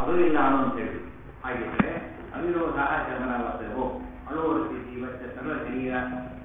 ಅದು ಇಲ್ಲ ಅಣು ಅಂತ ಹೇಳಿ ಹಾಗಿದ್ರೆ ಅವಿರೋ ಸಹ ಚಂದನಾವಸ್ಥೆ ಓ ಅಣುವರ್ತಿ ಜೀವಕ್ಕೆ ಸರ್ವ ಶರೀರ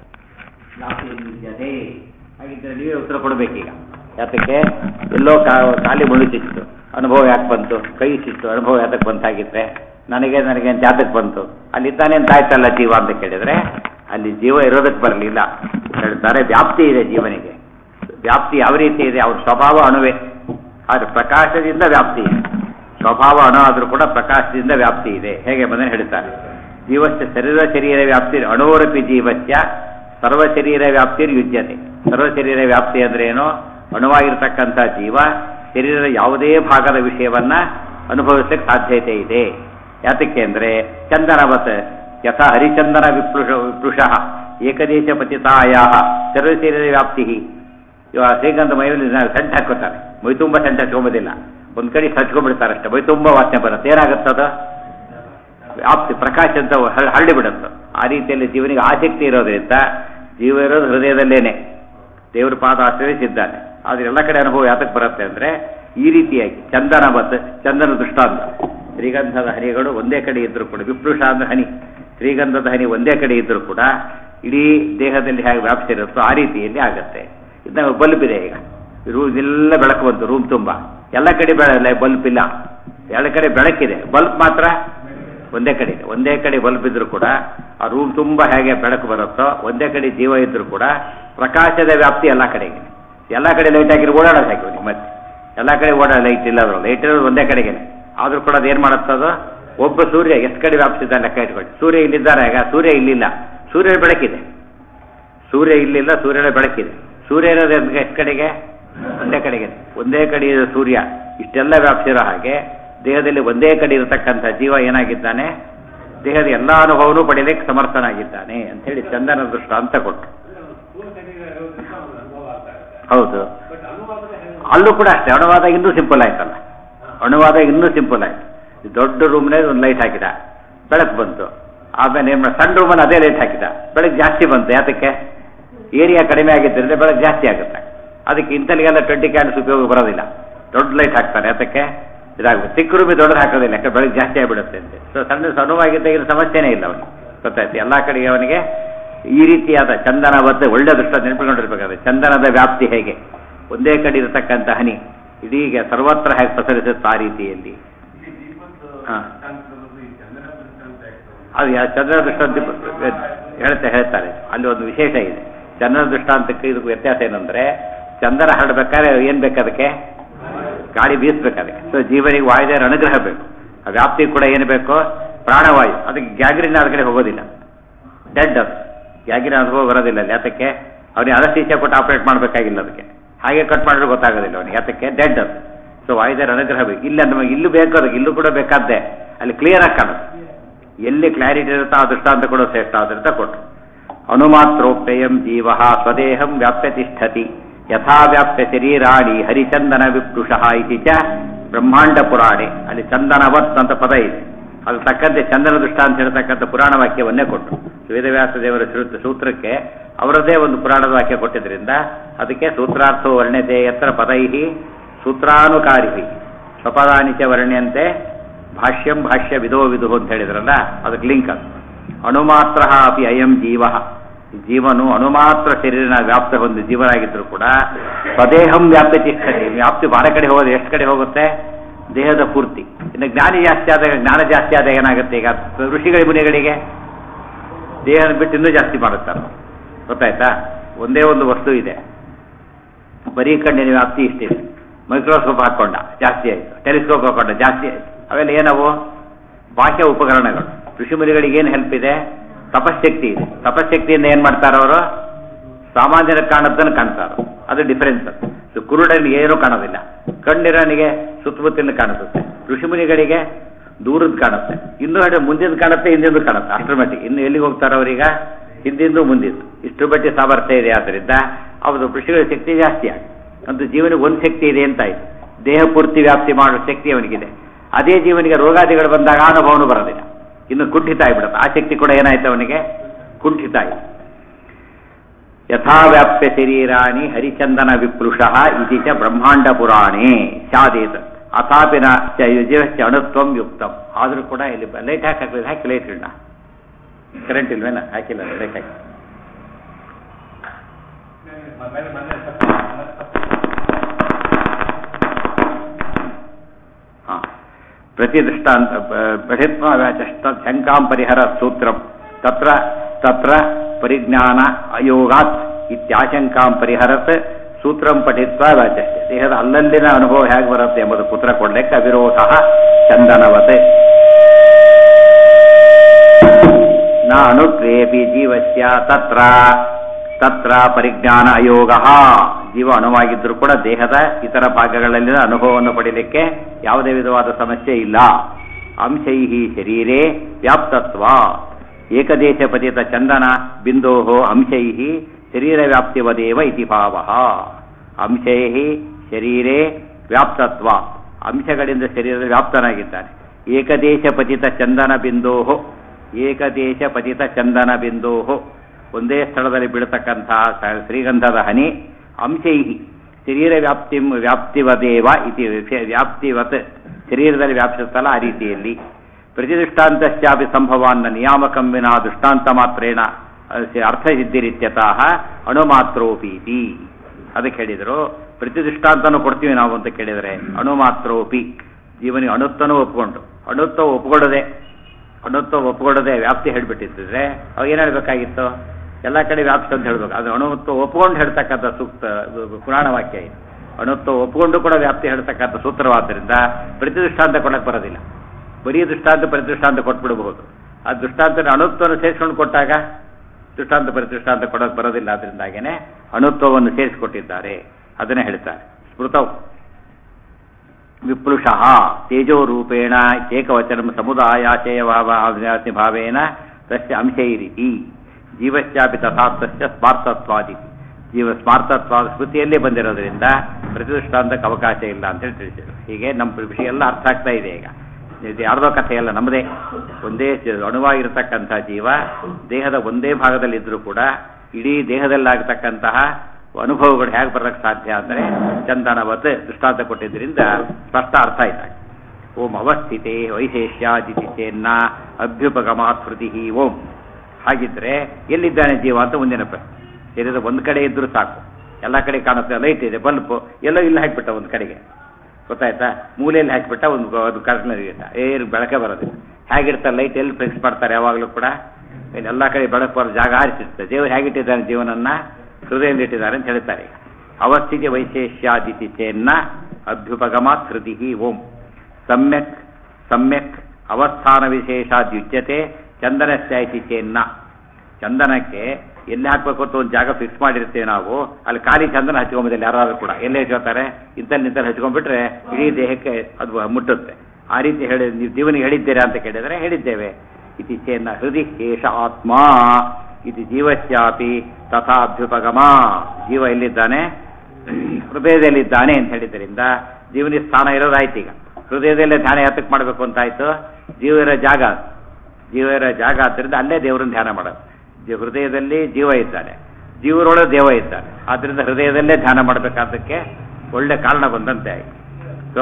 ವ್ಯಾಪ್ತಿಯಲ್ಲಿದ್ಯತೆ ಹಾಗಿದ್ರೆ ನೀವೇ ಉತ್ತರ ಕೊಡಬೇಕೀಗ ಯಾತಕ್ಕೆ ಎಲ್ಲೋ ಕಾ- ಖಾಲಿ ಮುಳ್ಳು ಚಿಕ್ತು ಅನುಭವ ಯಾಕೆ ಬಂತು ಕೈ ಸಿಕ್ತು ಅನುಭವ ಯಾತಕ್ಕೆ ಬಂತಾಗಿದ್ರೆ ನನಗೆ ನನಗೆ ಅಂತ ಯಾತಕ್ಕೆ ಬಂತು ಅಲ್ಲಿದ್ದಾನೆ ಅಂತ ಆಯ್ತಲ್ಲ ಜೀವ ಅಂತ ಕೇಳಿದ್ರೆ ಅಲ್ಲಿ ಜೀವ ಇರೋದಕ್ಕೆ ಬರಲಿಲ್ಲ ಹೇಳ್ತಾರೆ ವ್ಯಾಪ್ತಿ ಇದೆ ಜೀವನಿಗೆ ವ್ಯಾಪ್ತಿ ಯಾವ ರೀತಿ ಇದೆ ಅವ್ರ ಸ್ವಭಾವ ಅಣುವೆ ಆದ್ರೆ ಪ್ರಕಾಶದಿಂದ ವ್ಯಾಪ್ತಿ ಇದೆ ಸ್ವಭಾವ ಅಣು ಆದರೂ ಕೂಡ ಪ್ರಕಾಶದಿಂದ ವ್ಯಾಪ್ತಿ ಇದೆ ಹೇಗೆ ಬಂದರೆ ಹೇಳ್ತಾರೆ ಜೀವಸ್ಯ ಶರೀರ ಶರೀರ ವ್ಯಾಪ್ತಿ ಅಣುವರಪಿ ಜೀವಸ್ಯ ಸರ್ವ ಶರೀರ ವ್ಯಾಪ್ತಿ ಯುಜ್ಯತೆ ಸರ್ವ ಶರೀರ ವ್ಯಾಪ್ತಿ ಅಂದ್ರೆ ಏನು ಅಣುವಾಗಿರ್ತಕ್ಕಂಥ ಜೀವ ಶರೀರದ ಯಾವುದೇ ಭಾಗದ ವಿಷಯವನ್ನ ಅನುಭವಿಸಲಿಕ್ಕೆ ಸಾಧ್ಯತೆ ಇದೆ ಯಾತಕ್ಕೆ ಅಂದ್ರೆ ಚಂದನವತ್ ಯಥಾ ಹರಿಚಂದನ ವಿಪ್ಲುಷ ವಿಪ್ಲುಷ ಏಕದೇಶ ಪತಿತಾಯ ಸರ್ವ ಶರೀರ ವ್ಯಾಪ್ತಿ ಇವಾಗ ಶ್ರೀಗಂಧ ಮೈಯಲ್ಲಿ ಸೆಂಟ್ ಹಾಕೋತಾರೆ ಮೈ ತುಂಬ ಸೆಂಟ್ ಹಚ್ಕೊಂಬೋದಿಲ್ಲ ಒಂದ್ ಕಡೆ ಹಚ್ಕೊಂಡ್ಬಿಡ್ತಾರೆ ಅಷ್ಟೇ ಮೈ ತುಂಬ ವಾಸನೆ ಬರುತ್ತೆ ಏನಾಗುತ್ತದ ವ್ಯಾಪ್ತಿ ಪ್ರಕಾಶ ಅಂತ ಹರಡಿ ಹರಡಿ ಬಿಡುತ್ತೆ ಆ ರೀತಿಯಲ್ಲಿ ಜೀವನಿಗೆ ಆಸಕ್ತಿ ಇರೋದ್ರಿಂದ ಜೀವ ಇರೋದು ಹೃದಯದಲ್ಲೇನೆ ದೇವರ ಪಾದ ಆಶ್ರಯಿಸಿದ್ದಾನೆ ಆದ್ರೆ ಎಲ್ಲ ಕಡೆ ಅನುಭವ ಯಾತಕ್ಕೆ ಬರುತ್ತೆ ಅಂದ್ರೆ ಈ ರೀತಿಯಾಗಿ ಚಂದನ ಬತ್ ಚಂದನ ದೃಷ್ಟಾಂತ ಶ್ರೀಗಂಧದ ಹನಿಗಳು ಒಂದೇ ಕಡೆ ಇದ್ರೂ ಕೂಡ ವಿಪ್ರುಷ ಅಂದ್ರೆ ಹನಿ ಶ್ರೀಗಂಧದ ಹನಿ ಒಂದೇ ಕಡೆ ಇದ್ರೂ ಕೂಡ ಇಡೀ ದೇಹದಲ್ಲಿ ಹೇಗೆ ವ್ಯಾಪ್ತಿರುತ್ತೋ ಆ ರೀತಿಯಲ್ಲಿ ಆಗತ್ತೆ ಇದನ್ನ ಬಲ್ಬ್ ಇದೆ ಈಗ ರೂಮ್ ಎಲ್ಲ ಬೆಳಕು ಬಂತು ರೂಮ್ ತುಂಬ ಎಲ್ಲ ಕಡೆ ಬೆಳ ಬಲ್ಬ್ ಇಲ್ಲ ಎಲ್ಲ ಕಡೆ ಬೆಳಕಿದೆ ಬಲ್ಬ್ ಮಾತ್ರ ಒಂದೇ ಕಡೆ ಇದೆ ಒಂದೇ ಕಡೆ ಬಲ್ಬ್ ಇದ್ರೂ ಕೂಡ ಆ ರೂಮ್ ತುಂಬ ಹೇಗೆ ಬೆಳಕು ಬರುತ್ತೋ ಒಂದೇ ಕಡೆ ಜೀವ ಇದ್ರೂ ಕೂಡ ಪ್ರಕಾಶದ ವ್ಯಾಪ್ತಿ ಎಲ್ಲ ಕಡೆಗೆ ಎಲ್ಲ ಕಡೆ ಲೈಟ್ ಹಾಕಿದ್ರೆ ಓಡಾಡೋದು ಹಾಕಿವಿ ಮತ್ತೆ ಎಲ್ಲ ಕಡೆ ಓಡಾಡ ಲೈಟ್ ಇಲ್ಲ ಅದ್ರಲ್ಲಿ ಲೈಟ್ ಇರೋದು ಒಂದೇ ಕಡೆಗೆ ಆದ್ರೂ ಕೂಡ ಅದೇನು ಮಾಡುತ್ತದು ಒಬ್ಬ ಸೂರ್ಯ ಎಷ್ಟು ಕಡೆ ವ್ಯಾಪಿಸಿದ್ದಾನೆ ಲೆಕ್ಕ ಇಟ್ಕೊಳ್ಳಿ ಸೂರ್ಯ ಇಲ್ಲಿದ್ದಾರೆ ಈಗ ಸೂರ್ಯ ಇಲ್ಲಿಲ್ಲ ಸೂರ್ಯನ ಬೆಳಕಿದೆ ಸೂರ್ಯ ಇಲ್ಲಿಲ್ಲ ಸೂರ್ಯನ ಬೆಳಕಿದೆ ಸೂರ್ಯ ಇರೋದು ಎಷ್ಟು ಕಡೆಗೆ ಒಂದೇ ಕಡೆಗೆ ಒಂದೇ ಕಡೆ ಇರೋ ಸೂರ್ಯ ಇಷ್ಟೆಲ್ಲ ವ್ಯಾಪ್ಸಿರೋ ಹಾಗೆ ದೇಹದಲ್ಲಿ ಒಂದೇ ಕಡೆ ಇರತಕ್ಕಂಥ ಜೀವ ಏನಾಗಿದ್ದಾನೆ ದೇಹದ ಎಲ್ಲ ಅನುಭವನೂ ಪಡೆಯಲಿಕ್ಕೆ ಸಮರ್ಥನಾಗಿದ್ದಾನೆ ಅಂತ ಹೇಳಿ ಚಂದನ ದೃಷ್ಟಾಂತ ಕೊಟ್ಟು ಹೌದು ಅಲ್ಲೂ ಕೂಡ ಅಷ್ಟೇ ಅಣುವಾದ ಇನ್ನೂ ಸಿಂಪಲ್ ಆಯ್ತಲ್ಲ ಅಣುವಾದ ಇನ್ನೂ ಸಿಂಪಲ್ ಆಯ್ತು ಈ ದೊಡ್ಡ ರೂಮ್ನೇ ಒಂದು ಲೈಟ್ ಹಾಕಿದ ಬೆಳಕು ಬಂತು ಆಮೇಲೆ ಏನ್ ಮಾಡ್- ಸಣ್ಣ ರೂಮಲ್ಲಿ ಅದೇ ಲೈಟ್ ಹಾಕಿದ ಬೆಳಕು ಜಾಸ್ತಿ ಬಂತು ಯಾತಕ್ಕೆ ಏರಿಯಾ ಕಡಿಮೆ ಆಗಿದ್ದರಿಂದ ಬೆಳಕು ಜಾಸ್ತಿ ಆಗುತ್ತೆ ಅದಕ್ಕೆ ಇಂಥಲ್ಲಿಗೆಲ್ಲ ಟ್ವೆಂಟಿ ಕ್ಯಾಂಡ್ಸ್ ಉಪಯೋಗ ಬರೋದಿಲ್ಲ ದೊಡ್ಡ ಲೈಟ್ ಹಾಕ್ತಾರೆ ಯಾತಕ್ಕೆ ಇದಾಗುತ್ತೆ ಚಿಕ್ಕ ರೂಮಿಗೆ ದೊಡ್ಡದು ಹಾಕೋದಿಲ್ಲ ಯಾಕೆ ಬೆಳಗ್ಗೆ ಜಾಸ್ತಿ ಆಗಿಬಿಡುತ್ತೆ ಅಂತ ಸೊ ಸಣ್ಣ ಸಣ್ಣವಾಗಿದ್ದಾಗ ಏನು ಸಮಸ್ಯೆನೇ ಇಲ್ಲ ಅವನಿಗೆ ಗೊತ್ತಾಯ್ತು ಎಲ್ಲ ಕಡೆಗೆ ಅವನಿಗೆ ಈ ರೀತಿಯಾದ ಚಂದನ ಬದ್ಧ ಒಳ್ಳೆ ದೃಷ್ಟ ನೆನಪಿಕೊಂಡಿರ್ಬೇಕಾದ್ರೆ ಚಂದನದ ವ್ಯಾಪ್ತಿ ಹೇಗೆ ಒಂದೇ ಕಡೆ ಇರತಕ್ಕಂಥ ಹನಿ ಇದೀಗ ಸರ್ವತ್ರ ಹೇಗೆ ಪಸರಿಸುತ್ತೆ ಆ ರೀತಿಯಲ್ಲಿ ಹಾ. ಅದು ಯಾ- ಚಂದ್ರನ ದೃಷ್ಟಾಂತ ಹೇಳ್ತಾ ಹೇಳ್ತಾರೆ ಅಲ್ಲಿ ಒಂದು ವಿಶೇಷ ಇದೆ ಚಂದ್ರನ ದೃಷ್ಟಾಂತಕ್ಕೆ ಇದಕ್ಕೂ ವ್ಯತ್ಯಾಸ ಏನಂದ್ರೆ ಚಂದನ ಹರಡ್ಬೇಕಾದ್ರೆ ಏನ್ ಬೇಕು ಅದಕ್ಕೆ ಗಾಳಿ ಬೀಸ್ಬೇಕು ಅದಕ್ಕೆ ಸೊ ಜೀವನಿಗೆ ವಾಯುದೇವರ ಅನುಗ್ರಹ ಬೇಕು ಆ ವ್ಯಾಪ್ತಿ ಕೂಡ ಏನು ಬೇಕು ಪ್ರಾಣವಾಯು ಅದಕ್ಕೆ ಗ್ಯಾಗ್ರಿನ ಅದ್ರ ಕಡೆ ಹೋಗೋದಿಲ್ಲ ಡೆಡ್ ಅದು ಗ್ಯಾಗಿನ ಅನುಭವ ಬರೋದಿಲ್ಲ ಅಲ್ಲಿ ಯಾತಕ್ಕೆ ಅವನಿಗೆ ಅನಸ್ತೀಸಿಯ ಕೊಟ್ಟು ಆಪರೇಟ್ ಮಾಡಬೇಕಾಗಿಲ್ಲ ಅದಕ್ಕೆ ಹಾಗೆ ಕಟ್ ಮಾಡಿದ್ರೆ ಗೊತ್ತಾಗೋದಿಲ್ಲ ಅವನಿಗೆ ಯಾತಕ್ಕೆ ಡೆಡ್ ಅದು ಸೊ ವಾಯುದೇವರ ಅನುಗ್ರಹ ಬೇಕು ಇಲ್ಲ ನಮಗೆ ಇಲ್ಲೂ ಬೇಕು ಅದಕ್ಕೆ ಇಲ್ಲೂ ಕೂಡ ಬೇಕಾದ್ದೆ ಅಲ್ಲಿ ಕ್ಲಿಯರ್ ಆಗಿ ಕಾಣುತ್ತೆ ಎಲ್ಲಿ ಕ್ಲಾರಿಟಿ ಇರುತ್ತೋ ಆ ದೃಷ್ಟಾಂತ ಕೂಡ ಶ್ರೇಷ್ಠ ಆದ್ರಿಂದ ಕೊಟ್ಟು ಅನುಮಾತ್ರೋಪ್ಯಯಂ ಜೀವ ಸ್ವದೇಹಂ ವ್ಯಾಪ್ಯ ತಿಷ್ಠತಿ ಯಥಾ ವ್ಯಾಪ್ಯ ಶರೀರಾಣಿ ಹರಿಚಂದನ ವಿಪ್ರುಷಃ ಇತಿ ಚ ಬ್ರಹ್ಮಾಂಡ ಪುರಾಣೆ ಅಲ್ಲಿ ಚಂದನವತ್ ಅಂತ ಪದ ಇದೆ ಅದು ತಕ್ಕಂತೆ ಚಂದನ ದೃಷ್ಟಾಂತ ಹೇಳ್ತಕ್ಕಂಥ ಪುರಾಣ ವಾಕ್ಯವನ್ನೇ ಕೊಟ್ಟು ವೇದವ್ಯಾಸ ದೇವರ ಸೂತ್ರ- ಸೂತ್ರಕ್ಕೆ ಅವರದೇ ಒಂದು ಪುರಾಣದ ವಾಕ್ಯ ಕೊಟ್ಟಿದ್ರಿಂದ ಅದಕ್ಕೆ ಸೂತ್ರಾರ್ಥೋ ವರ್ಣ್ಯತೆ ಯತ್ರ ಪದೈಹಿ ಸೂತ್ರಾನುಕಾರಿ ಸ್ವಪದಾನಿ ಚ ವರ್ಣ್ಯಂತೆ ಭಾಷ್ಯಂ ಭಾಷ್ಯ ವಿಧೋ ವಿಧು ಅಂತ ಹೇಳಿದ್ರಲ್ಲ ಅದಕ್ಕೆ ಲಿಂಕ್ ಅದು ಅಣುಮಾತ್ರ ಅಪಿ ಅಯಂ ಜೀವ ಜೀವನು ಅಣುಮಾತ್ರ ಶರೀರನ ವ್ಯಾಪ್ತ ಹೊಂದಿ ಜೀವನಾಗಿದ್ರು ಕೂಡ ಸ್ವದೇಹಂ ವ್ಯಾಪ್ತಿ ತಿಷ್ಠತಿ ವ್ಯಾಪ್ತಿ ಬಾರ ಕಡೆ ಹೋಗೋದು ಎಷ್ಟು ಕಡೆ ಹೋಗುತ್ತೆ ದೇಹದ ಪೂರ್ತಿ ಇನ್ನು ಜ್ಞಾನಿ ಜಾಸ್ತಿ ಆದಾಗ ಜ್ಞಾನ ಜಾಸ್ತಿ ಆದಾಗ ಏನಾಗುತ್ತೆ ಈಗ ಋಷಿಗಳ ಮುನಿಗಳಿಗೆ ದೇಹನ ಬಿಟ್ಟು ಇನ್ನೂ ಜಾಸ್ತಿ ಮಾಡುತ್ತಾರೆ ಗೊತ್ತಾಯ್ತಾ ಒಂದೇ ಒಂದು ವಸ್ತು ಇದೆ ಬರೀ ಕಣ್ಣಿನ ವ್ಯಾಪ್ತಿ ಇಷ್ಟಿದೆ ಮೈಕ್ರೋಸ್ಕೋಪ್ ಹಾಕೊಂಡ ಜಾಸ್ತಿ ಆಯ್ತು ಟೆಲಿಸ್ಕೋಪ್ ಹಾಕೊಂಡ ಜಾಸ್ತಿ ಆಯ್ತು ಅವೆಲ್ಲ ಏನವು ಬಾಹ್ಯ ಉಪಕರಣಗಳು ಋಷಿಮುನಿಗಳಿಗೆ ಏನು ಹೆಲ್ಪ್ ಇದೆ ತಪಶಕ್ತಿ ಇದೆ ತಪಶಕ್ತಿಯಿಂದ ಏನ್ ಮಾಡ್ತಾರೆ ಅವರು ಸಾಮಾನ್ಯರ ಕಾಣದ್ದನ್ನು ಕಾಣ್ತಾರೆ ಅದು ಡಿಫರೆನ್ಸ್ ಸೊ ಕುರುಡನಿಗೆ ಏನೂ ಕಾಣೋದಿಲ್ಲ ಕಣ್ಣಿರನಿಗೆ ಸುತ್ತಮುತ್ತಲಿನ ಕಾಣಿಸುತ್ತೆ ಋಷಿಮುನಿಗಳಿಗೆ ದೂರದ ಕಾಣುತ್ತೆ ಇನ್ನೂ ಹೇಳಿ ಮುಂದಿನ ಕಾಣುತ್ತೆ ಹಿಂದಿಂದು ಕಾಣುತ್ತೆ ಅಷ್ಟರ ಮಟ್ಟಿಗೆ ಇನ್ನು ಎಲ್ಲಿಗೆ ಹೋಗ್ತಾರೆ ಅವರೀಗ ಹಿಂದಿಂದು ಮುಂದಿಂದು ಇಷ್ಟು ಬಟ್ಟಿ ಸಾಮರ್ಥ್ಯ ಇದೆ ಆದ್ದರಿಂದ ಅವ್ರದ್ದು ಋಷಿಗಳ ಶಕ್ತಿ ಜಾಸ್ತಿ ಆಗುತ್ತೆ ಅಂತೂ ಜೀವನಿಗೆ ಒಂದು ಶಕ್ತಿ ಇದೆ ಅಂತ ಆಯ್ತು ದೇಹ ಪೂರ್ತಿ ವ್ಯಾಪ್ತಿ ಮಾಡೋ ಶಕ್ತಿ ಅವನಿಗಿದೆ ಅದೇ ಜೀವನಿಗೆ ರೋಗಾದಿಗಳು ಬಂದಾಗ ಆ ಅನುಭವನು ಬರೋದಿಲ್ಲ ಇನ್ನು ಕುಂಠಿತ ಆಗಿಬಿಡುತ್ತೆ ಆ ಶಕ್ತಿ ಕೂಡ ಏನಾಯ್ತು ಅವನಿಗೆ ಕುಂಠಿತ ಆಯ್ತು ಯಥಾವ್ಯಾಪ್ಯ ಶರೀರಾಣಿ ಹರಿಚಂದನ ವಿಪ್ಲುಷಃ ಇತಿ ಚ ಬ್ರಹ್ಮಾಂಡ ಪುರಾಣೇ ಸ್ಯಾದೇತ ಅಥಾಪಿನ ಚ ಯುಜೀವಶ್ಚ ಅಣುತ್ವಂ ಯುಕ್ತಂ ಆದರೂ ಕೂಡ ಇಲ್ಲಿ ಲೈಟ್ ಹಾಕಿ ಹಾಕಲಿಲ್ಲ ಹಾಕಿ ಲೈಟ್ ಇಡ ಕರೆಂಟ್ ಇಲ್ವೇನ ಹಾಕಿಲ್ಲ ಲೈಟ್ ಹಾಕಿ ಹಾ ಪ್ರತಿದೃಷ್ಟಾಂತ ಪಠಿತ್ವ ವ್ಯಾಚಷ್ಟ ಶಂಕಾಂ ಪರಿಹರ ಸೂತ್ರಂ ತತ್ರ ತತ್ರ ಪರಿಜ್ಞಾನ ಅಯೋಗಾತ್ ಇತ್ಯಾಶಂಕಾಂ ಪರಿಹರತ್ ಸೂತ್ರಂ ಪಠಿತ್ವ ವ್ಯಾಚಷ್ಟೆ ದೇಹದ ಅಲ್ಲಲ್ಲಿನ ಅನುಭವ ಹೇಗೆ ಬರುತ್ತೆ ಎಂಬುದು ಪುತ್ರ ಕೊಡ್ಲಿಕ್ಕೆ ಅವಿರೋಧ ಚಂದನವತೆ ನ ಅಣುತ್ವೇಪಿ ಜೀವಸ್ಯ ತತ್ರ ತತ್ರ ಪರಿಜ್ಞಾನ ಅಯೋಗ ಜೀವ ಅಣುವಾಗಿದ್ದರೂ ಕೂಡ ದೇಹದ ಇತರ ಭಾಗಗಳಲ್ಲಿನ ಅನುಭವವನ್ನು ಪಡೆಯಲಿಕ್ಕೆ ಯಾವುದೇ ವಿಧವಾದ ಸಮಸ್ಯೆ ಇಲ್ಲ ಅಂಶೈ ಶರೀರೇ ವ್ಯಾಪ್ತತ್ವ ಏಕದೇಶ ಪತಿತ ಚಂದನ ಬಿಂದೋ ಅಂಶೈ ಶರೀರ ವ್ಯಾಪ್ತಿವದೇವ ಇತಿ ಭಾವ ಅಂಶೈ ಶರೀರೇ ವ್ಯಾಪ್ತತ್ವ ಅಂಶಗಳಿಂದ ಶರೀರದ ವ್ಯಾಪ್ತನಾಗಿದ್ದಾನೆ ಏಕದೇಶ ಪತಿತ ಚಂದನ ಬಿಂದೋ ಏಕದೇಶ ಪತಿತ ಚಂದನ ಬಿಂದೋ ಒಂದೇ ಸ್ಥಳದಲ್ಲಿ ಬೀಳತಕ್ಕಂತಹ ಸ- ಶ್ರೀಗಂಧದ ಹನಿ ಅಂಶೈ ಶರೀರ ವ್ಯಾಪ್ತಿ ವ್ಯಾಪ್ತಿವದೇವ ಇತಿ ವಿಷಯ- ವ್ಯಾಪ್ತಿವತ್ ಶರೀರದಲ್ಲಿ ವ್ಯಾಪಿಸುತ್ತಲ್ಲ ಆ ರೀತಿಯಲ್ಲಿ ಪ್ರತಿದೃಷ್ಟಾಂತಶ್ಚಾಪಿ ಸಂಭವಾನ್ನ ನಿಯಾಮಕಂ ವಿನಾ ದೃಷ್ಟಾಂತ ಮಾತ್ರೇಣ ಅಸ್ಯ ಅರ್ಥಸಿದ್ಧಿರಿತ್ಯತಃ ಅಣುಮಾತ್ರೋಪೀತಿ ಅದಕ್ಕೆ ಹೇಳಿದರು ಪ್ರತಿದೃಷ್ಟಾಂತನೂ ಕೊಡ್ತೀವಿ ನಾವು ಅಂತ ಕೇಳಿದರೆ ಅಣುಮಾತ್ರೋಪಿ ಜೀವನಿಗೆ ಅಣುತ್ವನೂ ಒಪ್ಕೊಂಡು ಅಣುತ್ವ ಒಪ್ಕೊಳ್ಳದೆ ಅಣುತ್ವ ಒಪ್ಕೊಳ್ಳದೆ ವ್ಯಾಪ್ತಿ ಹೇಳ್ಬಿಟ್ಟಿದ್ರೆ ಅವಾಗ ಏನು ಹೇಳ್ಬೇಕಾಗಿತ್ತು ಎಲ್ಲ ಕಡೆ ವ್ಯಾಪ್ತಿ ಅಂತ ಹೇಳ್ಬೇಕು ಅದು ಅಣುತ್ವ ಒಪ್ಕೊಂಡು ಹೇಳ್ತಕ್ಕಂಥ ಸೂಕ್ತ ಇದು ಪುರಾಣ ವಾಕ್ಯ ಇದು ಅಣುತ್ವ ಒಪ್ಕೊಂಡು ಕೂಡ ವ್ಯಾಪ್ತಿ ಹೇಳ್ತಕ್ಕಂಥ ಸೂತ್ರವಾದ್ದರಿಂದ ಪ್ರತಿ ದೃಷ್ಟಾಂತ ಕೊಡಕ್ಕೆ ಬರೋದಿಲ್ಲ ಬರೀ ದೃಷ್ಟಾಂತ ಪ್ರತಿದೃಷ್ಟಾಂತ ಕೊಟ್ಬಿಡಬಹುದು ಆ ದೃಷ್ಟಾಂತ ಅಣುತ್ವವನ್ನು ಸೇರಿಸ್ಕೊಂಡು ಕೊಟ್ಟಾಗ ದೃಷ್ಟಾಂತ ಪ್ರತಿದೃಷ್ಟಾಂತ ಕೊಡೋಕೆ ಬರೋದಿಲ್ಲ ಅದರಿಂದಾಗೇನೆ ಅಣುತ್ವವನ್ನು ಸೇರಿಸಿಕೊಟ್ಟಿದ್ದಾರೆ ಅದನ್ನೇ ಹೇಳ್ತಾರೆ ಸ್ಮೃತವು ವಿಪ್ಲುಷಃ ತೇಜೋರೂಪೇಣ ಏಕವಚನ ಸಮುದಾಯಾಶಯ ಭಾವ ಭಾವೇನ ತಸ್ಯ ಅಂಶೈರಿತಿ ಜೀವಶ್ಚಾಪಿ ತಥಾ ತಸ್ಯ ಸ್ಮಾರ್ತತ್ವಾದಿ ಜೀವ ಸ್ಮಾರ್ತತ್ವ ಸ್ಮೃತಿಯಲ್ಲೇ ಬಂದಿರೋದ್ರಿಂದ ಪ್ರತಿದೃಷ್ಟಾಂತಕ್ಕೆ ಅವಕಾಶ ಇಲ್ಲ ಅಂತ ಹೇಳಿ ತಿಳಿಸಿದ್ರು ಹೀಗೆ ನಮ್ಮ ವಿಷಯ ಎಲ್ಲ ಅರ್ಥ ಆಗ್ತಾ ಇದೆ ಈಗ ಇದು ಯಾರ್ದೋ ಕಥೆಯಲ್ಲ ನಮ್ಮದೇ ಒಂದೇ ಜ- ಅಣುವಾಗಿರತಕ್ಕಂಥ ಜೀವ ದೇಹದ ಒಂದೇ ಭಾಗದಲ್ಲಿದ್ದರೂ ಕೂಡ ಇಡೀ ದೇಹದಲ್ಲಾಗತಕ್ಕಂತಹ ಅನುಭವಗಳು ಹೇಗೆ ಬರಕ್ಕೆ ಸಾಧ್ಯ ಅಂದರೆ ಚಂದನವತ್ ದೃಷ್ಟಾಂತ ಕೊಟ್ಟಿದ್ದರಿಂದ ಸ್ಪಷ್ಟ ಅರ್ಥ ಆಯ್ತಾಗ ಓಂ ಅವಸ್ಥಿತೆ ವೈಶೇಷ್ಯಾದಿತಿಚೇನ್ನ ಅಭ್ಯುಪಗಮಾತ್ ಹೃತಿ ಓಂ ಹಾಗಿದ್ರೆ ಎಲ್ಲಿದ್ದಾನೆ ಜೀವ ಅಂತ ಮುಂದಿನ ಪ್ರಶ್ನೆ ಶರೀರದ ಒಂದು ಕಡೆ ಇದ್ರೂ ಸಾಕು ಎಲ್ಲ ಕಡೆ ಕಾಣುತ್ತೆ ಲೈಟ್ ಇದೆ ಬಲ್ಬ್ ಎಲ್ಲೋ ಇಲ್ಲ ಹಾಕ್ಬಿಟ್ಟ ಒಂದು ಕಡೆಗೆ ಗೊತ್ತಾಯ್ತಾ ಮೂಲೆಯಲ್ಲಿ ಹಾಕಿಬಿಟ್ಟ ಒಂದು ಅದು ಕರ್ನಲ್ಲಿಗಿಟ್ಟ ಏರು ಬೆಳಕೆ ಬರೋದಿಲ್ಲ ಹೇಗಿರ್ತಾರೆ ಲೈಟ್ ಎಲ್ಲಿ ಫಿಕ್ಸ್ ಮಾಡ್ತಾರೆ ಯಾವಾಗಲೂ ಕೂಡ ಇಲ್ಲಿ ಎಲ್ಲ ಕಡೆ ಬೆಳಕು ಬರೋ ಜಾಗ ಆರಿಸಿರ್ತದೆ ದೇವರು ಹೇಗಿಟ್ಟಿದ್ದಾನೆ ಜೀವನನ್ನ ಹೃದಯದಲ್ಲಿ ಇಟ್ಟಿದ್ದಾರೆ ಅಂತ ಹೇಳ್ತಾರೆ ಈಗ ಅವಸ್ಥಿತಿ ವೈಶೇಷ್ಯಾದಿತಿ ಚೇನ್ನ ಅಭ್ಯುಪಗಮಾತ್ ಹೃದಿ ಓಂ ಸಮ್ಯಕ್ ಸಮ್ಯಕ್ ಅವಸ್ಥಾನ ವಿಶೇಷಾದ್ಯುಚ್ಯತೆ ಚಂದನಸ್ಯ ಇತಿ ಚೇನ್ನ ಚಂದನಕ್ಕೆ ಎಲ್ಲಿ ಹಾಕ್ಬೇಕು ಅಂತ ಒಂದು ಜಾಗ ಫಿಕ್ಸ್ ಮಾಡಿರ್ತೀವಿ ನಾವು ಅಲ್ಲಿ ಖಾಲಿ ಚಂದನ ಹಚ್ಕೊಂಬೋದಿಲ್ಲ ಯಾರಾದ್ರೂ ಕೂಡ ಎಲ್ಲೇ ಹಚ್ಕೋತಾರೆ ಇಂತಲ್ಲಿ ನಿಂತಲ್ಲಿ ಹಚ್ಕೊಂಡ್ಬಿಟ್ರೆ ಇಡೀ ದೇಹಕ್ಕೆ ಅದು ಮುಟ್ಟುತ್ತೆ ಆ ರೀತಿ ಹೇಳಿ ನೀವು ಜೀವನಿಗೆ ಹೇಳಿದ್ದೀರಾ ಅಂತ ಕೇಳಿದರೆ ಹೇಳಿದ್ದೇವೆ ಇತಿ ಚೇನ್ನ ಹೃದಯ ಏಷ ಆತ್ಮ ಇದು ಜೀವಶ್ಯಾಪಿ ತಥಾ ಅಭ್ಯುಪಗಮ ಜೀವ ಎಲ್ಲಿದ್ದಾನೆ ಹೃದಯದಲ್ಲಿದ್ದಾನೆ ಅಂತ ಹೇಳಿದ್ದರಿಂದ ಜೀವನಿಗೆ ಸ್ಥಾನ ಇರೋದಾಯ್ತು ಈಗ ಹೃದಯದಲ್ಲೇ ಧ್ಯಾನ ಯಾತಕ್ಕೆ ಮಾಡಬೇಕು ಅಂತ ಆಯ್ತು ಜೀವ ಇರೋ ಜಾಗ ಅದು. ಜೀವ ಇರೋ ಜಾಗ ಆದ್ದರಿಂದ ಅಲ್ಲೇ ದೇವರನ್ನ ಧ್ಯಾನ ಮಾಡೋದು ಜೀವ- ಹೃದಯದಲ್ಲಿ ಜೀವ ಇದ್ದಾನೆ ಜೀವರೊಳಗೆ ದೇವ ಇದ್ದಾನೆ ಆದ್ರಿಂದ ಹೃದಯದಲ್ಲೇ ಧ್ಯಾನ ಮಾಡಬೇಕಾದಕ್ಕೆ ಒಳ್ಳೆ ಕಾರಣ ಬಂದಂತೆ ಆಯ್ತು ಸೊ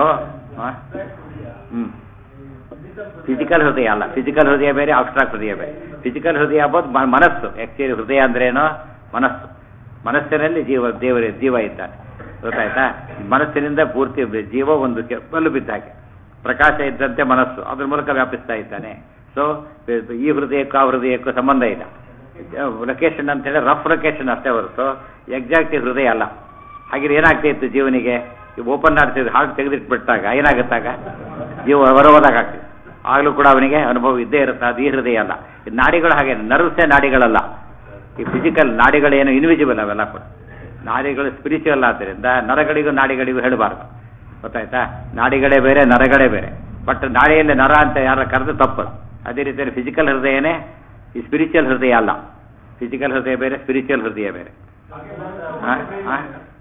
ಹ್ಮ್ ಫಿಸಿಕಲ್ ಹೃದಯ ಅಲ್ಲ ಫಿಸಿಕಲ್ ಹೃದಯ ಬೇರೆ ಅಬ್ಸ್ಟ್ರಾಕ್ಟ್ ಹೃದಯ ಬೇರೆ ಫಿಸಿಕಲ್ ಹೃದಯ ಅಂಬೋದು ಮ- ಮನಸ್ಸು ಆಕ್ಚುಲಿ ಹೃದಯ ಅಂದ್ರೇನು ಮನಸ್ಸು ಮನಸ್ಸಿನಲ್ಲಿ ಜೀವ ದೇವರ ಜೀವ ಇದ್ದಾನೆ ಗೊತ್ತಾಯ್ತಾ ಮನಸ್ಸಿನಿಂದ ಪೂರ್ತಿ ಬ- ಜೀವ ಒಂದು ಕೆ- ಬಲ್ಲು ಬಿದ್ದ ಹಾಗೆ ಪ್ರಕಾಶ ಇದ್ದಂತೆ ಮನಸ್ಸು ಅದ್ರ ಮೂಲಕ ವ್ಯಾಪಿಸ್ತಾ ಇದ್ದಾನೆ ಸೊ ಈ ಹೃದಯಕ್ಕೂ ಆ ಹೃದಯಕ್ಕೂ ಸಂಬಂಧ ಇಲ್ಲ ಲೊಕೇಶನ್ ಅಂತ ಹೇಳಿ ರಫ್ ಲೊಕೇಶನ್ ಅಷ್ಟೇ ಹೊರತು ಎಕ್ಸಾಕ್ಟ್ ಹೃದಯ ಅಲ್ಲ ಹಾಗೆ ಏನಾಗ್ತಾ ಇತ್ತು ಜೀವನಿಗೆ ಓಪನ್ ಮಾಡ್ತಿದ್ರು ಹಾಗೆ ತೆಗೆದಿಟ್ಬಿಟ್ಟಾಗ ಏನಾಗುತ್ತಾಗ ಜೀವ ಹೊರಹೋದಾಗ ಆಗ್ತದೆ ಆಗಲೂ ಕೂಡ ಅವನಿಗೆ ಅನುಭವ ಇದ್ದೇ ಇರುತ್ತೆ ಅದು ಈ ಹೃದಯ ಅಲ್ಲ ಈ ನಾಡಿಗಳು ಹಾಗೆ ನರ್ವ್ಸೇ ನಾಡಿಗಳಲ್ಲ ಈ ಫಿಸಿಕಲ್ ನಾಡಿಗಳೇನು ಇನ್ವಿಜಿಬಲ್ ಅವೆಲ್ಲ ಕೂಡ ನಾಡಿಗಳು ಸ್ಪಿರಿಚುವಲ್ ಆದ್ದರಿಂದ ನರಗಳಿಗೂ ನಾಡಿಗಳಿಗೂ ಹೇಳಬಾರ್ದು ಗೊತ್ತಾಯ್ತಾ ನಾಡಿಗಳೇ ಬೇರೆ ನರಗಳೇ ಬೇರೆ ಬಟ್ ನಾಡಿಯಲ್ಲಿ ನರ ಅಂತ ಯಾರ ಕರೆದು ತಪ್ಪು ಅದೇ ರೀತಿಯಲ್ಲಿ ಫಿಸಿಕಲ್ ಹೃದಯನೇ ಈ ಸ್ಪಿರಿಚುವಲ್ ಹೃದಯ ಅಲ್ಲ ಫಿಸಿಕಲ್ ಹೃದಯ ಬೇರೆ ಸ್ಪಿರಿಚುವಲ್ ಹೃದಯ ಬೇರೆ ಆ? ಆ?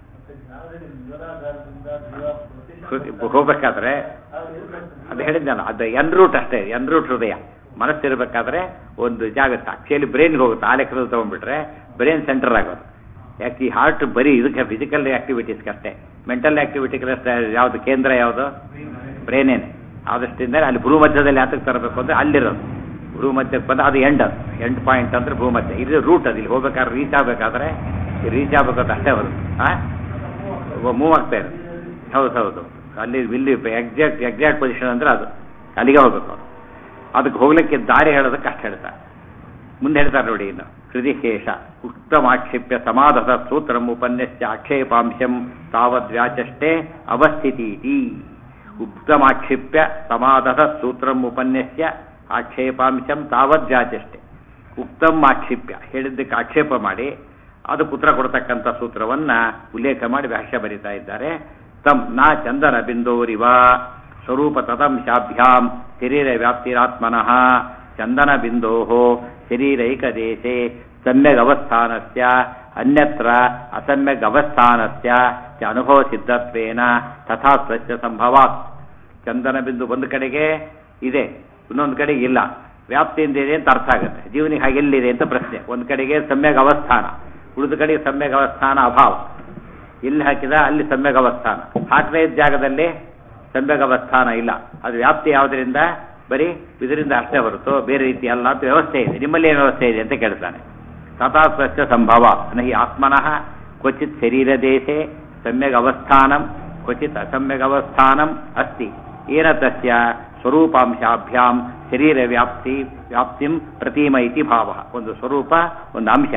ಹೃದಯ- ಹೋಗ್ಬೇಕಾದ್ರೆ ಅದು ಹೇಳಿದ್ನಲ್ಲ ಅದು ಎನ್ ರೂಟ್ ಅಷ್ಟೇ ಎನ್ ರೂಟ್ ಹೃದಯ ಮನಸ್ಸಿರ್ಬೇಕಾದ್ರೆ ಒಂದು ಜಾಗ ಆಕ್ಚುಲಿ ಬ್ರೈನ್ಗೆ ಹೋಗುತ್ತೆ ಆ ಲೆಕ್ಕದಲ್ಲಿ ತಗೊಂಡ್ಬಿಟ್ರೆ ಬ್ರೈನ್ ಸೆಂಟರ್ ಆಗೋದು ಯಾಕೆ ಈ ಹಾರ್ಟ್ ಬರೀ ಇದಕ್ಕೆ ಫಿಸಿಕಲ್ ಆಕ್ಟಿವಿಟೀಸ್ಗೆ ಅಷ್ಟೇ ಮೆಂಟಲ್ ಆಕ್ಟಿವಿಟಿಗೆ ಯಾವುದು ಕೇಂದ್ರ ಯಾವುದು ಬ್ರೈನೇನೆ ಆದಷ್ಟಿಂದ ಅಲ್ಲಿ ಭೂಮಧ್ಯದಲ್ಲಿ ಯಾತಕ್ಕೆ ತರಬೇಕು ಅಂದ್ರೆ ಅಲ್ಲಿರೋದು ಭೂಮಧ್ಯಕ್ಕೆ ಬಂದು ಅದು ಎಂಡ್ ಅದು ಎಂಡ್ ಪಾಯಿಂಟ್ ಅಂದ್ರೆ ಭೂಮಧ್ಯ ಇದು ರೂಟ್ ಅದು ಇಲ್ಲಿ ಹೋಗ್ಬೇಕಾದ್ರೆ ರೀಚ್ ಆಗಬೇಕಾದ್ರೆ ರೀಚ್ ಆಗಬೇಕಂತ ಅಷ್ಟೇ ಅವರು ಹಾಂ ಮೂವ್ ಆಗ್ತಾ ಇರೋದು ಹೌದು ಹೌದು ಅಲ್ಲಿ ಇಲ್ಲಿ ಎಕ್ಸಾಕ್ಟ್ ಎಕ್ಸಾಕ್ಟ್ ಪೊಸಿಷನ್ ಅಂದ್ರೆ ಅದು ಅಲ್ಲಿಗೆ ಹೋಗ್ಬೇಕು ಅವರು ಅದಕ್ಕೆ ಹೋಗ್ಲಿಕ್ಕೆ ದಾರಿ ಹೇಳೋದಕ್ಕೆ ಅಷ್ಟು ಹೇಳ್ತಾರೆ ಮುಂದೆ ಹೇಳ್ತಾರೆ ನೋಡಿ ಇನ್ನು ಹೃದಿಶೇಷ ಉಕ್ತಮಾಕ್ಷಿಪ್ಯ ಸಮಾಧದ ಸೂತ್ರ ಉಪನ್ಯಸ್ಯ ಆಕ್ಷೇಪಾಂಶಂ ತಾವದ್ವ್ಯಾಚಷ್ಟೇ ಅವಸ್ಥಿತಿ ಉಕ್ತಮಾಕ್ಷಿಪ್ಯ ಸಮಾಧದ ಸೂತ್ರ ಉಪನ್ಯಸ್ಯ ಆಕ್ಷೇಪಾಂಶಂ ತಾವದ್ವ್ಯಾಚಷ್ಟೇ ಉಕ್ತಂ ಆಕ್ಷಿಪ್ಯ ಹೇಳಿದ್ದಕ್ಕೆ ಆಕ್ಷೇಪ ಮಾಡಿ ಅದು ಪುತ್ರ ಕೊಡ್ತಕ್ಕಂಥ ಸೂತ್ರವನ್ನ ಉಲ್ಲೇಖ ಮಾಡಿ ಭಾಷ್ಯ ಬರೀತಾ ಇದ್ದಾರೆ ತಂ ನಾ ಚಂದನ ಬಿಂದೋರಿವ ಸ್ವರೂಪ ತದಂಶಾಭ್ಯಾಂ ಶರೀರ ವ್ಯಾಪ್ತಿರಾತ್ಮನಃ ಚಂದನ ಬಿಂದೋ ಶರೀರೈಕದೇಶೆ ಸಮ್ಯಗ್ ಅವಸ್ಥಾನಸ್ಯ ಅನ್ಯತ್ರ ಅಸಮ್ಯಗ್ ಅವಸ್ಥಾನಸ್ಯ ಚ ಅನುಭವ ಸಿದ್ಧತ್ವೇನ ತಥಾ ಸ್ವಚ್ಛ ಸಂಭವಾತ್ ಚಂದನ ಬಿಂದು ಒಂದು ಕಡೆಗೆ ಇದೆ ಇನ್ನೊಂದು ಕಡೆಗೆ ಇಲ್ಲ ವ್ಯಾಪ್ತಿಯಿಂದ ಇದೆ ಅಂತ ಅರ್ಥ ಆಗುತ್ತೆ ಜೀವನಿಗೆ ಹಾಗೆ ಎಲ್ಲಿದೆ ಅಂತ ಪ್ರಶ್ನೆ ಒಂದು ಕಡೆಗೆ ಸಮ್ಯಗ್ ಅವಸ್ಥಾನ ಉಳಿದ ಕಡೆಗೆ ಸಮ್ಯಗ್ ಅವಸ್ಥಾನ ಅಭಾವ ಎಲ್ಲಿ ಹಾಕಿದ ಅಲ್ಲಿ ಸಮ್ಯಗ್ ಅವಸ್ಥಾನ ಹಾಕದೇ ಇದ್ದ ಜಾಗದಲ್ಲಿ ಸಮ್ಯಗ್ ಅವಸ್ಥಾನ ಇಲ್ಲ ಅದು ವ್ಯಾಪ್ತಿ ಯಾವುದರಿಂದ ಬರೀ ಇದರಿಂದ ಅಷ್ಟೇ ಹೊರತು ಬೇರೆ ರೀತಿ ಅಲ್ಲ ಅಂತ ವ್ಯವಸ್ಥೆ ಇದೆ ನಿಮ್ಮಲ್ಲಿ ಏನು ವ್ಯವಸ್ಥೆ ಇದೆ ಅಂತ ಕೇಳ್ತಾನೆ ತಥಾ ಸ್ವಚ್ಛ ಸಂಭವ ನಹಿ ಆತ್ಮನಃ ಕ್ವಚಿತ್ ಶರೀರದೇಶೆ ಸಮ್ಯಗ್ ಅವಸ್ಥಾನಂ ಕ್ವಚಿತ್ ಅಸಮ್ಯಗ್ ಅವಸ್ಥಾನಂ ಅಸ್ತಿ ಏನ ತಸ್ಯ ಸ್ವರೂಪಾಂಶಾಭ್ಯಾಂ ಶರೀರ ವ್ಯಾಪ್ತಿ ವ್ಯಾಪ್ತಿಂ ಪ್ರತಿಮ ಇತಿ ಭಾವ ಒಂದು ಸ್ವರೂಪ ಒಂದು ಅಂಶ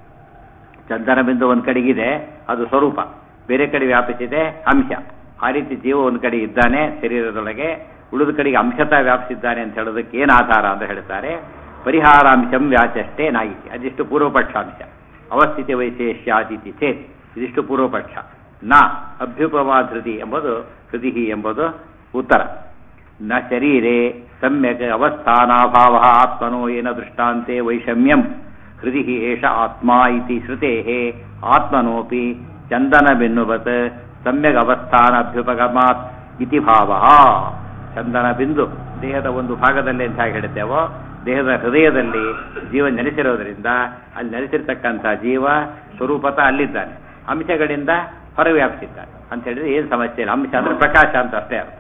ಚಂದನ ಬಿಂದು ಒಂದು ಕಡೆಗಿದೆ ಅದು ಸ್ವರೂಪ ಬೇರೆ ಕಡೆ ವ್ಯಾಪಿಸಿದೆ ಅಂಶ ಆ ರೀತಿ ಜೀವ ಒಂದು ಕಡೆ ಇದ್ದಾನೆ ಶರೀರದೊಳಗೆ ಉಳಿದ ಕಡೆಗೆ ಅಂಶತ ವ್ಯಾಪಿಸಿದ್ದಾನೆ ಅಂತ ಹೇಳೋದಕ್ಕೆ ಏನು ಆಧಾರ ಅಂತ ಹೇಳ್ತಾರೆ ಪರಿಹಾರಾಂಶಂ ವ್ಯಾಚಷ್ಟೇ ನಾಯಿತಿ ಅದಿಷ್ಟು ಪೂರ್ವಪಕ್ಷಾಂಶ ಅವಸ್ಥಿತಿ ವೈಶೇಷ್ಯಾದಿತಿ ಚೇತ್ ಇದಿಷ್ಟು ಪೂರ್ವಪಕ್ಷ ನ ಅಭ್ಯುಪಮಾಧೃತಿ ಎಂಬುದು ಹೃದಿ ಎಂಬುದು ಉತ್ತರ ನ ಶರೀರೆ ಸಮ್ಯಕ್ ಅವಸ್ಥಾನಾಭಾವ ಆತ್ಮನೋ ಏನ ದೃಷ್ಟಾಂತೆ ವೈಷಮ್ಯಂ ಹೃದಿ ಏಷ ಆತ್ಮ ಇತಿ ಶ್ರುತೆ ಆತ್ಮನೋಪಿ ಚಂದನ ಬಿನ್ನುವತ್ ಸಮ್ಯಗ್ ಅವಸ್ಥಾನ ಅಭ್ಯುಪಗಮಾತ್ ಇತಿ ಭಾವ ಚಂದನ ಬಿಂದು ದೇಹದ ಒಂದು ಭಾಗದಲ್ಲಿ ಅಂತ ಹೇಗೆ ಹೇಳ್ತೇವೋ ದೇಹದ ಹೃದಯದಲ್ಲಿ ಜೀವ ನೆಲೆಸಿರೋದ್ರಿಂದ ಅಲ್ಲಿ ನೆಲೆಸಿರ್ತಕ್ಕಂಥ ಜೀವ ಸ್ವರೂಪತ ಅಲ್ಲಿದ್ದಾನೆ ಅಂಶಗಳಿಂದ ಹೊರವ್ಯಾಪಿಸಿದ್ದಾನೆ ಅಂತ ಹೇಳಿದ್ರೆ ಏನು ಸಮಸ್ಯೆ ಇಲ್ಲ ಅಂಶ ಅಂದ್ರೆ ಪ್ರಕಾಶ ಅಂತ ಅಷ್ಟೇ ಅರ್ಥ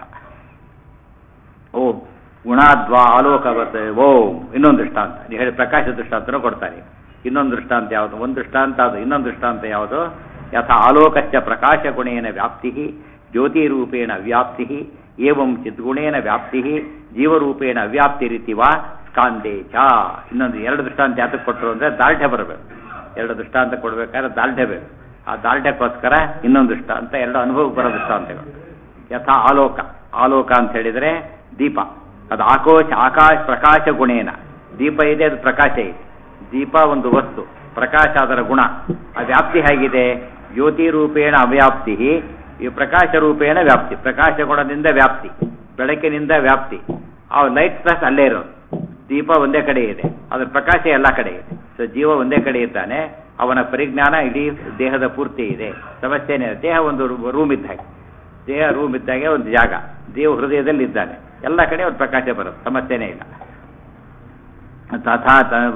ಓಂ ಗುಣಾದ್ವಾ ಆಲೋಕವತ್ ಓಂ ಇನ್ನೊಂದು ದೃಷ್ಟಾಂತ ನೀವು ಹೇಳಿ ಪ್ರಕಾಶ ದೃಷ್ಟಾಂತನೂ ಕೊಡ್ತಾರೆ ಇನ್ನೊಂದು ದೃಷ್ಟಾಂತ ಯಾವುದು ಒಂದು ದೃಷ್ಟಾಂತ ಅದು ಇನ್ನೊಂದು ದೃಷ್ಟಾಂತ ಯಾವುದು ಯಥ ಆಲೋಕಶ್ಚ ಪ್ರಕಾಶ ಗುಣೇನ ವ್ಯಾಪ್ತಿ ಜ್ಯೋತಿರೂಪೇಣ ವ್ಯಾಪ್ತಿ ಏವಂ ಚಿದ್ಗುಣೇನ ವ್ಯಾಪ್ತಿ ಜೀವರೂಪೇಣ ಅವ್ಯಾಪ್ತಿ ರೀತಿ ವಾ ಸ್ಕಾಂದೇ ಚ ಇನ್ನೊಂದು ಎರಡು ದೃಷ್ಟಾಂತ ಯಾತಕ್ಕೆ ಕೊಟ್ಟರು ಅಂದ್ರೆ ದಾರ್ಢ್ಯ ಬರಬೇಕು ಎರಡು ದೃಷ್ಟಾಂತ ಕೊಡ್ಬೇಕಾದ್ರೆ ದಾರ್ಢ್ಯ ಬೇಕು ಆ ದಾರ್ಢ್ಯಕ್ಕೋಸ್ಕರ ಇನ್ನೊಂದು ದೃಷ್ಟಾಂತ ಎರಡು ಅನುಭವಕ್ಕೆ ಬರೋ ದೃಷ್ಟಾಂತಗಳು ಯಥಾ ಆಲೋಕ ಆಲೋಕ ಅಂತ ಹೇಳಿದ್ರೆ ದೀಪ ಅದು ಆಕೋಶ ಆಕಾಶ ಪ್ರಕಾಶ ಗುಣೇನ ದೀಪ ಇದೆ ಅದು ಪ್ರಕಾಶ ಇದೆ ದೀಪ ಒಂದು ವಸ್ತು ಪ್ರಕಾಶ ಅದರ ಗುಣ ಆ ವ್ಯಾಪ್ತಿ ಹೇಗಿದೆ ಜ್ಯೋತಿ ರೂಪೇಣ ಅವ್ಯಾಪ್ತಿ ಈ ಪ್ರಕಾಶ ರೂಪೇಣ ವ್ಯಾಪ್ತಿ ಪ್ರಕಾಶ ಗುಣದಿಂದ ವ್ಯಾಪ್ತಿ ಬೆಳಕಿನಿಂದ ವ್ಯಾಪ್ತಿ ಆ ಲೈಟ್ ಪ್ಲಸ್ ಅಲ್ಲೇ ಇರೋದು ದೀಪ ಒಂದೇ ಕಡೆ ಇದೆ ಅದರ ಪ್ರಕಾಶ ಎಲ್ಲ ಕಡೆ ಇದೆ ಸೊ ಜೀವ ಒಂದೇ ಕಡೆ ಇದ್ದಾನೆ ಅವನ ಪರಿಜ್ಞಾನ ಇಡೀ ದೇಹದ ಪೂರ್ತಿ ಇದೆ ಸಮಸ್ಯೆನೇ ದೇಹ ಒಂದು ರೂಮ್ ಇದ್ದ ಹಾಗೆ ದೇಹ ರೂಮ್ ಇದ್ದಾಗೆ ಒಂದು ಜಾಗ ದೇವ ಹೃದಯದಲ್ಲಿ ಇದ್ದಾನೆ ಎಲ್ಲ ಕಡೆ ಒಂದು ಪ್ರಕಾಶ ಬರುತ್ತೆ ಸಮಸ್ಯೆನೇ ಇಲ್ಲ ತಥಾ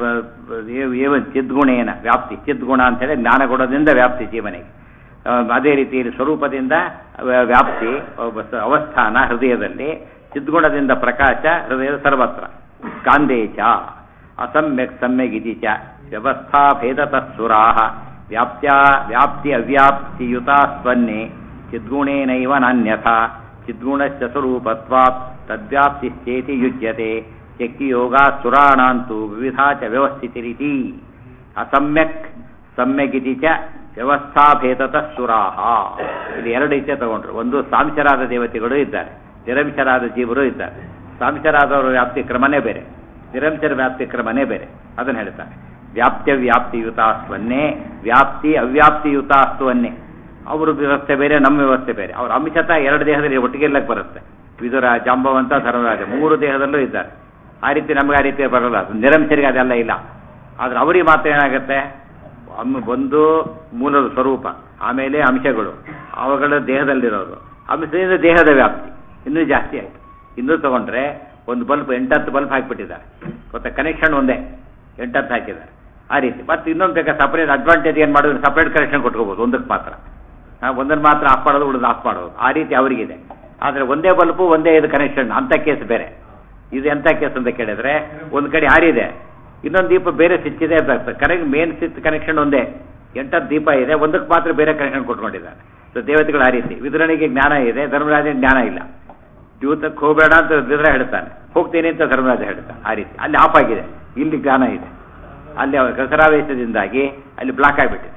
ಏವ ಚಿದ್ಗುಣೇನ ವ್ಯಾಪ್ತಿ ಚಿದ್ಗುಣ ಅಂತ ಹೇಳಿ ಜ್ಞಾನಗುಣದಿಂದ ವ್ಯಾಪ್ತಿ ಜೀವನಿಗೆ ಅದೇ ರೀತಿ ಸ್ವರೂಪದಿಂದ ವ್ಯಾಪ್ತಿ ಅವಸ್ಥಾನ ಹೃದಯದಲ್ಲಿ ಚಿದ್ಗುಣದಿಂದ ಪ್ರಕಾಶ ಹೃದಯದ ಸರ್ವತ್ರ ಕಾಂದೇಚ ಅಸಮ್ಯಕ್ ಸಮ್ಯಗಿತಿ ಚ ವ್ಯವಸ್ಥಾ ಭೇದತಃ ಸುರಾಹ ವ್ಯಾಪ್ತ್ಯಾ ವ್ಯಾಪ್ತಿ ಅವ್ಯಾಪ್ತಿಯುತಾ ಸ್ವನ್ನೆ ಚಿದ್ಗುಣೇನೈವ ನಾನ್ಯಥಾ ಚಿದ್ಗುಣಶ್ಚ ಸ್ವರೂಪತ್ವಾತ್ ತದ್ವ್ಯಾಪ್ತಿಶ್ಚೇತಿ ಯುಜ್ಯತೆ ಶಕ್ತಿಯೋಗ ಸುರಾಣಾಂತು ವಿವಿಧಾ ಚ ವ್ಯವಸ್ಥಿತಿರಿತಿ ಅಸಮ್ಯಕ್ ಸಮ್ಯಗಿತಿ ಚ ವ್ಯವಸ್ಥಾಭೇದತ ಸುರಾಹ ಇಲ್ಲಿ ಎರಡು ಇಚ್ಛೆ ತಗೊಂಡ್ರು ಒಂದು ಸಾಂಶರಾದ ದೇವತೆಗಳು ಇದ್ದಾರೆ ನಿರಂಶರಾದ ಜೀವರು ಇದ್ದಾರೆ ಸಾಂಶರಾದವರ ವ್ಯಾಪ್ತಿ ಕ್ರಮನೇ ಬೇರೆ ನಿರಂಶರ ವ್ಯಾಪ್ತಿ ಕ್ರಮನೇ ಬೇರೆ ಅದನ್ನು ಹೇಳ್ತಾರೆ ವ್ಯಾಪ್ತ್ಯ ವ್ಯಾಪ್ತಿಯುತಾಸ್ವನ್ನೇ ವ್ಯಾಪ್ತಿ ಅವ್ಯಾಪ್ತಿಯುತಾಸ್ವನ್ನೇ ಅವ್ರ ವ್ಯವಸ್ಥೆ ಬೇರೆ ನಮ್ಮ ವ್ಯವಸ್ಥೆ ಬೇರೆ ಅವ್ರ ಅಂಶತ ಎರಡು ದೇಹದಲ್ಲಿ ಒಟ್ಟಿಗೆ ಇರ್ಲಕ್ಕೆ ಬರುತ್ತೆ ವಿದುರ ಜಾಂಬವಂತ ಧರ್ಮರಾಜ ಮೂರು ದೇಹದಲ್ಲೂ ಇದ್ದಾರೆ ಆ ರೀತಿ ನಮ್ಗೆ ಆ ರೀತಿ ಬರಲ್ಲ ನಿರಂಶರಿಗೆ ಅದೆಲ್ಲ ಇಲ್ಲ ಆದ್ರೆ ಅವರಿಗೆ ಮಾತ್ರ ಏನಾಗುತ್ತೆ ಒಂದು ಮೂಲದ ಸ್ವರೂಪ ಆಮೇಲೆ ಅಂಶಗಳು ಅವುಗಳ ದೇಹದಲ್ಲಿರೋದು ಅಂಶದಿಂದ ದೇಹದ ವ್ಯಾಪ್ತಿ ಇನ್ನೂ ಜಾಸ್ತಿ ಆಯಿತು ಇನ್ನೂ ತಗೊಂಡ್ರೆ ಒಂದು ಬಲ್ಬ್ ಎಂಟತ್ತು ಬಲ್ಬ್ ಹಾಕಿಬಿಟ್ಟಿದ್ದಾರೆ ಗೊತ್ತಾ ಕನೆಕ್ಷನ್ ಒಂದೇ ಎಂಟತ್ತು ಹಾಕಿದ್ದಾರೆ ಆ ರೀತಿ ಮತ್ತೆ ಇನ್ನೊಂದು ಬೇಕಾ ಸಪ್ರೇಟ್ ಅಡ್ವಾಂಟೇಜ್ ಏನು ಮಾಡಿದ್ರೆ ಸಪ್ರೇಟ್ ಕನೆಕ್ಷನ್ ಕೊಟ್ಕೋಬೋದು ಒಂದಕ್ಕೆ ಮಾತ್ರ ಹಾ, ಒಂದನ್ನು ಮಾತ್ರ ಆಫ್ ಮಾಡೋದು ಉಳಿದು ಆಫ್ ಮಾಡೋದು ಆ ರೀತಿ ಅವರಿಗಿದೆ ಆದರೆ ಒಂದೇ ಬಲ್ಬು ಒಂದೇ ಇದು ಕನೆಕ್ಷನ್ ಅಂಥ ಕೇಸ್ ಬೇರೆ ಇದು ಎಂಥ ಕೇಸ್ ಅಂತ ಕೇಳಿದ್ರೆ ಒಂದು ಕಡೆ ಆರಿದೆ ಇನ್ನೊಂದು ದೀಪ ಬೇರೆ ಸ್ವಿಚ್ ಇದೆ ಕರೆಕ್ಟ್ ಮೇನ್ ಸ್ವಿಚ್ ಕನೆಕ್ಷನ್ ಒಂದೇ ಎಂಟತ್ತು ದೀಪ ಇದೆ ಒಂದಕ್ಕೆ ಮಾತ್ರ ಬೇರೆ ಕನೆಕ್ಷನ್ ಕೊಟ್ಕೊಂಡಿದ್ದಾರೆ ಸೊ ದೇವತೆಗಳು ಆ ರೀತಿ ವಿದುರನಿಗೆ ಜ್ಞಾನ ಇದೆ ಧರ್ಮರಾಜನಿಗೆ ಜ್ಞಾನ ಇಲ್ಲ ಜೀವಿತಕ್ಕೆ ಹೋಗಬೇಡ ಅಂತ ವಿದುರ ಹೇಳ್ತಾನೆ ಹೋಗ್ತೇನೆ ಅಂತ ಧರ್ಮರಾಜ ಹೇಳ್ತಾನೆ ಆ ರೀತಿ ಅಲ್ಲಿ ಆಫ್ ಆಗಿದೆ ಇಲ್ಲಿ ಜ್ಞಾನ ಇದೆ ಅಲ್ಲಿ ಅವರ ಕಸರಾವೇಶದಿಂದಾಗಿ ಅಲ್ಲಿ ಬ್ಲಾಕ್ ಆಗಿಬಿಟ್ಟಿದೆ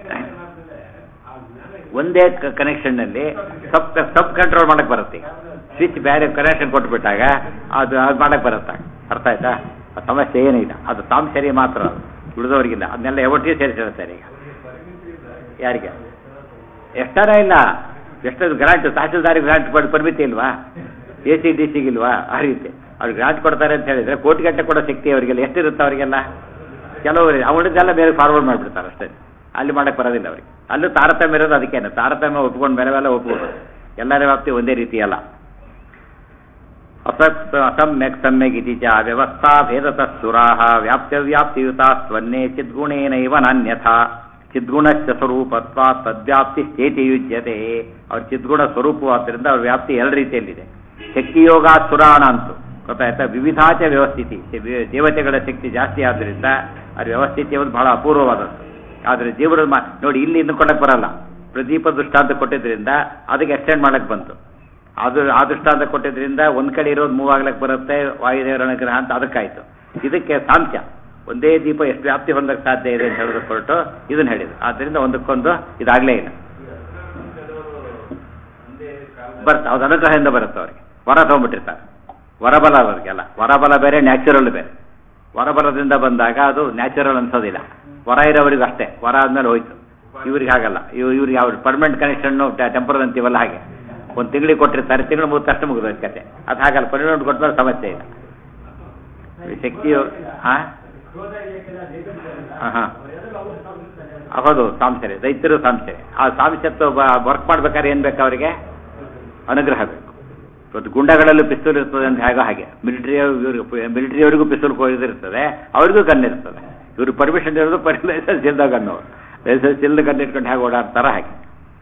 ಒಂದೇ ಕನೆಕ್ಷನ್ನಲ್ಲಿ ಸಬ್ ಸಬ್ ಕಂಟ್ರೋಲ್ ಮಾಡಕ್ ಬರುತ್ತೆ ಸ್ವಿಚ್ ಬೇರೆ ಕನೆಕ್ಷನ್ ಕೊಟ್ಬಿಟ್ಟಾಗ ಅದು ಅದು ಮಾಡಕ್ ಬರುತ್ತೆ ಅರ್ಥ ಆಯ್ತಾ ಆ ಸಮಸ್ಯೆ ಏನಿಲ್ಲ ಅದು ತಾಮ್ ಸರಿ ಮಾತ್ರ ಉಳಿದವರಿಗಿಲ್ಲ ಅದನ್ನೆಲ್ಲ ಯಾವತ್ತಿಗೆ ಸೇರಿಸಿರ್ತಾರೆ ಈಗ ಯಾರಿಗೆ ಎಷ್ಟಾರ ಇಲ್ಲ ಎಷ್ಟೊಂದು ಗ್ರಾಂಟ್ ತಹಸೀಲ್ದಾರಿಗೆ ಗ್ರಾಂಟ್ ಕೊಟ್ಟು ಪರ್ಮಿತಿ ಇಲ್ವಾ ಎ ಸಿ ಡಿ ಸಿಗಿಲ್ವಾ ಆ ರೀತಿ ಅವ್ರು ಗ್ರಾಂಟ್ ಕೊಡ್ತಾರೆ ಅಂತ ಹೇಳಿದ್ರೆ ಕೋಟಿಗಟ್ಟಲೆ ಕೊಡೋ ಶಕ್ತಿ ಅವರಿಗೆಲ್ಲ ಎಷ್ಟಿರುತ್ತೆ ಅವರಿಗೆಲ್ಲ ಕೆಲವರು ಅವಳಿದ್ದೆಲ್ಲ ಬೇರೆ ಫಾರ್ವರ್ಡ್ ಮಾಡಿಬಿಡ್ತಾರೆ ಅಷ್ಟೇ ಅಲ್ಲಿ ಮಾಡಕ್ ಬರೋದಿಲ್ಲ ಅವ್ರಿಗೆ ಅಲ್ಲೂ ತಾರತಮ್ಯ ಇರೋದು ಅದಕ್ಕೇನೆ ತಾರತಮ್ಯ ಒಪ್ಕೊಂಡು ಬೇರೆವೆಲ್ಲ ಒಪ್ಕೊಂಡು ಎಲ್ಲರ ವ್ಯಾಪ್ತಿ ಒಂದೇ ರೀತಿ ಅಲ್ಲ ಅಸತ್ ಅಸಮ್ಯಕ್ ಸಮ್ಯಕ್ ಇತಿ ಚ ವ್ಯವಸ್ಥಾ ಭೇದತಃ ಸುರಾಹ ವ್ಯಾಪ್ಯ ವ್ಯಾಪ್ತಿಯುತ ಸ್ವನ್ನೇ ಚಿದ್ಗುಣೇನೈವ ನಾನ್ಯಥಾ ಚಿದ್ಗುಣಶ್ಚ ಸ್ವರೂಪತ್ವ ತದ್ವ್ಯಾಪ್ತಿ ಸ್ಥೇತಿ ಯುಜ್ಯತೆ ಅವ್ರ ಚಿದ್ಗುಣ ಸ್ವರೂಪವಾದ್ದರಿಂದ ಅವ್ರ ವ್ಯಾಪ್ತಿ ಎರಡು ರೀತಿಯಲ್ಲಿದೆ ಶಕ್ತಿಯೋಗ ಸುರಾಣ ಅಂತು ಗೊತ್ತಾಯ್ತಾ ವಿವಿಧಾಚ ವ್ಯವಸ್ಥಿತಿ ದೇ- ದೇವತೆಗಳ ಶಕ್ತಿ ಜಾಸ್ತಿ ಆದ್ದರಿಂದ ಅವ್ರ ವ್ಯವಸ್ಥಿತಿ ಒಂದು ಬಹಳ ಅಪೂರ್ವವಾದದ್ದು ಆದರೆ ಜೀವನ ಮಾ ನೋಡಿ ಇಲ್ಲಿ ಇನ್ಕೊಳಕ್ ಬರಲ್ಲ ಪ್ರದೀಪ ದೃಷ್ಟಾಂತ ಕೊಟ್ಟಿದ್ರಿಂದ ಅದಕ್ಕೆ ಎಕ್ಸ್ಟೆಂಡ್ ಮಾಡಕ್ ಬಂತು ಅದು ಆ ದೃಷ್ಟಾಂತ ಕೊಟ್ಟಿದ್ರಿಂದ ಒಂದ್ ಕಡೆ ಇರೋದು ಮೂವ್ ಆಗ್ಲಕ್ ಬರುತ್ತೆ ವಾಯುದೇವರ ಅನುಗ್ರಹ ಅಂತ ಅದಕ್ಕಾಯ್ತು ಇದಕ್ಕೆ ಸಾಂಖ್ಯ ಒಂದೇ ದೀಪ ಎಷ್ಟು ವ್ಯಾಪ್ತಿ ಹೊಂದಕ್ಕೆ ಸಾಧ್ಯ ಇದೆ ಅಂತ ಹೇಳೋದು ಹೊರಟು ಇದನ್ನ ಹೇಳಿದ್ರು ಆದ್ದರಿಂದ ಒಂದಕ್ಕೊಂದು ಇದಾಗಲೇ ಇಲ್ಲ ಬರ್ತ ಅವ್ರ ಅನುಗ್ರಹದಿಂದ ಬರುತ್ತೆ ಅವ್ರಿಗೆ ವರ ತಗೊಂಡ್ಬಿಟ್ಟಿರ್ತಾರೆ ವರಬಲ ಅವ್ರಿಗೆಲ್ಲ ವರಬಲ ಬೇರೆ ನ್ಯಾಚುರಲ್ ಬೇರೆ ವರಬಲದಿಂದ ಬಂದಾಗ ಅದು ನ್ಯಾಚುರಲ್ ಅನ್ಸೋದಿಲ್ಲ ವರ ಇರೋವರಿಗೂ ಅಷ್ಟೇ ವರ ಆದ್ಮೇಲೆ ಹೋಯ್ತು ಇವ್ರಿಗೆ ಹಾಗಲ್ಲ ಇವ್ ಇವ್ರಿಗೆ ಯಾವ ಪರ್ಮನೆಂಟ್ ಕನೆಕ್ಷನ್ ಟೆಂಪರ್ ಅಂತೀವಲ್ಲ ಹಾಗೆ ಒಂದು ತಿಂಗಳಿಗೆ ಕೊಟ್ಟಿರ್ತಾರೆ ತಿಂಗಳು ಮುಗಿದ ತಕ್ಷಣ ಮುಗಿದ ಕತೆ ಅದು ಹಾಗಲ್ಲ ಪರ್ಮನೆಂಟ್ ಕೊಟ್ಟಮೇಲೆ ಸಮಸ್ಯೆ ಇಲ್ಲ ಶಕ್ತಿ ಹಾ ಹಾ ಹೌದು ಸಾಂಶರೆ ದೈತ್ಯರು ಸಾಂಶರೆ ಆ ಸಾಂಶತ್ವ ವರ್ಕ್ ಮಾಡ್ಬೇಕಾದ್ರೆ ಏನ್ ಬೇಕು ಅವರಿಗೆ ಅನುಗ್ರಹ ಬೇಕು ಇವತ್ತು ಗುಂಡಗಳಲ್ಲೂ ಪಿಸ್ತೂಲ್ ಇರ್ತದೆ ಅಂತ ಹೇಗೋ ಹಾಗೆ ಮಿಲಿಟರಿ ಮಿಲಿಟರಿಯವರಿಗೂ ಪಿಸ್ತೂಲ್ ಇರ್ತದೆ ಅವ್ರಿಗೂ ಗನ್ ಇರ್ತದೆ ಇವ್ರು ಪರ್ಮಿಷನ್ ಇರೋದು ಪರಿ ಲೈಸೆನ್ಸ್ ಇಲ್ದ ಗನ್ನು ಲೈಸೆನ್ಸ್ ಇಲ್ಲದ ಗನ್ ಇಟ್ಕೊಂಡು ಹೇಗೆ ಓಡಾಡ್ತಾರ ಹಾಗೆ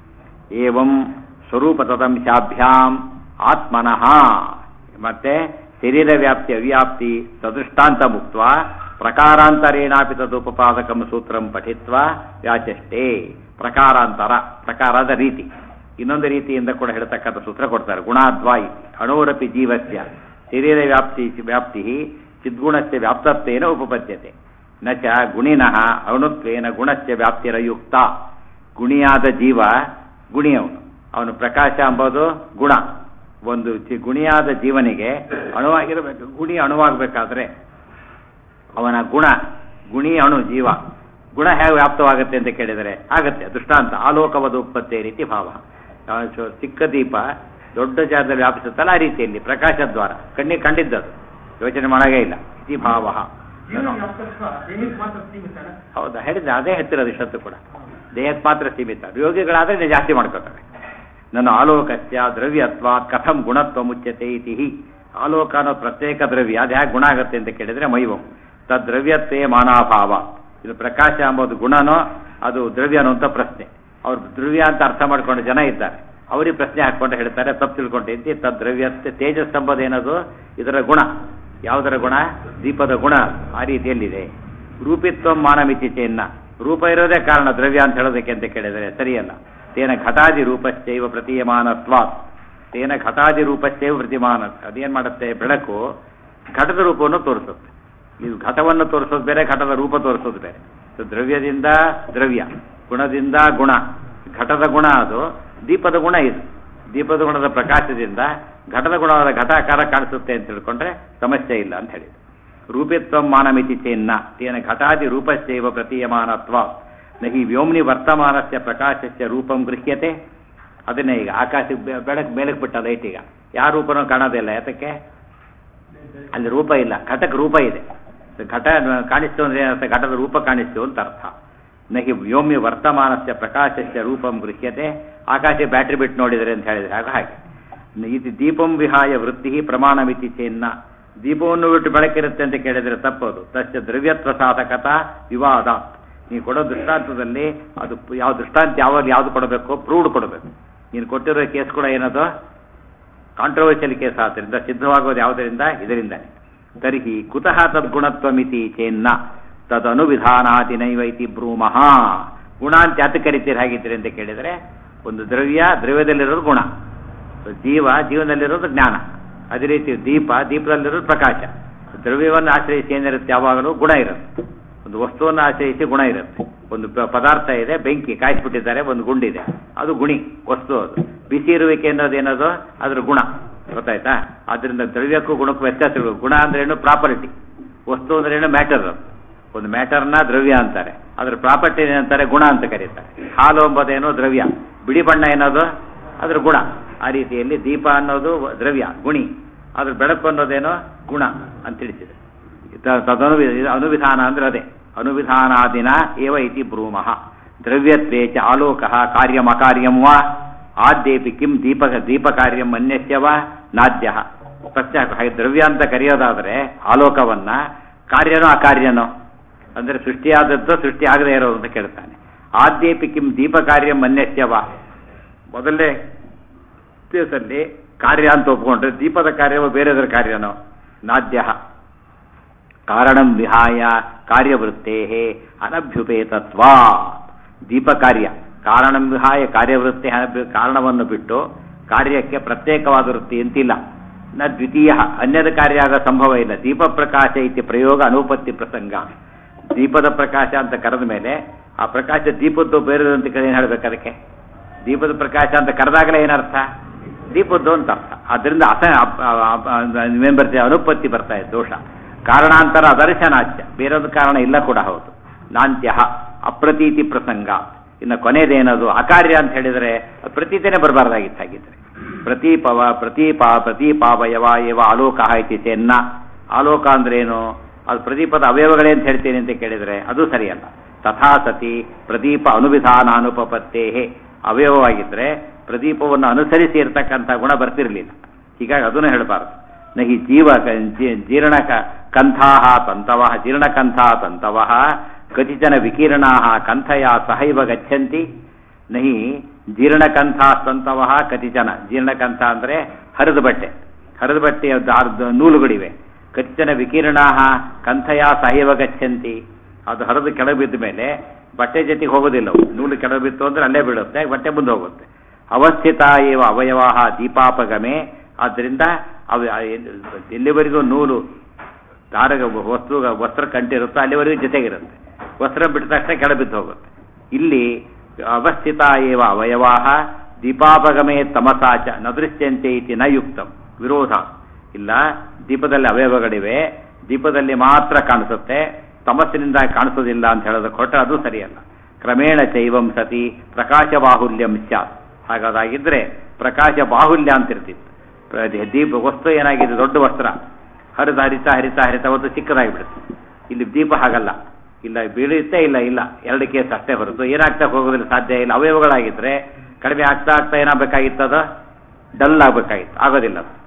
ಏವಂ ಸ್ವರೂಪ ತದಂಶಾಭ್ಯಾಂ ಆತ್ಮನಃ ಮತ್ತೆ ಶರೀರ ವ್ಯಾಪ್ತಿ ಅವ್ಯಾಪ್ತಿ ತದೃಷ್ಟಾಂತ ಮುಕ್ತ ಪ್ರಕಾರಾಂತರೇಣಾಪಿ ತದುಪಪಾದಕಂ ಸೂತ್ರಂ ಪಠಿತ್ವ ವ್ಯಾಚಷ್ಟೇ ಪ್ರಕಾರಾಂತರ ಪ್ರಕಾರದ ರೀತಿ ಇನ್ನೊಂದು ರೀತಿಯಿಂದ ಕೂಡ ಹೇಳ್ತಕ್ಕಂಥ ಸೂತ್ರ ಕೊಡ್ತಾರೆ ಗುಣಾದ್ವಾಯಿ ಅಣೋರಪಿ ಜೀವಸ್ಯ ಶರೀರ ವ್ಯಾಪ್ತಿ ವ್ಯಾಪ್ತಿ ಚಿದ್ಗುಣಸ್ಯ ವ್ಯಾಪ್ತತ್ವೇನ ಉಪಪದ್ಯತೆ ನ ಚ ಗುಣಿನಃ ಅಣುತ್ವೇನ ಗುಣಸ್ಯ ವ್ಯಾಪ್ತಿರಯುಕ್ತ ಗುಣಿಯಾದ ಜೀವ ಗುಣಿ ಅವನು ಅವನು ಪ್ರಕಾಶ ಎಂಬುದು ಗುಣ ಒಂದು ಚಿ- ಗುಣಿಯಾದ ಜೀವನಿಗೆ ಅಣುವಾಗಿರಬೇಕು ಗುಣಿ ಅಣುವಾಗಬೇಕಾದ್ರೆ ಅವನ ಗುಣ ಗುಣಿ ಅಣು ಜೀವ ಗುಣ ಹೇಗೆ ವ್ಯಾಪ್ತವಾಗುತ್ತೆ ಅಂತ ಕೇಳಿದರೆ ಆಗತ್ತೆ ದೃಷ್ಟಾಂತ ಆಲೋಕವದ ಉತ್ಪತ್ತಿ ರೀತಿ ಭಾವ ಆ, ಸೊ- ಚಿಕ್ಕ ದೀಪ ದೊಡ್ಡ ಜಾಗದಲ್ಲಿ ವ್ಯಾಪಿಸುತ್ತಲ್ಲ ಆ ರೀತಿಯಲ್ಲಿ ಪ್ರಕಾಶ ದ್ವಾರ ಕಣ್ಣಿಗೆ ಕಂಡಿದ್ದದು ಯೋಚನೆ ಮಾಡಾಗೇ ಇಲ್ಲ ಇತಿ ಭಾವ ಜೀವನ ವ್ಯಾಪ್ತತ್ವ ದೇಹಕ್ಕೆ ಮಾತ್ರ ಸೀಮಿತನ ಹೌದಾ ಹೇಳಿದ್ರೆ ಅದೇ ಹೇಳ್ತಿರೋದು ಇಷ್ಟೊತ್ತು ಕೂಡ ದೇಹಕ್ಕೆ ಮಾತ್ರ ಸೀಮಿತ ಯೋಗಿಗಳಾದ್ರೆ ನೀವು ಜಾಸ್ತಿ ಮಾಡ್ಕೋತಾರೆ ನನ್ನ ಆಲೋಕಸ್ಯ ದ್ರವ್ಯತ್ವ ಕಥಂ ಗುಣತ್ವ ಮುಚ್ಯತೆ ಇತಿ ಹಿ. ಆಲೋಕ ಅನ್ನೋ ಪ್ರತ್ಯೇಕ ದ್ರವ್ಯ ಅದು ಹೇಗೆ ಗುಣ ಆಗುತ್ತೆ ಅಂತ ಕೇಳಿದ್ರೆ ಮೈವಂ ತದ್ರವ್ಯತ್ವೇ ಮಾನಾಭಾವ ಇದು ಪ್ರಕಾಶ ಎಂಬುದು ಗುಣನೋ ಅದು ದ್ರವ್ಯನೋ ಅಂತ ಪ್ರಶ್ನೆ ಅವ್ರು ದ್ರವ್ಯ ಅಂತ ಅರ್ಥ ಮಾಡ್ಕೊಂಡು ಜನ ಇದ್ದಾರೆ ಅವರಿಗೆ ಪ್ರಶ್ನೆ ಹಾಕೊಂಡು ಹೇಳ್ತಾರೆ ತಪ್ಪು ತಿಳ್ಕೊಂಡಿದ್ದಿ ತದ್ರವ್ಯತ್ವ ತೇಜಸ್ ಎಂಬುದು ಏನದು ಇದರ ಗುಣ ಯಾವುದರ ಗುಣ ದೀಪದ ಗುಣ ಆ ರೀತಿಯಲ್ಲಿದೆ ರೂಪಿತ್ವ ಮಾನಮಿತಿ ಚೇನ್ನ ರೂಪ ಇರೋದೇ ಕಾರಣ ದ್ರವ್ಯ ಅಂತ ಹೇಳೋದಕ್ಕೆ ಅಂತ ಕೇಳಿದರೆ ಸರಿಯಲ್ಲ ತೇನ ಘಟಾದಿ ರೂಪಶ್ಚೈವ ಪ್ರತೀಯಮಾನತ್ವಾತ್ ತೇನ ಘಟಾದಿ ರೂಪಶ್ಚೈವ ಪ್ರತಿಮಾನ ಅದೇನ್ ಮಾಡುತ್ತೆ ಬೆಳಕು ಘಟದ ರೂಪವನ್ನು ತೋರಿಸುತ್ತೆ ಇದು ಘಟವನ್ನು ತೋರಿಸೋದು ಬೇರೆ ಘಟದ ರೂಪ ತೋರಿಸೋದು ಬೇರೆ ಸೊ ದ್ರವ್ಯದಿಂದ ದ್ರವ್ಯ ಗುಣದಿಂದ ಗುಣ ಘಟದ ಗುಣ ಅದು ದೀಪದ ಗುಣ ಇದು ದೀಪದ ಗುಣದ ಪ್ರಕಾಶದಿಂದ ಘಟದ ಗುಣವಾದ ಘಟಾಕಾರ ಕಾಣಿಸುತ್ತೆ ಅಂತ ತಿಳ್ಕೊಂಡ್ರೆ ಸಮಸ್ಯೆ ಇಲ್ಲ ಅಂತ ಹೇಳಿದ್ರು ರೂಪಿತ್ವ ಮಾನಮಿತಿ ಚೇನ್ನ ತೇನ ಘಟಾದಿ ರೂಪಶ್ಚೈವ ಪ್ರತೀಯಮಾನತ್ವ ನಹಿ ವ್ಯೋಮ್ನಿ ವರ್ತಮಾನಸ್ಯ ಪ್ರಕಾಶಸ್ಯ ರೂಪಂ ಗೃಹ್ಯತೆ ಅದನ್ನೇ ಈಗ ಆಕಾಶ ಬೆಳಕು ಮೇಲಕ್ಕೆ ಬಿಟ್ಟ ಲೈಟ್ ಈಗ ಯಾವ ರೂಪನೂ ಕಾಣೋದಿಲ್ಲ ಯಾತಕ್ಕೆ ಅಲ್ಲಿ ರೂಪ ಇಲ್ಲ ಘಟಕ್ಕೆ ರೂಪ ಇದೆ ಘಟ ಕಾಣಿಸ್ತು ಅಂದ್ರೆ ಏನರ್ಥ ಘಟದ ರೂಪ ಕಾಣಿಸ್ತು ಅಂತ ಅರ್ಥ ನಹಿ ವ್ಯೋಮ್ಯ ವರ್ತಮಾನಸ್ಯ ಪ್ರಕಾಶಸ್ಯ ರೂಪಂ ಗೃಹ್ಯತೆ ಆಕಾಶ ಬ್ಯಾಟ್ರಿ ಬಿಟ್ಟು ನೋಡಿದರೆ ಅಂತ ಹೇಳಿದ್ರೆ ಆಗ ಹಾಗೆ ಇದು ದೀಪಂ ವಿಹಾಯ ವೃತ್ತಿ ಪ್ರಮಾಣಮಿತಿ ಚೇನ್ನ ದೀಪವನ್ನು ಬಿಟ್ಟು ಬೆಳಕಿರುತ್ತೆ ಅಂತ ಕೇಳಿದ್ರೆ ತಪ್ಪದು ತಸ್ಯ ದ್ರವ್ಯತ್ವ ಸಾಧಕತ ವಿವಾದ ನೀವು ಕೊಡೋ ದೃಷ್ಟಾಂತದಲ್ಲಿ ಅದು ಯಾವ ದೃಷ್ಟಾಂತ ಯಾವಾಗ ಯಾವ್ದು ಕೊಡಬೇಕು ಪ್ರೂವ್ಡ್ ಕೊಡಬೇಕು ನೀನು ಕೊಟ್ಟಿರೋ ಕೇಸ್ ಕೂಡ ಏನದು ಕಾಂಟ್ರವರ್ಷಿಯಲ್ ಕೇಸ್ ಆದ್ದರಿಂದ ಸಿದ್ಧವಾಗೋದು ಯಾವುದರಿಂದ ಇದರಿಂದ ತರ್ಹಿ ಕುತಃ ತದ್ಗುಣತ್ವಮಿತಿ ಚೇನ್ನ ತದನುವಿಧಾನಾತಿ ನೈವೈತಿ ಬ್ರೂಮಃ ಗುಣ ಅಂತ ಯಾತಕ್ಕೆ ಕರಿತೀರಿ ಹಾಗಿದ್ದೀರಿ ಅಂತ ಕೇಳಿದರೆ ಒಂದು ದ್ರವ್ಯ ದ್ರವ್ಯದಲ್ಲಿರೋದು ಗುಣ ಜೀವ ಜೀವನದಲ್ಲಿರೋದು ಜ್ಞಾನ ಅದೇ ರೀತಿ ದೀಪ ದೀಪದಲ್ಲಿರೋದು ಪ್ರಕಾಶ ದ್ರವ್ಯವನ್ನು ಆಶ್ರಯಿಸಿ ಏನಿರುತ್ತೆ ಯಾವಾಗಲೂ ಗುಣ ಇರುತ್ತೆ ಒಂದು ವಸ್ತುವನ್ನು ಆಶ್ರಯಿಸಿ ಗುಣ ಇರುತ್ತೆ ಒಂದು ಪ- ಪದಾರ್ಥ ಇದೆ ಬೆಂಕಿ ಕಾಯಿಸ್ಬಿಟ್ಟಿದ್ದಾರೆ ಒಂದು ಗುಂಡಿದೆ ಅದು ಗುಣಿ ವಸ್ತು ಅದು ಬಿಸಿ ಇರುವಿಕೆ ಅನ್ನೋದು ಏನದು ಅದ್ರ ಗುಣ ಗೊತ್ತಾಯ್ತಾ ಆದ್ರಿಂದ ದ್ರವ್ಯಕ್ಕೂ ಗುಣಕ್ಕೂ ವ್ಯತ್ಯಾಸ ಇರಬೇಕು ಗುಣ ಅಂದ್ರೆ ಏನು ಪ್ರಾಪರ್ಟಿ ವಸ್ತು ಅಂದ್ರೆ ಏನು ಮ್ಯಾಟರ್ ಅದು ಒಂದು ಮ್ಯಾಟರ್ನ ದ್ರವ್ಯ ಅಂತಾರೆ ಅದ್ರ ಪ್ರಾಪರ್ಟಿ ಏನಂತಾರೆ ಗುಣ ಅಂತ ಕರೀತಾರೆ ಹಾಲು ಎಂಬುದೇನೋ ದ್ರವ್ಯ ಬಿಳಿ ಬಣ್ಣ ಏನೋದು ಅದ್ರ ಗುಣ ಆ ರೀತಿಯಲ್ಲಿ ದೀಪ ಅನ್ನೋದು ದ್ರವ್ಯ ಗುಣಿ ಅದ್ರ ಬೆಳಕು ಅನ್ನೋದೇನೋ ಗುಣ ಅಂತ ತಿಳಿಸಿದೆ ತ- ತದನು ಅನುವಿಧಾನ ಅಂದ್ರೆ ಅದೇ ಅನುವಿಧಾನಾದಿನ ಏವ ಇತಿ ಬ್ರೂಮಃ ದ್ರವ್ಯತ್ವೇ ಚ ಆಲೋಕ ಕಾರ್ಯಂ ಅಕಾರ್ಯಂ ವಾ ಆದ್ಯೇಪಿ ಕಿಂ ದೀಪ ದೀಪಕಾರ್ಯಂ ಅನ್ಯಸ್ಯ ವಾ ನಾದ್ಯ ಪ್ರಶ್ನೆ ಹಾಕು. ಹಾಗೆ ದ್ರವ್ಯ ಅಂತ ಕರೆಯೋದಾದ್ರೆ ಆಲೋಕವನ್ನ ಕಾರ್ಯನೋ ಅಕಾರ್ಯನೋ ಅಂದ್ರೆ ಸೃಷ್ಟಿಯಾದದ್ದು ಸೃಷ್ಟಿ ಆಗದೆ ಇರೋದು ಅಂತ ಕೇಳ್ತಾನೆ ಆದ್ಯೇಪಿ ಕಿಂ ದೀಪ ಕಾರ್ಯಂ ಅನ್ಯಸ್ಯ ವಾ ಮೊದಲನೇ ಕೇಸಲ್ಲಿ ಕಾರ್ಯ ಅಂತ ಒಪ್ಕೊಂಡ್ರೆ ದೀಪದ ಕಾರ್ಯವೋ ಬೇರೆದರ ಕಾರ್ಯನೋ ನಾದ್ಯ ಕಾರಣಂ ವಿಹಾಯ ಕಾರ್ಯವೃತ್ತೇ ಅನಭ್ಯುಪೇತತ್ವ ದೀಪ ಕಾರ್ಯ ಕಾರಣಂ ವಿಹಾಯ ಕಾರ್ಯವೃತ್ತಿ ಅನಭ್ಯು ಕಾರಣವನ್ನು ಬಿಟ್ಟು ಕಾರ್ಯಕ್ಕೆ ಪ್ರತ್ಯೇಕವಾದ ವೃತ್ತಿ ಅಂತಿಲ್ಲ ನ ದ್ವಿತೀಯ ಅನ್ಯದ ಕಾರ್ಯ ಆಗ ಸಂಭವ ಇಲ್ಲ ದೀಪ ಪ್ರಕಾಶ ಇತಿ ಪ್ರಯೋಗ ಅನುಪತ್ತಿ ಪ್ರಸಂಗ ದೀಪದ ಪ್ರಕಾಶ ಅಂತ ಕರೆದ ಮೇಲೆ ಆ ಪ್ರಕಾಶ ದೀಪದ್ದು ಬೇರೆದು ಅಂತ ಕೇಳಿ ಏನು ಹೇಳ್ಬೇಕು ಅದಕ್ಕೆ ದೀಪದ ಪ್ರಕಾಶ ಅಂತ ಕರೆದಾಗಲೇ ಏನರ್ಥ ದೀಪದ್ದು ಅಂತ ಅರ್ಥ ಅದರಿಂದ ಅಸ ಅಪ್- ಅ- ಅಪ್- ಅ- ನೀವೇನ್ ಬರ್ತೀವಿ ಅನುಪತ್ತಿ ಬರ್ತಾ ಇದೆ ದೋಷ ಕಾರಣಾಂತರ ಅದರ್ಶನಾಚ್ಯ ಬೇರೊಂದು ಕಾರಣ ಇಲ್ಲ ಕೂಡ ಹೌದು ನಾಂತ್ಯ ಅಪ್ರತೀತಿ ಪ್ರಸಂಗ ಇನ್ನು ಕೊನೆಯದೇನದು ಅಕಾರ್ಯ ಅಂತ ಹೇಳಿದರೆ ಅದು ಪ್ರತೀತಿನೇ ಬರಬಾರ್ದಾಗಿತ್ತು ಹಾಗಿದ್ರೆ ಪ್ರತೀಪವ ಪ್ರತೀಪಾ ಪ್ರತೀಪಾವಯವ ಏವ ಆಲೋಕ ಇತಿ ಚೆನ್ನ ಆಲೋಕ ಅಂದ್ರೇನು ಅದು ಪ್ರದೀಪದ ಅವಯವಗಳೇ ಅಂತ ಹೇಳ್ತೀನಿ ಅಂತ ಕೇಳಿದರೆ ಅದು ಸರಿಯಲ್ಲ ತಥಾ ಸತಿ ಪ್ರದೀಪ ಅನುವಿಧಾನಾನುಪಪತ್ತೇ ಅವಯವವಾಗಿದ್ರೆ ಪ್ರದೀಪವನ್ನು ಅನುಸರಿಸಿ ಇರತಕ್ಕಂಥ ಗುಣ ಬರ್ತಿರಲಿಲ್ಲ ಹೀಗಾಗಿ ಅದನ್ನು ಹೇಳಬಾರದು ನಹಿ ಜೀವ ಜೀರ್ಣಕ ಕಂಥಾ ತಂತವ ಜೀರ್ಣಕಂಥ ತಂತವ ಕತಿಚನ ವಿಕಿರಣಾ ಕಂಥಯ ಸಹೈವ ಗಚ್ಚಂತಿ ನಹಿ ಜೀರ್ಣಕಂಥ ತಂತವ ಕತಿಚನ ಜೀರ್ಣಕಂಥ ಅಂದ್ರೆ ಹರಿದ ಬಟ್ಟೆ ಹರಿದ ಬಟ್ಟೆಯ ದಾರದ ನೂಲುಗಳಿವೆ ಕತಿಚನ ವಿಕಿರಣಾ ಕಂಥಯ ಸಹೈವ ಗಚ್ಚಂತಿ ಅದು ಹರಿದು ಕೆಳಗೆ ಬಿದ್ದ ಮೇಲೆ ಬಟ್ಟೆ ಜೊತೆಗೆ ಹೋಗೋದಿಲ್ಲ ಅವು. ನೂಲು ಕೆಳಗೆ ಬಿತ್ತು ಅಂದ್ರೆ ಅಲ್ಲೇ ಬೀಳುತ್ತೆ ಬಟ್ಟೆ ಮುಂದೆ ಹೋಗುತ್ತೆ ಅವಸ್ಥಿತ ಇವ ಅವಯವ ದೀಪಾಪಗಮೆ ಆದ್ದರಿಂದ ಅವು ಎಲ್ಲಿವರೆಗೂ ನೂಲು ದಾರಗ ವಸ್ತು ವಸ್ತ್ರ ಕಂಟಿರುತ್ತೋ ಅಲ್ಲಿವರೆಗೂ ಜೊತೆಗಿರುತ್ತೆ ವಸ್ತ್ರ ಬಿಟ್ಟ ತಕ್ಷಣ ಕೆಳಬಿದ್ದು ಹೋಗುತ್ತೆ ಇಲ್ಲಿ ಅವಸ್ಥಿತ ಏವ ಅವಯವಾಹ ದೀಪಾಪಗಮೆ ತಮಸಾಚ ನ ದೃಶ್ಯಂತೆ ಇತಿ ನ ಯುಕ್ತಂ ವಿರೋಧ ಇಲ್ಲ ದೀಪದಲ್ಲಿ ಅವಯವಗಳಿವೆ ದೀಪದಲ್ಲಿ ಮಾತ್ರ ಕಾಣಿಸುತ್ತೆ ತಮಸ್ಸಿನಿಂದ ಕಾಣಿಸೋದಿಲ್ಲ ಅಂತ ಹೇಳೋದಕ್ಕೆ ಹೊರಟ್ರೆ ಅದು ಸರಿಯಲ್ಲ ಕ್ರಮೇಣ ಚೈವಂ ಸತಿ ಪ್ರಕಾಶ ಬಾಹುಲ್ಯಂ ಸ್ಯಾತ್ ಹಾಗಾದಾಗಿದ್ರೆ ಪ್ರಕಾಶ ಬಾಹುಲ್ಯ ಅಂತ ಇರ್ತಿತ್ತು ಪ್ರ- ದೀಪ ವಸ್ತು ಏನಾಗಿದೆ ದೊಡ್ಡ ವಸ್ತ್ರ ಹರಿದ ಹರಿತಾ ಹರಿತಾ ಹರಿತಾ ಒಂದು ಚಿಕ್ಕದಾಗಿ ಬಿಡುತ್ತೆ ಇಲ್ಲಿ ದೀಪ ಹಾಗಲ್ಲ ಇಲ್ಲ ಬೀಳುತ್ತೆ ಇಲ್ಲ ಇಲ್ಲ ಎರಡು ಕೇಸ್ ಅಷ್ಟೇ ಹೊರತು ಏನಾಗ್ತಾ ಹೋಗೋದಿಲ್ಲ ಸಾಧ್ಯ ಇಲ್ಲ ಅವಯವಗಳಾಗಿದ್ರೆ ಕಡಿಮೆ ಆಗ್ತಾ ಆಗ್ತಾ ಏನಾಗಬೇಕಾಗಿತ್ತದ ಡಲ್ ಆಗಬೇಕಾಗಿತ್ತು ಆಗೋದಿಲ್ಲ ಅದು.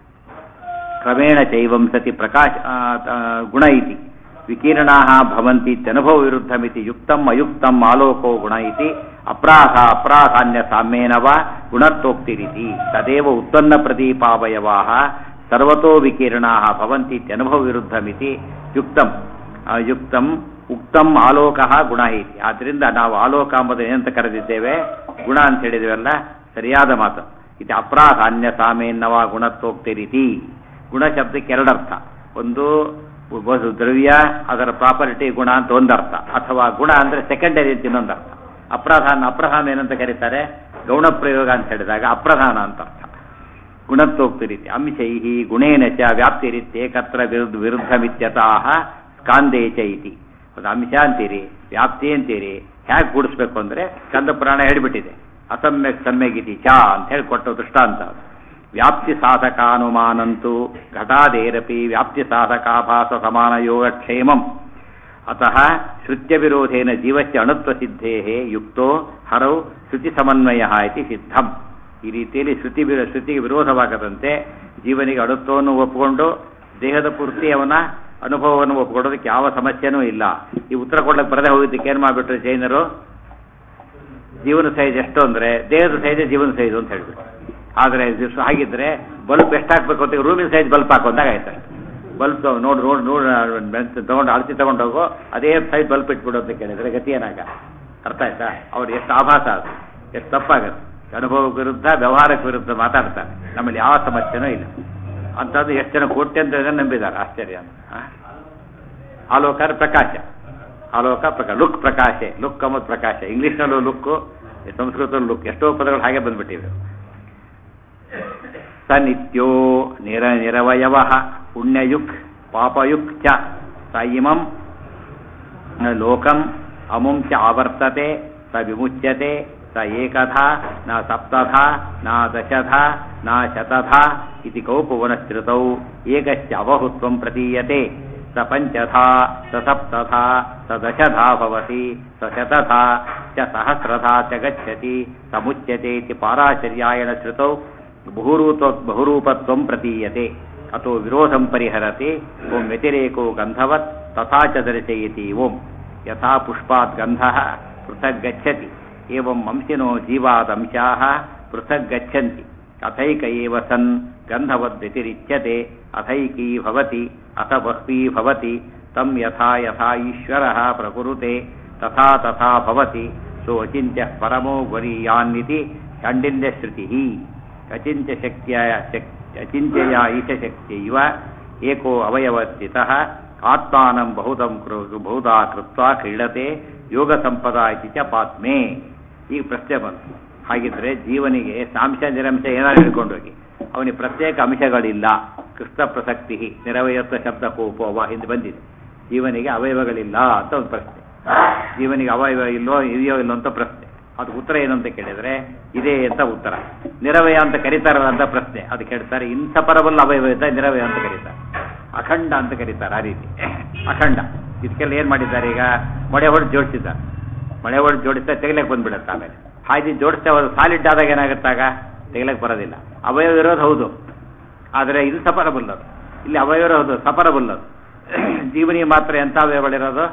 ಕ್ರಮೇಣ ಚೈವಂ ಸತಿ ಪ್ರಕಾಶ ಆ, ಆ, ಗುಣ ಇತಿ ವಿಕಿರಣಾ ಭವಂತಿ ಅನುಭವ ವಿರುದ್ಧಮಿತಿ ಯುಕ್ತಂ ಅಯುಕ್ತಂ ಆಲೋಕೋ ಗುಣ ಇತಿ ಅಪ್ರಾಧ ಅಪ್ರಾಧಾನ್ಯ ಸಾಮ್ಯೇನ ವಾ ಗುಣತ್ವೋಕ್ತಿರಿತಿ ತದೇವ ಉತ್ಪನ್ನ ಪ್ರದೀಪಾವಯವಾ ಸರ್ವತೋ ವಿಕಿರಣಾ ಭವಂತಿ ಅನುಭವ ವಿರುದ್ಧಮಿತಿ ಯುಕ್ತಂ ಆ, ಯುಕ್ತಂ ಉಕ್ತಂ ಆಲೋಕ ಗುಣ ಇತಿ ಆದ್ರಿಂದ ನಾವು ಆಲೋಕ ಎಂಬುದು ಏನಂತ ಕರೆದಿದ್ದೇವೆ ಗುಣ ಅಂತ ಹೇಳಿದೇವಲ್ಲ ಸರಿಯಾದ ಮಾತು ಇದು ಅಪ್ರಾಧಾನ್ಯ ಸಾಮೇನ್ನವ ಗುಣತ್ವೋಕ್ತಿರಿತಿ ಗುಣ ಶಬ್ದಕ್ಕೆ ಎರಡರ್ಥ ಒಂದು ವಸ್ತು ದ್ರವ್ಯ ಅದರ ಪ್ರಾಪರ್ಟಿ ಗುಣ ಅಂತ ಒಂದರ್ಥ ಅಥವಾ ಗುಣ ಅಂದ್ರೆ ಸೆಕೆಂಡರಿ ಅಂತ ಇನ್ನೊಂದು ಅರ್ಥ ಅಪ್ರಧಾನ ಅಪ್ರಧಾನ ಏನಂತ ಕರೀತಾರೆ ಗೌಣ ಪ್ರಯೋಗ ಅಂತ ಹೇಳಿದಾಗ ಅಪ್ರಧಾನ ಅಂತ ಅರ್ಥ ಗುಣತ್ವೋಕ್ತಿ ರೀತಿ ಅಂಶೈ ಗುಣೇನ ಚ ವ್ಯಾಪ್ತಿ ರೀತಿ ಏಕತ್ರ ವಿರುದ್ಧ ವಿರುದ್ಧಮಿತ್ಯತಃ ಸ್ಕಾಂದೇ ಚ ಇತಿ ಅದು ಅಂಶ ಅಂತೀರಿ ವ್ಯಾಪ್ತಿ ಅಂತೀರಿ ಹೇಗೆ ಕೂಡಿಸ್ಬೇಕು ಅಂದ್ರೆ ಸ್ಕಂದ ಪುರಾಣ ಹೇಳಿಬಿಟ್ಟಿದೆ ಅಸಮ್ಯಕ್ ಸಮ್ಯಗಿತಿ ಚ ಅಂತ ಹೇಳಿ ಕೊಟ್ಟ ದೃಷ್ಟಾಂತ ಅದು. ವ್ಯಾಪ್ತಿ ಸಾಧಕಾನುಮಾನಂತೂ ಘಟಾದೇರಪಿ ವ್ಯಾಪ್ತಿ ಸಾಧಕಾಭಾಸ ಸಮಾನ ಯೋಗಕ್ಷೇಮಂ ಅತಃ ಶ್ರುತ್ಯ ವಿರೋಧೇನ ಜೀವಸ್ಯ ಅಣುತ್ವ ಸಿದ್ಧೇ ಯುಕ್ತೋ ಹರೌ ಶ್ರುತಿ ಸಮನ್ವಯ ಇತಿ ಸಿದ್ಧಂ ಈ ರೀತಿಯಲ್ಲಿ ಶ್ರುತಿ ವಿರೋ ಶ್ರುತಿಗೆ ವಿರೋಧವಾಗದಂತೆ ಜೀವನಿಗೆ ಅಣುತ್ವವನ್ನು ಒಪ್ಪಿಕೊಂಡು ದೇಹದ ಪೂರ್ತಿ ಅವನ ಅನುಭವವನ್ನು ಒಪ್ಪಿಕೊಡೋದಕ್ಕೆ ಯಾವ ಸಮಸ್ಯೆನೂ ಇಲ್ಲ ಈ ಉತ್ತರ ಕೊಡ್ಲಿಕ್ಕೆ ಬರದೆ ಹೋಗಿದ್ದಕ್ಕೆ ಏನು ಮಾಡಿಬಿಟ್ರು ಜೈನರು ಜೀವನ ಸೈಜ್ ಎಷ್ಟು ಅಂದ್ರೆ ದೇಹದ ಸೈಜ್ ಜೀವನ ಸೈಜ್ ಅಂತ ಹೇಳ್ಬಿಟ್ಟು ಆದರೆ ಇದು ಹಾಗಿದ್ರೆ ಬಲ್ಬ್ ಎಷ್ಟು ಹಾಕ್ಬೇಕು ಅಂತ ರೂಮಿನ ಸೈಜ್ ಬಲ್ಬ್ ಹಾಕೊಂಡಾಗ ಆಯ್ತು ಬಲ್ಬ್ ನೋಡಿ ನೋಡಿ ನೋಡಿ ತಗೊಂಡು ಅಳತಿ ತಗೊಂಡು ಹೋಗೋ ಅದೇ ಸೈಜ್ ಬಲ್ಬ್ ಇಟ್ಬಿಡು ಅಂತ ಕೇಳಿದ್ರೆ ಗತಿ ಏನಾಗ ಅರ್ಥ ಆಯ್ತಾ ಅವ್ರು ಎಷ್ಟು ಆಭಾಸ ಅದು ಎಷ್ಟು ತಪ್ಪಾಗುತ್ತೆ ಅನುಭವಕ್ಕೆ ವಿರುದ್ಧ ವ್ಯವಹಾರಕ್ಕೆ ವಿರುದ್ಧ ಮಾತಾಡ್ತಾರೆ ನಮ್ಮಲ್ಲಿ ಯಾವ ಸಮಸ್ಯೆನೂ ಇಲ್ಲ ಅಂಥದ್ದು ಎಷ್ಟು ಜನ ಕೋಟ್ಯಂತರ ಜನ ನಂಬಿದ್ದಾರೆ ಆಶ್ಚರ್ಯ ಅಂತ ಆ? ಆಲೋಕ ಅಂದ್ರೆ ಪ್ರಕಾಶ ಆಲೋಕ ಪ್ರಕಾಶ ಲುಕ್ ಪ್ರಕಾಶೆ ಲುಕ್ ಎಂಬುದು ಪ್ರಕಾಶ ಇಂಗ್ಲಿಷ್ನಲ್ಲೂ ಲುಕ್ಕು ಸಂಸ್ಕೃತದಲ್ಲೂ ಲುಕ್ ಎಷ್ಟೋ ಪದಗಳು ಹಾಗೆ ಬಂದ್ಬಿಟ್ಟಿವೆ ಸ ನಿತ್ಯೋ ನಿರ ನಿರವಯವ ಪುಣ್ಯಯುಕ್ ಪಾಪಯುಕ್ ಚ ಸ ಇಮಂ ಲೋಕಂ ಅಮುಂ ಚ ಆವರ್ತತೆ ಸ ವಿಮುಚ್ಯತೆ ಸ ಏಕಧಾ ನ ಸಪ್ತಧಾ ನ ದಶಧಾ ನ ಶತಧಾ ಇತಿ ಕೌಪುವನಶ್ರುತೌ ಏಕಶ್ಚ ಅವಹುತ್ವಂ ಪ್ರತೀಯತೆ ಸ ಪಂಚಧಾ ಸ ಸಪ್ತಧಾ ಸ ದಶಧಾ ಭವತಿ ಸ ಶತಧಾ ಚ ಸಹಸ್ರಧಾ ಚ ಗಚ್ಚತಿ ಸ ಮುಚ್ಯತೆ ಇತಿ ಪಾರಾಚರ್ಯಾಯಣ ಶ್ರುತೌ ಬಹುರೂಪ ಬಹುರೂಪತ್ವಂ ಪ್ರತೀಯತೆ ಅತೋ ವಿರೋಧಂ ಪರಿಹರತಿ ಓಂ ವ್ಯತಿರೇಕೋ ಗಂಧವತ್ ತಥಾ ಚ ದರ್ಶಯತಿ ಓಂ ಯಥಾ ಪುಷ್ಪಾತ್ ಗಂಧಃ ಪೃಥಗ್ ಗಚ್ಚತಿ ಏವಂ ಅಂಶಿನೋ ಜೀವಾದಂಶಾಃ ಪೃಥಗ್ ಗಚ್ಚಂತಿ ಅಥೈಕ ಏವ ಸನ್ ಗಂಧವದ್ ವ್ಯತಿರಿಚ್ಯತೆ ಅಥೈಕೀ ಭವತಿ ಅಥ ಬಹ್ವೀ ಭವತಿ ತಂ ಯಥಾ ಯಥಾ ಈಶ್ವರಃ ಪ್ರಕುರುತೆ ತಥಾ ತಥಾ ಭವತಿ ಸೋ ಅಚಿಂತ್ಯ ಪರಮೋ ವರೀಯಾನ್ನಿತಿ ಚಾಂಡಿಲ್ಯ ಶ್ರುತಿಃ ಅಚಿಂತ್ಯ ಶಕ್ತಿಯ ಶಕ್ ಅಚಿಂತ್ಯಯ ಈಶಶಕ್ತಿಯವ ಏಕೋ ಅವಯವಸ್ಥಿತಃ ಆತ್ಮಾನಂ ಬಹುದಂ ಕೃ ಬಹುಧಾ ಕೃತ್ವ ಕ್ರೀಡತೆ ಯೋಗ ಸಂಪದ ಇತಿ ಚ ಪಾತ್ಮೆ ಈಗ ಪ್ರಶ್ನೆ ಬಂತು ಹಾಗಿದ್ರೆ ಜೀವನಿಗೆ ಸಾಂಶ ನಿರಂಶ ಏನಾದ್ರು ಹಿಡ್ಕೊಂಡು ಹೋಗಿ ಅವನಿಗೆ ಪ್ರತ್ಯೇಕ ಅಂಶಗಳಿಲ್ಲ ಕೃಷ್ಣ ಪ್ರಸಕ್ತಿ ನಿರವಯತ್ವ ಶಬ್ದ ಕೋಪವ ಹಿಂದೆ ಬಂದಿದೆ ಜೀವನಿಗೆ ಅವಯವಗಳಿಲ್ಲ ಅಂತ ಒಂದು ಪ್ರಶ್ನೆ ಜೀವನಿಗೆ ಅವಯವ ಇಲ್ಲೋ ಇದೆಯೋ ಇಲ್ಲೋ ಅಂತ ಪ್ರಶ್ನೆ ಅದು ಉತ್ತರ ಏನು ಅಂತ ಕೇಳಿದ್ರೆ ಇದೆ ಅಂತ ಉತ್ತರ ನಿರವಯ ಅಂತ ಕರೀತಾರಲ್ಲ ಅಂತ ಪ್ರಶ್ನೆ ಅದು ಕೇಳ್ತಾರೆ ಇನ್ಸಪರಬಲ್ ಅವಯವ ಇದ್ದ ನಿರವಯ ಅಂತ ಕರೀತಾರೆ ಅಖಂಡ ಅಂತ ಕರೀತಾರೆ ಆ ರೀತಿ ಅಖಂಡ ಇದಕ್ಕೆಲ್ಲ ಏನ್ ಮಾಡಿದ್ದಾರೆ ಈಗ ಮೊಳೆ ಹೊಡೆದು ಜೋಡಿಸಿದ್ದಾರೆ ಮೊಳೆ ಹೊಡೆದು ಜೋಡಿಸ್ತಾ ತೆಗಿಲಕ್ಕೆ ಬಂದ್ಬಿಡುತ್ತೆ ಆಮೇಲೆ ಹಾಯ್ದು ಜೋಡಿಸ್ತಾ ಸಾಲಿಡ್ ಆದಾಗ ಏನಾಗುತ್ತಾಗ ತೆಗಿಲಕ್ಕೆ ಬರೋದಿಲ್ಲ ಅವಯವ ಇರೋದು ಹೌದು ಆದರೆ ಇದು ಸಪರಬಲ್ ಅದು ಇಲ್ಲಿ ಅವಯವ ಇರೋದು ಸಪರಬಲ್ ಅದು ಜೀವನಿಗೆ ಮಾತ್ರ ಎಂಥ ಅವಯವಗಳಿರೋದು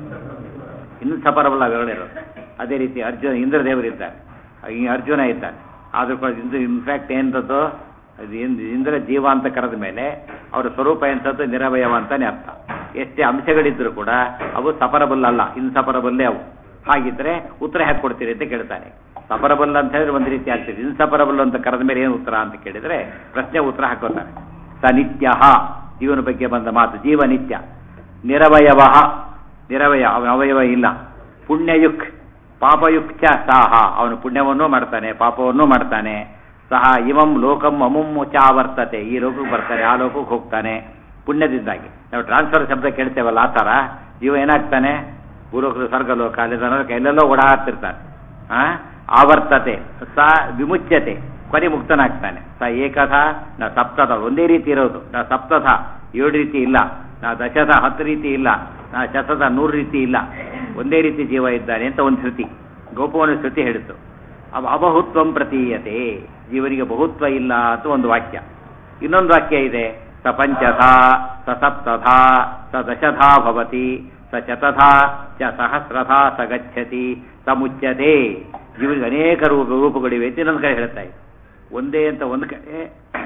ಇನ್ನು ಸಪರಬಲ್ ಅವಯವಗಳಿರೋದು ಅದೇ ರೀತಿ ಅರ್ಜುನ ಇಂದ್ರದೇವರಿದ್ದಾರೆ ಈ ಅರ್ಜುನ ಇದ್ದಾನೆ ಆದ್ರೂ ಕೂಡ ಇಂದು ಇನ್ಫ್ಯಾಕ್ಟ್ ಏನಂತದ್ದು ಅದು ಇಂದ್- ಇಂದ್ರ ಜೀವ ಅಂತ ಕರೆದ ಮೇಲೆ ಅವರ ಸ್ವರೂಪ ಎಂಥದ್ದು ನಿರವಯವ ಅಂತಾನೆ ಅರ್ಥ ಎಷ್ಟೇ ಅಂಶಗಳಿದ್ರು ಕೂಡ ಅವು ಸಪರಬಲ್ ಅಲ್ಲ ಇನ್ಸಪರಬಲ್ಲೇ ಅವು ಹಾಗಿದ್ರೆ ಉತ್ತರ ಹೇಗೆ ಕೊಡ್ತೀರಿ ಅಂತ ಕೇಳ್ತಾನೆ ಸಪರಬಲ್ ಅಂತ ಹೇಳಿದ್ರೆ ಒಂದು ರೀತಿ ಆಗ್ತದೆ ಇನ್ಸಪರಬಲ್ ಅಂತ ಕರೆದ ಮೇಲೆ ಏನು ಉತ್ತರ ಅಂತ ಕೇಳಿದ್ರೆ ಪ್ರಶ್ನೆ ಉತ್ತರ ಹಾಕೋತಾರೆ ಸ ನಿತ್ಯ ಜೀವನ ಬಗ್ಗೆ ಬಂದ ಮಾತು ಜೀವ ನಿತ್ಯ ನಿರವಯವ ನಿರವಯ ಅವನ ಅವಯವ ಇಲ್ಲ ಪುಣ್ಯಯುಕ್ ಪಾಪಯುಕ್ ಚ ಸಾಹ ಅವನು ಪುಣ್ಯವನ್ನೂ ಮಾಡ್ತಾನೆ ಪಾಪವನ್ನೂ ಮಾಡ್ತಾನೆ ಸಹ ಇವಂ ಲೋಕಂ ಅಮುಂ ಚಾವರ್ತತೆ ಈ ಲೋಕಕ್ಕೆ ಬರ್ತಾನೆ ಆ ಲೋಕಕ್ಕೆ ಹೋಗ್ತಾನೆ ಪುಣ್ಯದಿಂದಾಗಿ ನಾವು ಟ್ರಾನ್ಸ್ಫರ್ ಶಬ್ದ ಕೇಳ್ತೇವಲ್ಲ ಆ ಥರ ಜೀವ ಏನಾಗ್ತಾನೆ ಭೂಲೋಕದ ಸ್ವರ್ಗಲೋಕ ಅಲ್ಲಿ ನರಕ ಎಲ್ಲೆಲ್ಲೋ ಓಡಾಡ್ತಿರ್ತಾನೆ ಆ ಆವರ್ತತೆ ಸ ವಿಮುಚ್ಯತೆ ಕೊನೆ ಮುಕ್ತನಾಗ್ತಾನೆ ಸ ಏಕಥ ನ ಸಪ್ತಥ ಒಂದೇ ರೀತಿ ಇರೋದು ನ ಸಪ್ತಥ ಏಳು ರೀತಿ ಇಲ್ಲ ನಾ ದಶಥ ಹತ್ತು ರೀತಿ ಇಲ್ಲ ನಾ ಶತಥ ನೂರು ರೀತಿ ಇಲ್ಲ ಒಂದೇ ರೀತಿ ಜೀವ ಇದ್ದಾನೆ ಅಂತ ಒಂದು ಶ್ರುತಿ ಗೋಪವನ ಶ್ರುತಿ ಹೇಳಿತು ಅವ ಅಬಹುತ್ವಂ ಪ್ರತೀಯತೆ ಜೀವನಿಗೆ ಬಹುತ್ವ ಇಲ್ಲ ಅಂತ ಒಂದು ವಾಕ್ಯ ಇನ್ನೊಂದು ವಾಕ್ಯ ಇದೆ ಸ ಪಂಚಧಾ ಸ ಸಪ್ತಧಾ ಸ ದಶಧಾ ಭವತಿ ಸ ಶತಧಾ ಚ ಸಹಸ್ರಧಾ ಸ ಗಚ್ಚತಿ ಸ ಮುಚ್ಯತೆ ಜೀವನಿಗೆ ಅನೇಕ ರೂಪ ರೂಪಗಳಿವೆ ಅಂತ ಇನ್ನೊಂದು ಕಡೆ ಹೇಳ್ತಾ ಇದೆ ಒಂದೇ ಅಂತ ಒಂದು ಕಡೆ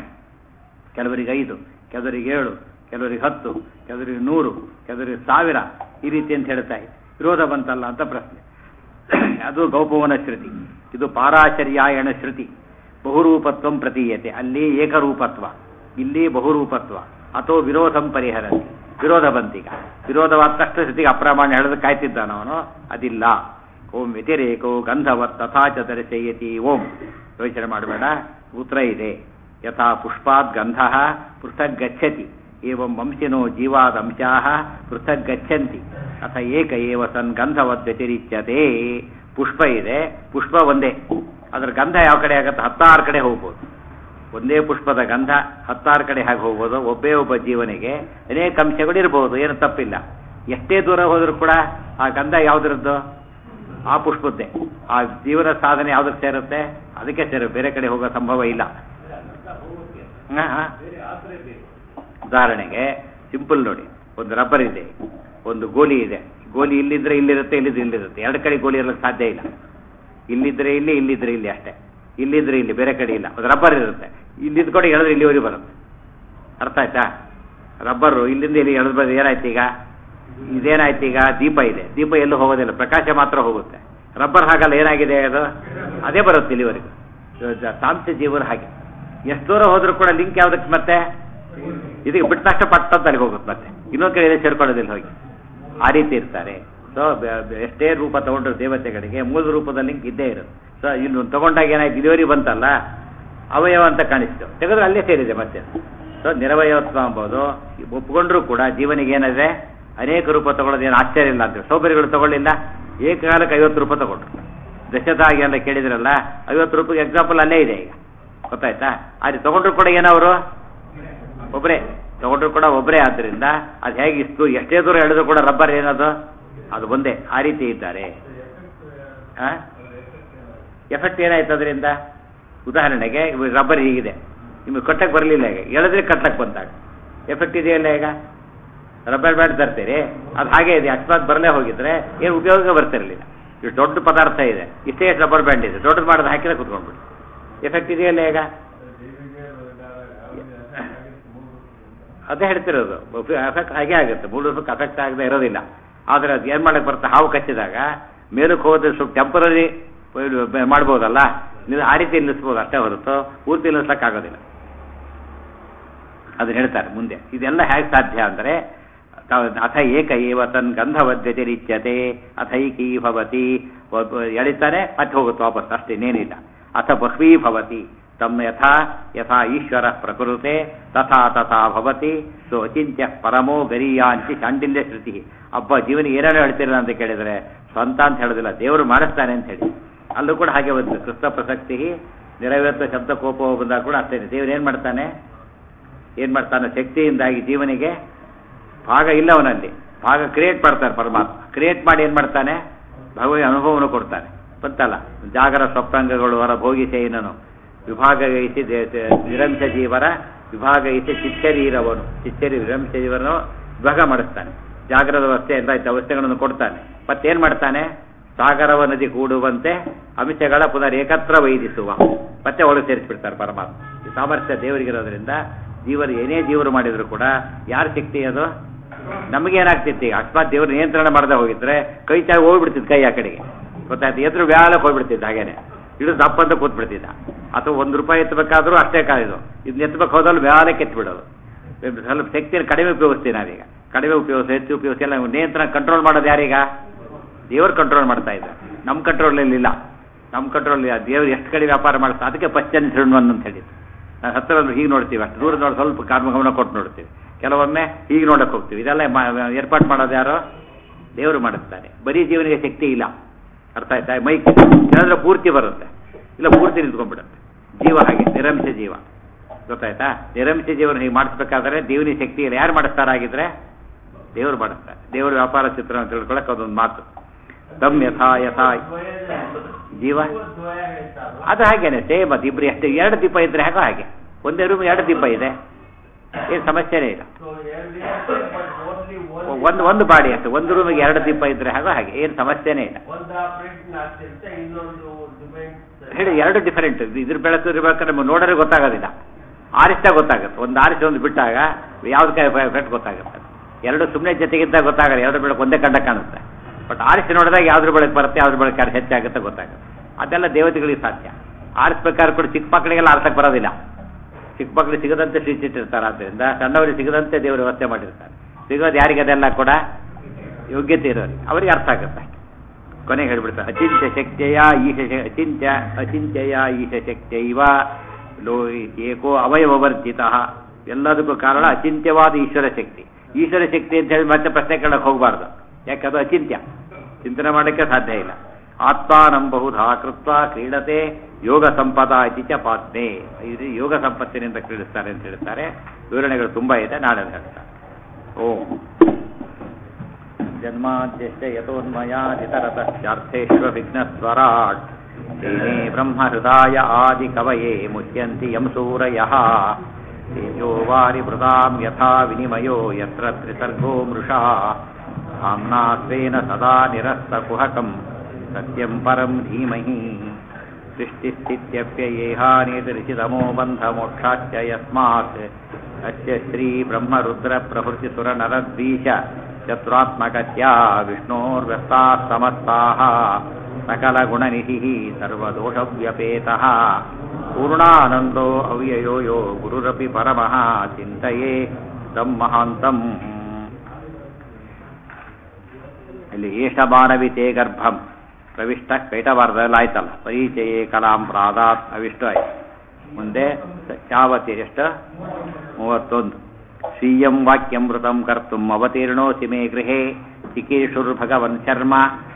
ಕೆಲವರಿಗೆ ಐದು ಕೆಲವರಿಗೆ ಏಳು ಕೆಲವರಿಗೆ ಹತ್ತು ಕೆಲವರಿಗೆ ನೂರು ಕೆಲವರಿಗೆ ಸಾವಿರ ಈ ರೀತಿ ಅಂತ ಹೇಳ್ತಾ ಇದೆ ವಿರೋಧ ಬಂತಲ್ಲ ಅಂತ ಪ್ರಶ್ನೆ ಅದು ಗೌಪವನ ಶ್ರುತಿ ಇದು ಪಾರಾಚರ್ಯಾಯಣ ಶ್ರುತಿ ಬಹುರೂಪತ್ವಂ ಪ್ರತೀಯತೆ ಅಲ್ಲಿ ಏಕರೂಪತ್ವ ಇಲ್ಲಿ ಬಹುರೂಪತ್ವ ಅಥವಾ ವಿರೋಧಂ ಪರಿಹರತಿ ವಿರೋಧ ಬಂತೀಗ ವಿರೋಧವಾದ ತಕ್ಷಣ ಶ್ರುತಿಗೆ ಅಪ್ರಾಮಾಣ್ಯ ಹೇಳೋದು ಕಾಯ್ತಿದ್ದಾನ ಅವನು ಅದಿಲ್ಲ ಓಂ ವ್ಯತಿರೇಕೋ ಗಂಧವತ್ ತಥಾ ಚ ದರ್ಶಯತಿ ಓಂ ಯೋಚನೆ ಮಾಡಬೇಡ ಉತ್ತರ ಇದೆ ಯಥಾ ಪುಷ್ಪಾತ್ ಗಂಧ ಪೃಥಗ್ ಗಚ್ಚತಿ ಏವಂ ವಂಶಿನೋ ಜೀವಾದಂಶಾ ಪೃಥಗ್ ಗಚ್ಚಂತಿ ಅಥ ಏಕ ಏವ ಸನ್ ಗಂಧವದ್ ವ್ಯತಿರಿಚ್ಯತೆ ಪುಷ್ಪ ಇದೆ ಪುಷ್ಪ ಒಂದೇ ಅದರ ಗಂಧ ಯಾವ ಕಡೆ ಆಗುತ್ತೆ ಹತ್ತಾರು ಕಡೆ ಹೋಗ್ಬೋದು ಒಂದೇ ಪುಷ್ಪದ ಗಂಧ ಹತ್ತಾರು ಕಡೆ ಹಾಗೆ ಹೋಗ್ಬೋದು ಒಬ್ಬೇ ಒಬ್ಬ ಜೀವನಿಗೆ ಅನೇಕ ಅಂಶಗಳು ಇರಬಹುದು ಏನು ತಪ್ಪಿಲ್ಲ ಎಷ್ಟೇ ದೂರ ಹೋದರೂ ಕೂಡ ಆ ಗಂಧ ಯಾವ್ದಿರದ್ದು ಆ ಪುಷ್ಪದ್ದೇ ಆ ಜೀವನ ಸಾಧನೆ ಯಾವ್ದಕ್ಕೆ ಸೇರುತ್ತೆ ಅದಕ್ಕೆ ಸೇರು ಬೇರೆ ಕಡೆ ಹೋಗೋ ಸಂಭವ ಇಲ್ಲ ಹಾ, ಹಾ. ಉದಾಹರಣೆಗೆ ಸಿಂಪಲ್ ನೋಡಿ ಒಂದು ರಬ್ಬರ್ ಇದೆ ಒಂದು ಗೋಲಿ ಇದೆ ಗೋಲಿ ಇಲ್ಲಿದ್ರೆ ಇಲ್ಲಿರುತ್ತೆ ಇಲ್ಲಿದ್ರೆ ಇಲ್ಲಿರುತ್ತೆ ಎರಡು ಕಡೆ ಗೋಲಿ ಇರಲಿಕ್ಕೆ ಸಾಧ್ಯ ಇಲ್ಲ ಇಲ್ಲಿದ್ರೆ ಇಲ್ಲಿ ಇಲ್ಲಿದ್ರೆ ಇಲ್ಲಿ ಅಷ್ಟೇ ಇಲ್ಲಿದ್ರೆ ಇಲ್ಲಿ ಬೇರೆ ಕಡೆ ಇಲ್ಲ ಒಂದು ರಬ್ಬರ್ ಇರುತ್ತೆ ಇಲ್ಲಿದ್ದ ಕಡೆ ಎಳೆದ್ರೆ ಇಲ್ಲಿವರೆಗೆ ಬರುತ್ತೆ ಅರ್ಥ ಆಯ್ತಾ ರಬ್ಬರು ಇಲ್ಲಿಂದ ಇಲ್ಲಿ ಎಳೆದು ಬಂದು ಏನಾಯ್ತು ಈಗ ಇದೇನಾಯ್ತು ಈಗ ದೀಪ ಇದೆ ದೀಪ ಎಲ್ಲೂ ಹೋಗೋದಿಲ್ಲ ಪ್ರಕಾಶ ಮಾತ್ರ ಹೋಗುತ್ತೆ ರಬ್ಬರ್ ಹಾಗಲ್ಲ ಏನಾಗಿದೆ ಅದು ಅದೇ ಬರುತ್ತೆ ಇಲ್ಲಿವರೆಗೂ ಸಾಂಸ್ಯ ಜೀವನ ಹಾಗೆ ಎಷ್ಟು ದೂರ ಹೋದ್ರೂ ಕೂಡ ಲಿಂಕ್ ಯಾವ್ದಕ್ಕೆ ಮತ್ತೆ ಇದಕ್ಕೆ ಬಿಟ್ಟ ತಕ್ಷಣ ಪಟ್ಟ ಅಂತ ಅಲ್ಲಿಗೆ ಹೋಗುತ್ತೆ ಮತ್ತೆ ಇನ್ನೊಂದು ಕಡೆ ಇದೆ ಸೇರ್ಕೊಳ್ಳೋದಿಲ್ಲ ಹೋಗಿ ಆ ರೀತಿ ಇರ್ತಾರೆ ಸೊ ಎಷ್ಟೇ ರೂಪ ತಗೊಂಡ್ರು ದೇವತೆಗಳಿಗೆ ಮೂಲ ರೂಪದ ಲಿಂಕ್ ಇದ್ದೇ ಇರುತ್ತೆ ಸೊ ಇನ್ನು ತಗೊಂಡಾಗ ಏನಾಯ್ತು ಇದುವರಿ ಬಂತಲ್ಲ ಅವಯವ ಅಂತ ಕಾಣಿಸ್ತು ತೆಗೆದ್ರೆ ಅಲ್ಲೇ ಸೇರಿದೆ ಮತ್ತೆ ಸೊ ನಿರವಯವತ್ವ ಅಂಬೋದು ಒಪ್ಕೊಂಡ್ರೂ ಕೂಡ ಜೀವನಿಗೆ ಏನಿದೆ ಅನೇಕ ರೂಪ ತಗೊಳ್ಳೋದು ಏನು ಆಶ್ಚರ್ಯ ಇಲ್ಲ ಅಂತ ಸೌಕರ್ಯಗಳು ತಗೊಳ್ಳಿಲ್ಲ ಏಕಕಾಲಕ್ಕೆ ಐವತ್ತು ರೂಪಾಯಿ ತಗೊಂಡ್ರು ದಶದಾಗಿ ಎಲ್ಲ ಕೇಳಿದ್ರಲ್ಲ ಐವತ್ತು ರೂಪಾಯಿಗೆ ಎಕ್ಸಾಂಪಲ್ ಅಲ್ಲೇ ಇದೆ ಈಗ ಗೊತ್ತಾಯ್ತಾ ಅಲ್ಲಿ ತಗೊಂಡ್ರು ಕೂಡ ಏನವರು ಒಬ್ಬರೇ ತಗೊಂಡ್ರು ಕೂಡ ಒಬ್ಬರೇ ಆದ್ದರಿಂದ ಅದು ಹೇಗೆ ಇಷ್ಟು ಎಷ್ಟೇ ದೂರ ಎಳೆದ್ರು ಕೂಡ ರಬ್ಬರ್ ಏನದು ಅದು ಒಂದೇ ಆ ರೀತಿ ಇದ್ದಾರೆ ಎಫೆಕ್ಟ್ ಏನಾಯ್ತು ಅದರಿಂದ ಉದಾಹರಣೆಗೆ ಇವಾಗ ರಬ್ಬರ್ ಹೀಗಿದೆ ನಿಮಗೆ ಕಟ್ಟಕ್ಕೆ ಬರಲಿಲ್ಲ ಈಗ ಎಳೆದ್ರೆ ಕಟ್ಲಕ್ಕೆ ಬಂದಾಗ ಎಫೆಕ್ಟ್ ಇದೆಯಲ್ಲ ಈಗ ರಬ್ಬರ್ ಬ್ಯಾಂಡ್ ತರ್ತೀರಿ ಅದು ಹಾಗೆ ಇದೆ ಅಕಸ್ಮಾತ್ ಬರಲೇ ಹೋಗಿದ್ರೆ ಏನು ಉಪಯೋಗ ಬರ್ತಿರಲಿಲ್ಲ ಇದು ದೊಡ್ಡ ಪದಾರ್ಥ ಇದೆ ಇಷ್ಟೇ ಎಷ್ಟು ರಬ್ಬರ್ ಬ್ಯಾಂಡ್ ಇದೆ ದೊಡ್ಡದು ಮಾಡೋದು ಹಾಕಿದ್ರೆ ಕುತ್ಕೊಂಡ್ಬಿಡಿ ಎಫೆಕ್ಟ್ ಇದೆಯಲ್ಲ ಈಗ ಅದೇ ಹೇಳ್ತಿರೋದು ಎಫೆಕ್ಟ್ ಹಾಗೆ ಆಗುತ್ತೆ ಮೂರು ರೂಪಕ್ಕೆ ಅಫೆಕ್ಟ್ ಆಗದೆ ಇರೋದಿಲ್ಲ ಆದರೆ ಅದು ಏನು ಮಾಡಕ್ಕೆ ಬರುತ್ತೆ ಹಾವು ಕಚ್ಚಿದಾಗ ಮೇಲಕ್ಕೆ ಹೋದ್ರೆ ಸ್ವಲ್ಪ ಟೆಂಪರರಿ ಮಾಡ್ಬೋದಲ್ಲ ನೀವು ಆ ರೀತಿ ನಿಲ್ಲಿಸ್ಬೋದು ಅಷ್ಟೇ ಹೊರತು ಪೂರ್ತಿ ನಿಲ್ಲಿಸಕ್ಕಾಗೋದಿಲ್ಲ ಅದನ್ನ ಹೇಳ್ತಾರೆ ಮುಂದೆ ಇದೆಲ್ಲ ಹೇಗೆ ಸಾಧ್ಯ ಅಂದರೆ ಅಥ ಏಕ ಏವ ತನ್ ಗಂಧವದ್ಯತಿರಿಚ್ಯತೆ ಅಥೈಕೀ ಭವತಿ ಎಳಿತಾನೆ ಮತ್ತೆ ಹೋಗುತ್ತೆ ವಾಪಸ್ ಅಷ್ಟೇ ಇನ್ನೇನಿಲ್ಲ ಅಥ ಬಹ್ವೀ ಭವತಿ ತಮ್ಮ ಯಥಾ ಯಥಾ ಈಶ್ವರ ಪ್ರಕೃತೆ ತಥಾ ತಥಾ ಭವತಿ ಸೊ ಅಚಿಂತ್ಯ ಪರಮೋ ಗರೀಯಾಂಚಿ ಶಾಂಡಿಲ್ಯ ಶ್ರುತಿ ಅಬ್ಬ ಜೀವನಿಗೆ ಏನೇನೋ ಹೇಳ್ತಿರಲ್ಲ ಅಂತ ಕೇಳಿದರೆ ಸ್ವಂತ ಅಂತ ಹೇಳೋದಿಲ್ಲ ದೇವರು ಮಾಡಿಸ್ತಾನೆ ಅಂತ ಹೇಳಿ ಅಲ್ಲೂ ಕೂಡ ಹಾಗೆ ಬಂತು ಕೃಷ್ಣ ಪ್ರಸಕ್ತಿ ನಿರವತ್ವ ಶಬ್ದ ಕೋಪ ಬಂದಾಗ ಕೂಡ ಅಷ್ಟೇ ದೇವರು ಏನು ಮಾಡ್ತಾನೆ ಏನು ಮಾಡ್ತಾನೆ ಶಕ್ತಿಯಿಂದಾಗಿ ಜೀವನಿಗೆ ಭಾಗ ಇಲ್ಲ ಅವನಲ್ಲಿ ಭಾಗ ಕ್ರಿಯೇಟ್ ಮಾಡ್ತಾನೆ ಪರಮಾತ್ಮ ಕ್ರಿಯೇಟ್ ಮಾಡಿ ಏನು ಮಾಡ್ತಾನೆ ಭಗವತಿ ಅನುಭವವನ್ನು ಕೊಡ್ತಾನೆ ಗೊತ್ತಲ್ಲ ಜಾಗರ ಸ್ವಪ್ನಾಂಗಗಳು ಹೊರ ಭೋಗಿಸೇನನು ವಿಭಾಗ ಗೈಸಿ ವಿರಂಶ ಜೀವರ ವಿಭಾಗ ಗೈಸಿ ಚಿಚ್ಚರೀರವನು ಚಿಚ್ಚರಿ ವಿರಂಶ ಜೀವನು ವಿಭಾಗ ಮಾಡಿಸ್ತಾನೆ ಜಾಗರದ ಅವಸ್ಥೆ ಎಂದಾಯ್ತು ಅವಸ್ಥೆಗಳನ್ನು ಕೊಡ್ತಾನೆ ಮತ್ತೇನ್ ಮಾಡ್ತಾನೆ ಸಾಗರವ ನದಿ ಕೂಡುವಂತೆ ಅಂಶಗಳ ಪುನರ್ ಏಕತ್ರ ವೈದಿಸುವ ಮತ್ತೆ ಒಳಗೆ ಸೇರಿಸ್ಬಿಡ್ತಾರೆ ಪರಮಾತ್ಮ ಈ ಸಾಮರ್ಥ್ಯ ದೇವರಿಗಿರೋದ್ರಿಂದ ಜೀವರು ಏನೇ ಜೀವರು ಮಾಡಿದ್ರು ಕೂಡ ಯಾರ ಶಕ್ತಿ ಅದು ನಮಗೇನಾಗ್ತಿತ್ತು ಈಗ ಅಕಸ್ಮಾತ್ ದೇವರು ನಿಯಂತ್ರಣ ಮಾಡದೆ ಹೋಗಿದ್ರೆ ಕೈ ಚಾಗಿ ಹೋಗ್ಬಿಡ್ತಿದ್ದು ಕೈ ಆ ಕಡೆಗೆ ಗೊತ್ತಾಯ್ತು ಎದುರು ವ್ಯಾಲಕ್ಕೆ ಹೋಗ್ಬಿಡ್ತಿದ್ದ ಹಾಗೇನೆ ಇಡು ದಪ್ಪ ಅಂತ ಕೂತ್ಬಿಡ್ತಿದ್ದ ಅಥವಾ ಒಂದು ರೂಪಾಯಿ ಎತ್ತಬೇಕಾದ್ರೂ ಅಷ್ಟೇ ಕಾಯ್ದು ಇದನ್ನ ಎತ್ತಬೇಕು ಹೋದಲ್ಲಿ ವ್ಯಾಲಕ್ಕೆ ಎತ್ಬಿಡೋದು ಸ್ವಲ್ಪ ಶಕ್ತಿಯನ್ನು ಕಡಿಮೆ ಉಪಯೋಗಿಸ್ತೀವಿ ನಾವೀಗ ಕಡಿಮೆ ಉಪಯೋಗಿಸಿ ಹೆಚ್ಚು ಉಪಯೋಗಿಸಿ ಎಲ್ಲ ನಿಯಂತ್ರಣ ಕಂಟ್ರೋಲ್ ಮಾಡೋದು ಯಾರೀಗ ದೇವರು ಕಂಟ್ರೋಲ್ ಮಾಡ್ತಾ ಇದ್ದಾರೆ ನಮ್ಮ ಕಂಟ್ರೋಲಲ್ಲಿ ಇಲ್ಲ ನಮ್ಮ ಕಂಟ್ರೋಲ್ ದೇವರು ಎಷ್ಟು ಕಡೆ ವ್ಯಾಪಾರ ಮಾಡ್ತಾ ಅದಕ್ಕೆ ಪಶ್ಚನ್ ಶೃಣ್ವನ್ ಅಂತ ಹೇಳಿ ನಾವು ಹತ್ತಿರ ಬಂದು ಹೀಗೆ ನೋಡ್ತೀವಿ ಅಷ್ಟು ದೂರ ನೋಡಿ ಸ್ವಲ್ಪ ಕಾರ್ಮ ಗಮನ ಕೊಟ್ಟು ನೋಡ್ತೀವಿ ಕೆಲವೊಮ್ಮೆ ಹೀಗೆ ನೋಡಕ್ಕೆ ಹೋಗ್ತೀವಿ ಇದೆಲ್ಲ ಏರ್ಪಾಡು ಮಾಡೋದು ಯಾರು ದೇವರು ಮಾಡಿಸ್ತಾನೆ ಬರೀ ಜೀವನಿಗೆ ಶಕ್ತಿ ಇಲ್ಲ ಅರ್ಥ ಆಯ್ತಾ ಮೈಕ್ ಹೇಳಿದ್ರೆ ಪೂರ್ತಿ ಬರುತ್ತೆ ಇಲ್ಲ ಪೂರ್ತಿ ನಿಂತ್ಕೊಂಡ್ಬಿಡುತ್ತೆ ಜೀವ ಹಾಗೆ ನಿರಂಶ ಜೀವ ಗೊತ್ತಾಯ್ತಾ ನಿರಂಶ ಜೀವನ ಹೀಗೆ ಮಾಡಿಸ್ಬೇಕಾದ್ರೆ ದೇವನಿಗೆ ಶಕ್ತಿ ಇಲ್ಲ ಯಾರು ಮಾಡಿಸ್ತಾರಾಗಿದ್ರೆ ದೇವರು ಮಾಡಿಸ್ತಾರೆ ದೇವರ ವ್ಯಾಪಾರ ಚಿತ್ರ ತಿಳ್ಕೊಳಕ್ಕೆ ಅದೊಂದು ಮಾತು ತಮ್ ಯಥಾ ಯಥಾ ಜೀವ ಅದು ಹಾಗೇನೆ ಸೇಮ್ ಅದು ಇಬ್ರು ಎಷ್ಟು ಎರಡು ದೀಪ ಇದ್ರೆ ಹೇಗೋ ಹಾಗೆ ಒಂದೇ ರೂಮ್ ಎರಡು ದೀಪ ಇದೆ ಏನು ಸಮಸ್ಯೆನೇ ಇಲ್ಲ ಒಂದು ಒಂದು ಬಾಡಿ ಅಷ್ಟು ಒಂದು ರೂಮಿಗೆ ಎರಡು ದೀಪ ಇದ್ರೆ ಹಾಗೋ ಹಾಗೆ ಏನು ಸಮಸ್ಯೆನೇ ಇಲ್ಲ ಹೇಳಿ ಎರಡು ಡಿಫರೆಂಟ್ ಇದ್ರ ಬೆಳಕು ಇರ್ಬೇಕಾದ್ರೆ ನಮ್ಗೆ ನೋಡೋರೆ ಗೊತ್ತಾಗೋದಿಲ್ಲ ಆರಿಸ್ದಾಗ ಗೊತ್ತಾಗುತ್ತೆ ಒಂದು ಆರಿಸಿ ಒಂದು ಬಿಟ್ಟಾಗ ಯಾವ್ದಕ್ಕೆ ಎಫೆಕ್ಟ್ ಗೊತ್ತಾಗುತ್ತೆ ಎರಡು ಸುಮ್ಮನೆ ಜೊತೆಗಿದ್ದಾಗ ಗೊತ್ತಾಗಲ್ಲ ಎರಡು ಬೆಳಕು ಒಂದೇ ಕಂಡ ಕಾಣುತ್ತೆ ಬಟ್ ಆರಿಸಿ ನೋಡಿದಾಗ ಯಾವ್ದ್ರ ಬೆಳಕು ಬರುತ್ತೆ ಯಾವ್ದ್ರ ಬೆಳಕು ಯಾರು ಹೆಚ್ಚಾಗುತ್ತೆ ಗೊತ್ತಾಗುತ್ತೆ ಅದೆಲ್ಲ ದೇವತೆಗಳಿಗೆ ಸಾಧ್ಯ ಆರಿಸ್ಬೇಕಾದ್ರೆ ಕೂಡ ಚಿಕ್ಕ ಮಕ್ಕಳಿಗೆಲ್ಲ ಆರ್ಸಕ್ಕೆ ಬರೋದಿಲ್ಲ ಚಿಕ್ಕ ಮಕ್ಕಳಿಗೆ ಸಿಗದಂತೆ ಸೃಷ್ಟಿಸಿರ್ತಾರೆ ಆದ್ದರಿಂದ ಸಣ್ಣವರಿಗೆ ಸಿಗದಂತೆ ದೇವರು ವ್ಯವಸ್ಥೆ ಮಾಡಿರ್ತಾರೆ ಸಿಗೋದು ಯಾರಿಗೆ ಅದೆಲ್ಲ ಕೂಡ ಯೋಗ್ಯತೆ ಇರೋರಿಗೆ ಅವರಿಗೆ ಅರ್ಥ ಆಗುತ್ತೆ ಕೊನೆಗೆ ಹೇಳ್ಬಿಡ್ತಾರೆ ಅಚಿಂತ್ಯ ಶಕ್ತಿಯ ಈಶ ಅಚಿಂತ್ಯ ಅಚಿಂತ್ಯಯ ಈಶ ಶಕ್ತಿಯೈವ ಲೋ ಏಕೋ ಅವಯವರ್ಜಿತ ಎಲ್ಲದಕ್ಕೂ ಕಾರಣ ಅಚಿಂತ್ಯವಾದ ಈಶ್ವರ ಶಕ್ತಿ ಈಶ್ವರ ಶಕ್ತಿ ಅಂತ ಹೇಳಿ ಮತ್ತೆ ಪ್ರಶ್ನೆ ಕೇಳಕ್ಕೆ ಹೋಗಬಾರ್ದು ಯಾಕೆ ಅದು ಅಚಿಂತ್ಯ ಚಿಂತನೆ ಮಾಡೋಕ್ಕೆ ಸಾಧ್ಯ ಇಲ್ಲ ಆತ್ಮಾನಂ ಬಹುಧಾ ಕೃತ್ವ ಕ್ರೀಡತೆ ಯೋಗ ಸಂಪದ ಇತಿ ಚ ಪಾತ್ನೆ ಇದು ಯೋಗ ಸಂಪತ್ತಿನಿಂದ ಕ್ರೀಡಿಸ್ತಾರೆ ಅಂತ ಹೇಳ್ತಾರೆ ವಿವರಣೆಗಳು ತುಂಬಾ ಇದೆ ನಾಳೆ ಹೇಳ್ತಾರೆ ಓಂ ಜನ್ಮಾದ್ಯಶ್ಚ ಯತೋನ್ಮಯಾದಿತರತಶ್ಚಾರ್ಥೇಶ್ವ ವಿಘ್ನಸ್ವರಾಟ್ तेने ब्रह्महृदाय आदिकवये मुह्यन्ति यं सूरयः ತೇಜೋ ವಾರಿ ಮೃದಾಂ ಯಥಾ ವಿನಿಮಯೋ ಯತ್ರ ತ್ರಿಸರ್ಗೋ ಮೃಷಾ धाम्ना स्वेन सदा निरस्तकुहकम् सत्यम् परम् धीमहि सृष्टिस्थित्यप्ययेहानिर्षितमो बन्धमोक्षाच्च यस्मात् अस्य श्रीब्रह्मरुद्रप्रभृतिसुरनरद्वीष चतुरात्मकस्या विष्णोर्व्यस्ताः समस्ताः सकलगुणनिधिः सर्वदोषव्यपेतः पूर्णानन्दो अव्ययो यो गुरुरपि परमः चिन्तये तं महान्तम् ಇಲ್ಲಿ ಏಷಮಾನವಿತೆ ಗರ್ಭಂ ಪ್ರವಿಷ್ಟ ಕೈಟವಾರದಲ್ಲಿ ಆಯ್ತಲ್ಲ ಪರಿಚಯೇ ಕಲಾಂ ಪ್ರಾದಾತ್ ಅವಿಷ್ಟು ಆಯ್ತು ಮುಂದೆ ಯಾವತಿ ಎಷ್ಟು ಮೂವತ್ತೊಂದು ಸ್ವೀಯಂ ವಾಕ್ಯಮೃತಂ ಕರ್ತುಂ ಅವತೀರ್ಣೋಸಿ ಮೇ ಗೃಹೇ ಚಿಕೀರ್ಷುರ್ಭಗವನ್ ಶರ್ಮ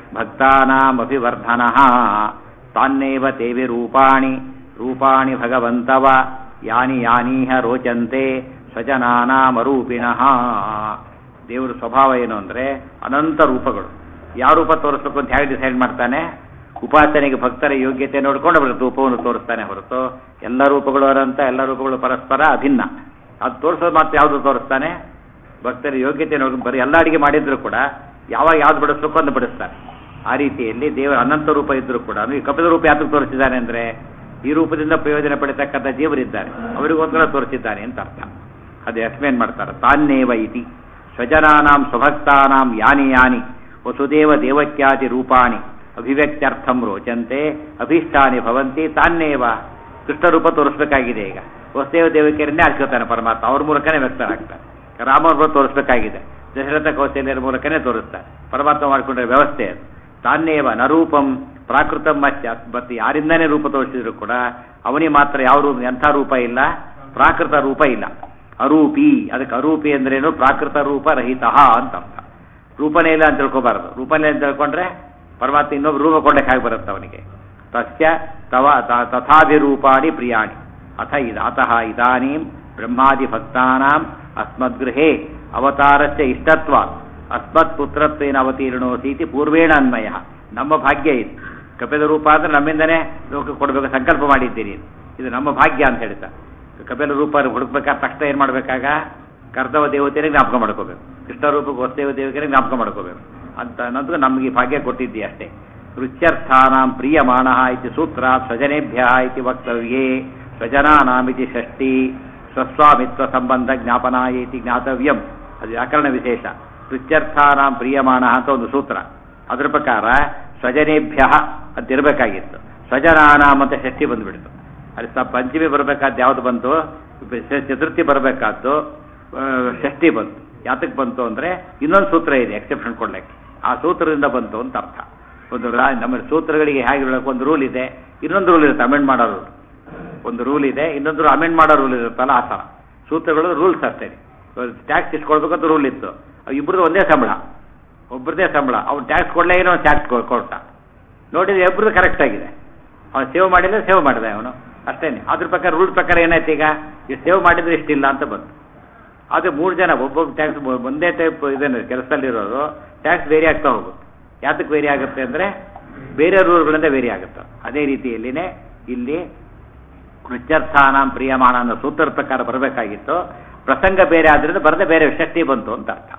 ಭಕ್ತಾನಾಮಭಿವರ್ಧನಃ ತಾನ್ನೇವ ತೇವಿ ರೂಪಾಣಿ ರೂಪಾಣಿ ಭಗವಂತವ ಯಾನಿ ಯಾನೀಹ ರೋಚಂತೆ ಸ್ವಜನಾನಾಮರೂಪಿಣಃ ದೇವರ ಸ್ವಭಾವ ಏನು ಅಂದರೆ ಅನಂತ ರೂಪಗಳು ಯಾವ ರೂಪ ತೋರಿಸ್ಬೇಕು ಅಂತ ಹೇಗೆ ಡಿಸೈಡ್ ಮಾಡ್ತಾನೆ ಉಪಾಸನೆಗೆ ಭಕ್ತರ ಯೋಗ್ಯತೆ ನೋಡ್ಕೊಂಡು ಅವರ ರೂಪವನ್ನು ತೋರಿಸ್ತಾನೆ ಹೊರತು ಎಲ್ಲ ರೂಪಗಳು ಅನಂತ ಎಲ್ಲ ರೂಪಗಳು ಪರಸ್ಪರ ಅಭಿನ್ನ ಅದು ತೋರಿಸೋದು ಮಾತ್ರ ಯಾವುದು ತೋರಿಸ್ತಾನೆ ಭಕ್ತರ ಯೋಗ್ಯತೆ ನೋಡ್ಕೊಂಡು ಬರೀ ಎಲ್ಲ ಅಡಿಗೆ ಮಾಡಿದ್ರು ಕೂಡ ಯಾವಾಗ ಯಾವ್ದು ಬಿಡಿಸ್ಬೇಕು ಅಂತ ಬಿಡಿಸ್ತಾನೆ ಆ ರೀತಿಯಲ್ಲಿ ದೇವರ ಅನಂತ ರೂಪ ಇದ್ರೂ ಕೂಡ ಈ ಕಪಿಲ ರೂಪ ಯಾತಕ್ಕೆ ತೋರಿಸಿದ್ದಾನೆ ಅಂದರೆ ಈ ರೂಪದಿಂದ ಪ್ರಯೋಜನ ಪಡಿತಕ್ಕಂಥ ದೇವರಿದ್ದಾರೆ ಅವರಿಗೋಸ್ಕರ ತೋರಿಸಿದ್ದಾನೆ ಅಂತ ಅರ್ಥ ಅದು ಎಕ್ಸ್ಪ್ಲೇನ್ ಮಾಡ್ತಾರೆ ತಾನ್ನೇವ ಇತಿ ಸ್ವಜನಾನಾಂ ಸ್ವಭಕ್ತಾನಾಂ ಯಾನಿ ಯಾನಿ ವಸುದೇವ ದೇವಕ್ಯಾದಿ ರೂಪಾಣಿ ಅಭಿವ್ಯಕ್ತ್ಯರ್ಥಂ ರೋಚಂತೆ ಅಭೀಷ್ಟಾನಿ ಭವಂತಿ ತಾನ್ನೇವ ಕೃಷ್ಣರೂಪ ತೋರಿಸ್ಬೇಕಾಗಿದೆ ಈಗ ವಸುದೇವ ದೇವಕಿಯರನ್ನೇ ಆಡ್ಕೋತಾನೆ ಪರಮಾತ್ಮ ಅವ್ರ ಮೂಲಕನೇ ವ್ಯಕ್ತರಾಗ್ತಾರೆ ರಾಮನ ರೂಪ ತೋರಿಸ್ಬೇಕಾಗಿದೆ ದಶರಥ ಕೌಶಲ್ಯರ ಮೂಲಕನೇ ತೋರಿಸ್ತಾರೆ ಪರಮಾತ್ಮ ಮಾಡಿಕೊಂಡ್ರೆ ವ್ಯವಸ್ಥೆ ಅದು ತಾನ್ನೇವ ನರೂಪಂ ಪ್ರಾಕೃತಂ ಮತ್ಯ ಮತ್ತೆ ಯಾರಿಂದನೇ ರೂಪ ತೋರಿಸಿದ್ರು ಕೂಡ ಅವನಿಗೆ ಮಾತ್ರ ಯಾವ ರೂಪ ಎಂಥ ರೂಪ ಇಲ್ಲ ಪ್ರಾಕೃತ ರೂಪ ಇಲ್ಲ ಅರೂಪಿ ಅದಕ್ಕೆ ಅರೂಪಿ ಅಂದ್ರೇನು ಪ್ರಾಕೃತ ರೂಪ ರಹಿತ ಅಂತ ಅರ್ಥ ರೂಪನೇ ಇಲ್ಲ ಅಂತ ತಿಳ್ಕೊಬಾರದು ರೂಪನೇ ಅಂತ ತಿಳ್ಕೊಂಡ್ರೆ ಪರಮಾತ್ಮ ಇನ್ನೊಬ್ಬ ರೂಪ ಕೊಂಡಕ್ಕೆ ಆಗಿ ಬರುತ್ತೆ ಅವನಿಗೆ ತಸ್ಯ ತವ ತಥಾಭಿರೂಪಾಣಿ ಪ್ರಿಯಾಣಿ ಅಥ ಇದ ಅತಃ ಇದಾನೀಂ ಬ್ರಹ್ಮಾದಿ ಭಕ್ತಾನಾಂ ಅಸ್ಮದ್ಗೃಹೇ ಅವತಾರಸ್ಯ ಇಷ್ಟತ್ವ ಅಸ್ಮತ್ ಪುತ್ರತ್ವೇನ ಅವತೀರ್ಣೋಸೀತಿ ಪೂರ್ವೇಣ ಅನ್ವಯ ನಮ್ಮ ಭಾಗ್ಯ ಇದು ಕಪಿಲ ರೂಪ ಅಂದ್ರೆ ನಮ್ಮಿಂದನೇ ಲೋಕ ಕೊಡಬೇಕು ಸಂಕಲ್ಪ ಮಾಡಿದ್ದೀರಿ ಇದು ನಮ್ಮ ಭಾಗ್ಯ ಅಂತ ಹೇಳ್ತಾರೆ ಕಪಿಲ ರೂಪ ಹುಡುಕ್ಬೇಕಾದ ತಕ್ಷಣ ಏನು ಮಾಡಬೇಕಾಗ ಕರ್ತವ ದೇವತೆಯೇ ಜ್ಞಾಪಕ ಮಾಡ್ಕೋಬೇಕು ಕೃಷ್ಣ ರೂಪಕ್ಕೆ ವಸ್ತೇವ ದೇವತೆಯೇ ಜ್ಞಾಪಕ ಮಾಡ್ಕೋಬೇಕು ಅಂತ ಅನ್ನೋದು ನಮಗೆ ಭಾಗ್ಯ ಕೊಟ್ಟಿದ್ದಿ ಅಷ್ಟೇ ರುಚ್ಯರ್ಥಾನಾಂ ಪ್ರಿಯಮಾಣ ಇತಿ ಸೂತ್ರ ಸ್ವಜನೇಭ್ಯ ಇತಿ ವಕ್ತವ್ಯೇ ಸ್ವಜನಾನಾಮಿತಿ ಷಷ್ಠಿ ಸ್ವಸ್ವಾಮಿತ್ವ ಸಂಬಂಧ ಜ್ಞಾಪನ ಇತಿ ಜ್ಞಾತವ್ಯಂ ಅದು ವ್ಯಾಕರಣ ವಿಶೇಷ ರುಚ್ಯರ್ಥಾನಾಂ ಪ್ರಿಯಮಾಣ ಅಂತ ಒಂದು ಸೂತ್ರ ಅದರ ಪ್ರಕಾರ ಸ್ವಜನೇಭ್ಯ ಅಂತ ಇರಬೇಕಾಗಿತ್ತು ಸ್ವಜನಾನಾಂ ಅಂತ ಷಷ್ಠಿ ಬಂದ್ಬಿಡ್ತು ಅಲ್ಲಿ ಸ ಪಂಚಮಿ ಬರಬೇಕಾದ್ದು ಯಾವುದು ಬಂತು ಚತುರ್ಥಿ ಬರಬೇಕಾದ್ದು ಷಷ್ಠಿ ಬಂತು ಯಾತಕ್ಕೆ ಬಂತು ಅಂದರೆ ಇನ್ನೊಂದು ಸೂತ್ರ ಇದೆ ಎಕ್ಸೆಪ್ಷನ್ ಕೊಡ್ಲಿಕ್ಕೆ ಆ ಸೂತ್ರದಿಂದ ಬಂತು ಅಂತ ಅರ್ಥ ಒಂದು ರಾ ನಮ್ಮ ಸೂತ್ರಗಳಿಗೆ ಹೇಗೆ ಒಂದು ರೂಲ್ ಇದೆ ಇನ್ನೊಂದು ರೂಲ್ ಇರುತ್ತೆ ಅಮೆಂಡ್ ಮಾಡೋ ರೂಲ್ ಒಂದು ರೂಲ್ ಇದೆ ಇನ್ನೊಂದು ಅಮೆಂಡ್ ಮಾಡೋ ರೂಲ್ ಇರುತ್ತಲ್ಲ ಆ ಥರ ಸೂತ್ರಗಳು ರೂಲ್ಸ್ ಅಷ್ಟೇ ಟ್ಯಾಕ್ಸ್ ಇಸ್ಕೊಳ್ಬೇಕಂತ ರೂಲ್ ಇತ್ತು ಇಬ್ಬರದ್ದು ಒಂದೇ ಸಂಬಳ ಒಬ್ಬರದೇ ಸಂಬಳ ಅವ್ನು ಟ್ಯಾಕ್ಸ್ ಕೊಡಲೇ ಏನೋ ಟ್ಯಾಕ್ಸ್ ಕೊಟ್ಟ ನೋಡಿದ್ರೆ ಇಬ್ಬರದ್ದು ಕರೆಕ್ಟ್ ಆಗಿದೆ ಅವ್ನು ಸೇವ್ ಮಾಡಿದ್ರೆ ಸೇವ್ ಮಾಡಿದೆ ಅವನು ಅಷ್ಟೇನೆ ಅದ್ರ ಪ್ರಕಾರ ರೂಲ್ ಪ್ರಕಾರ ಏನಾಯ್ತು ಈಗ ಇಷ್ಟು ಸೇವ್ ಮಾಡಿದ್ರೆ ಇಷ್ಟಿಲ್ಲ ಅಂತ ಬಂತು ಆದರೆ ಮೂರು ಜನ ಒಬ್ಬೊಬ್ಬ ಟ್ಯಾಕ್ಸ್ ಒಂದೇ ಟೈಪ್ ಇದೇನು ಕೆಲಸದಲ್ಲಿರೋರು ಟ್ಯಾಕ್ಸ್ ವೇರಿ ಆಗ್ತಾ ಹೋಗುತ್ತೆ ಯಾತಕ್ಕೆ ವೇರಿ ಆಗುತ್ತೆ ಅಂದರೆ ಬೇರೆ ರೂಲ್ಗಳಿಂದ ವೇರಿ ಆಗುತ್ತೆ ಅದೇ ರೀತಿಯಲ್ಲಿನೇ ಇಲ್ಲಿ ಕೃತ್ಯರ್ಥಾನಾಂ ಪ್ರಿಯಮಾಣ ಅನ್ನೋ ಸೂತ್ರದ ಪ್ರಕಾರ ಬರಬೇಕಾಗಿತ್ತು ಪ್ರಸಂಗ ಬೇರೆ ಆದ್ರಿಂದ ಬರದೆ ಬೇರೆ ಷಷ್ಠಿ ಬಂತು ಅಂತ ಅರ್ಥ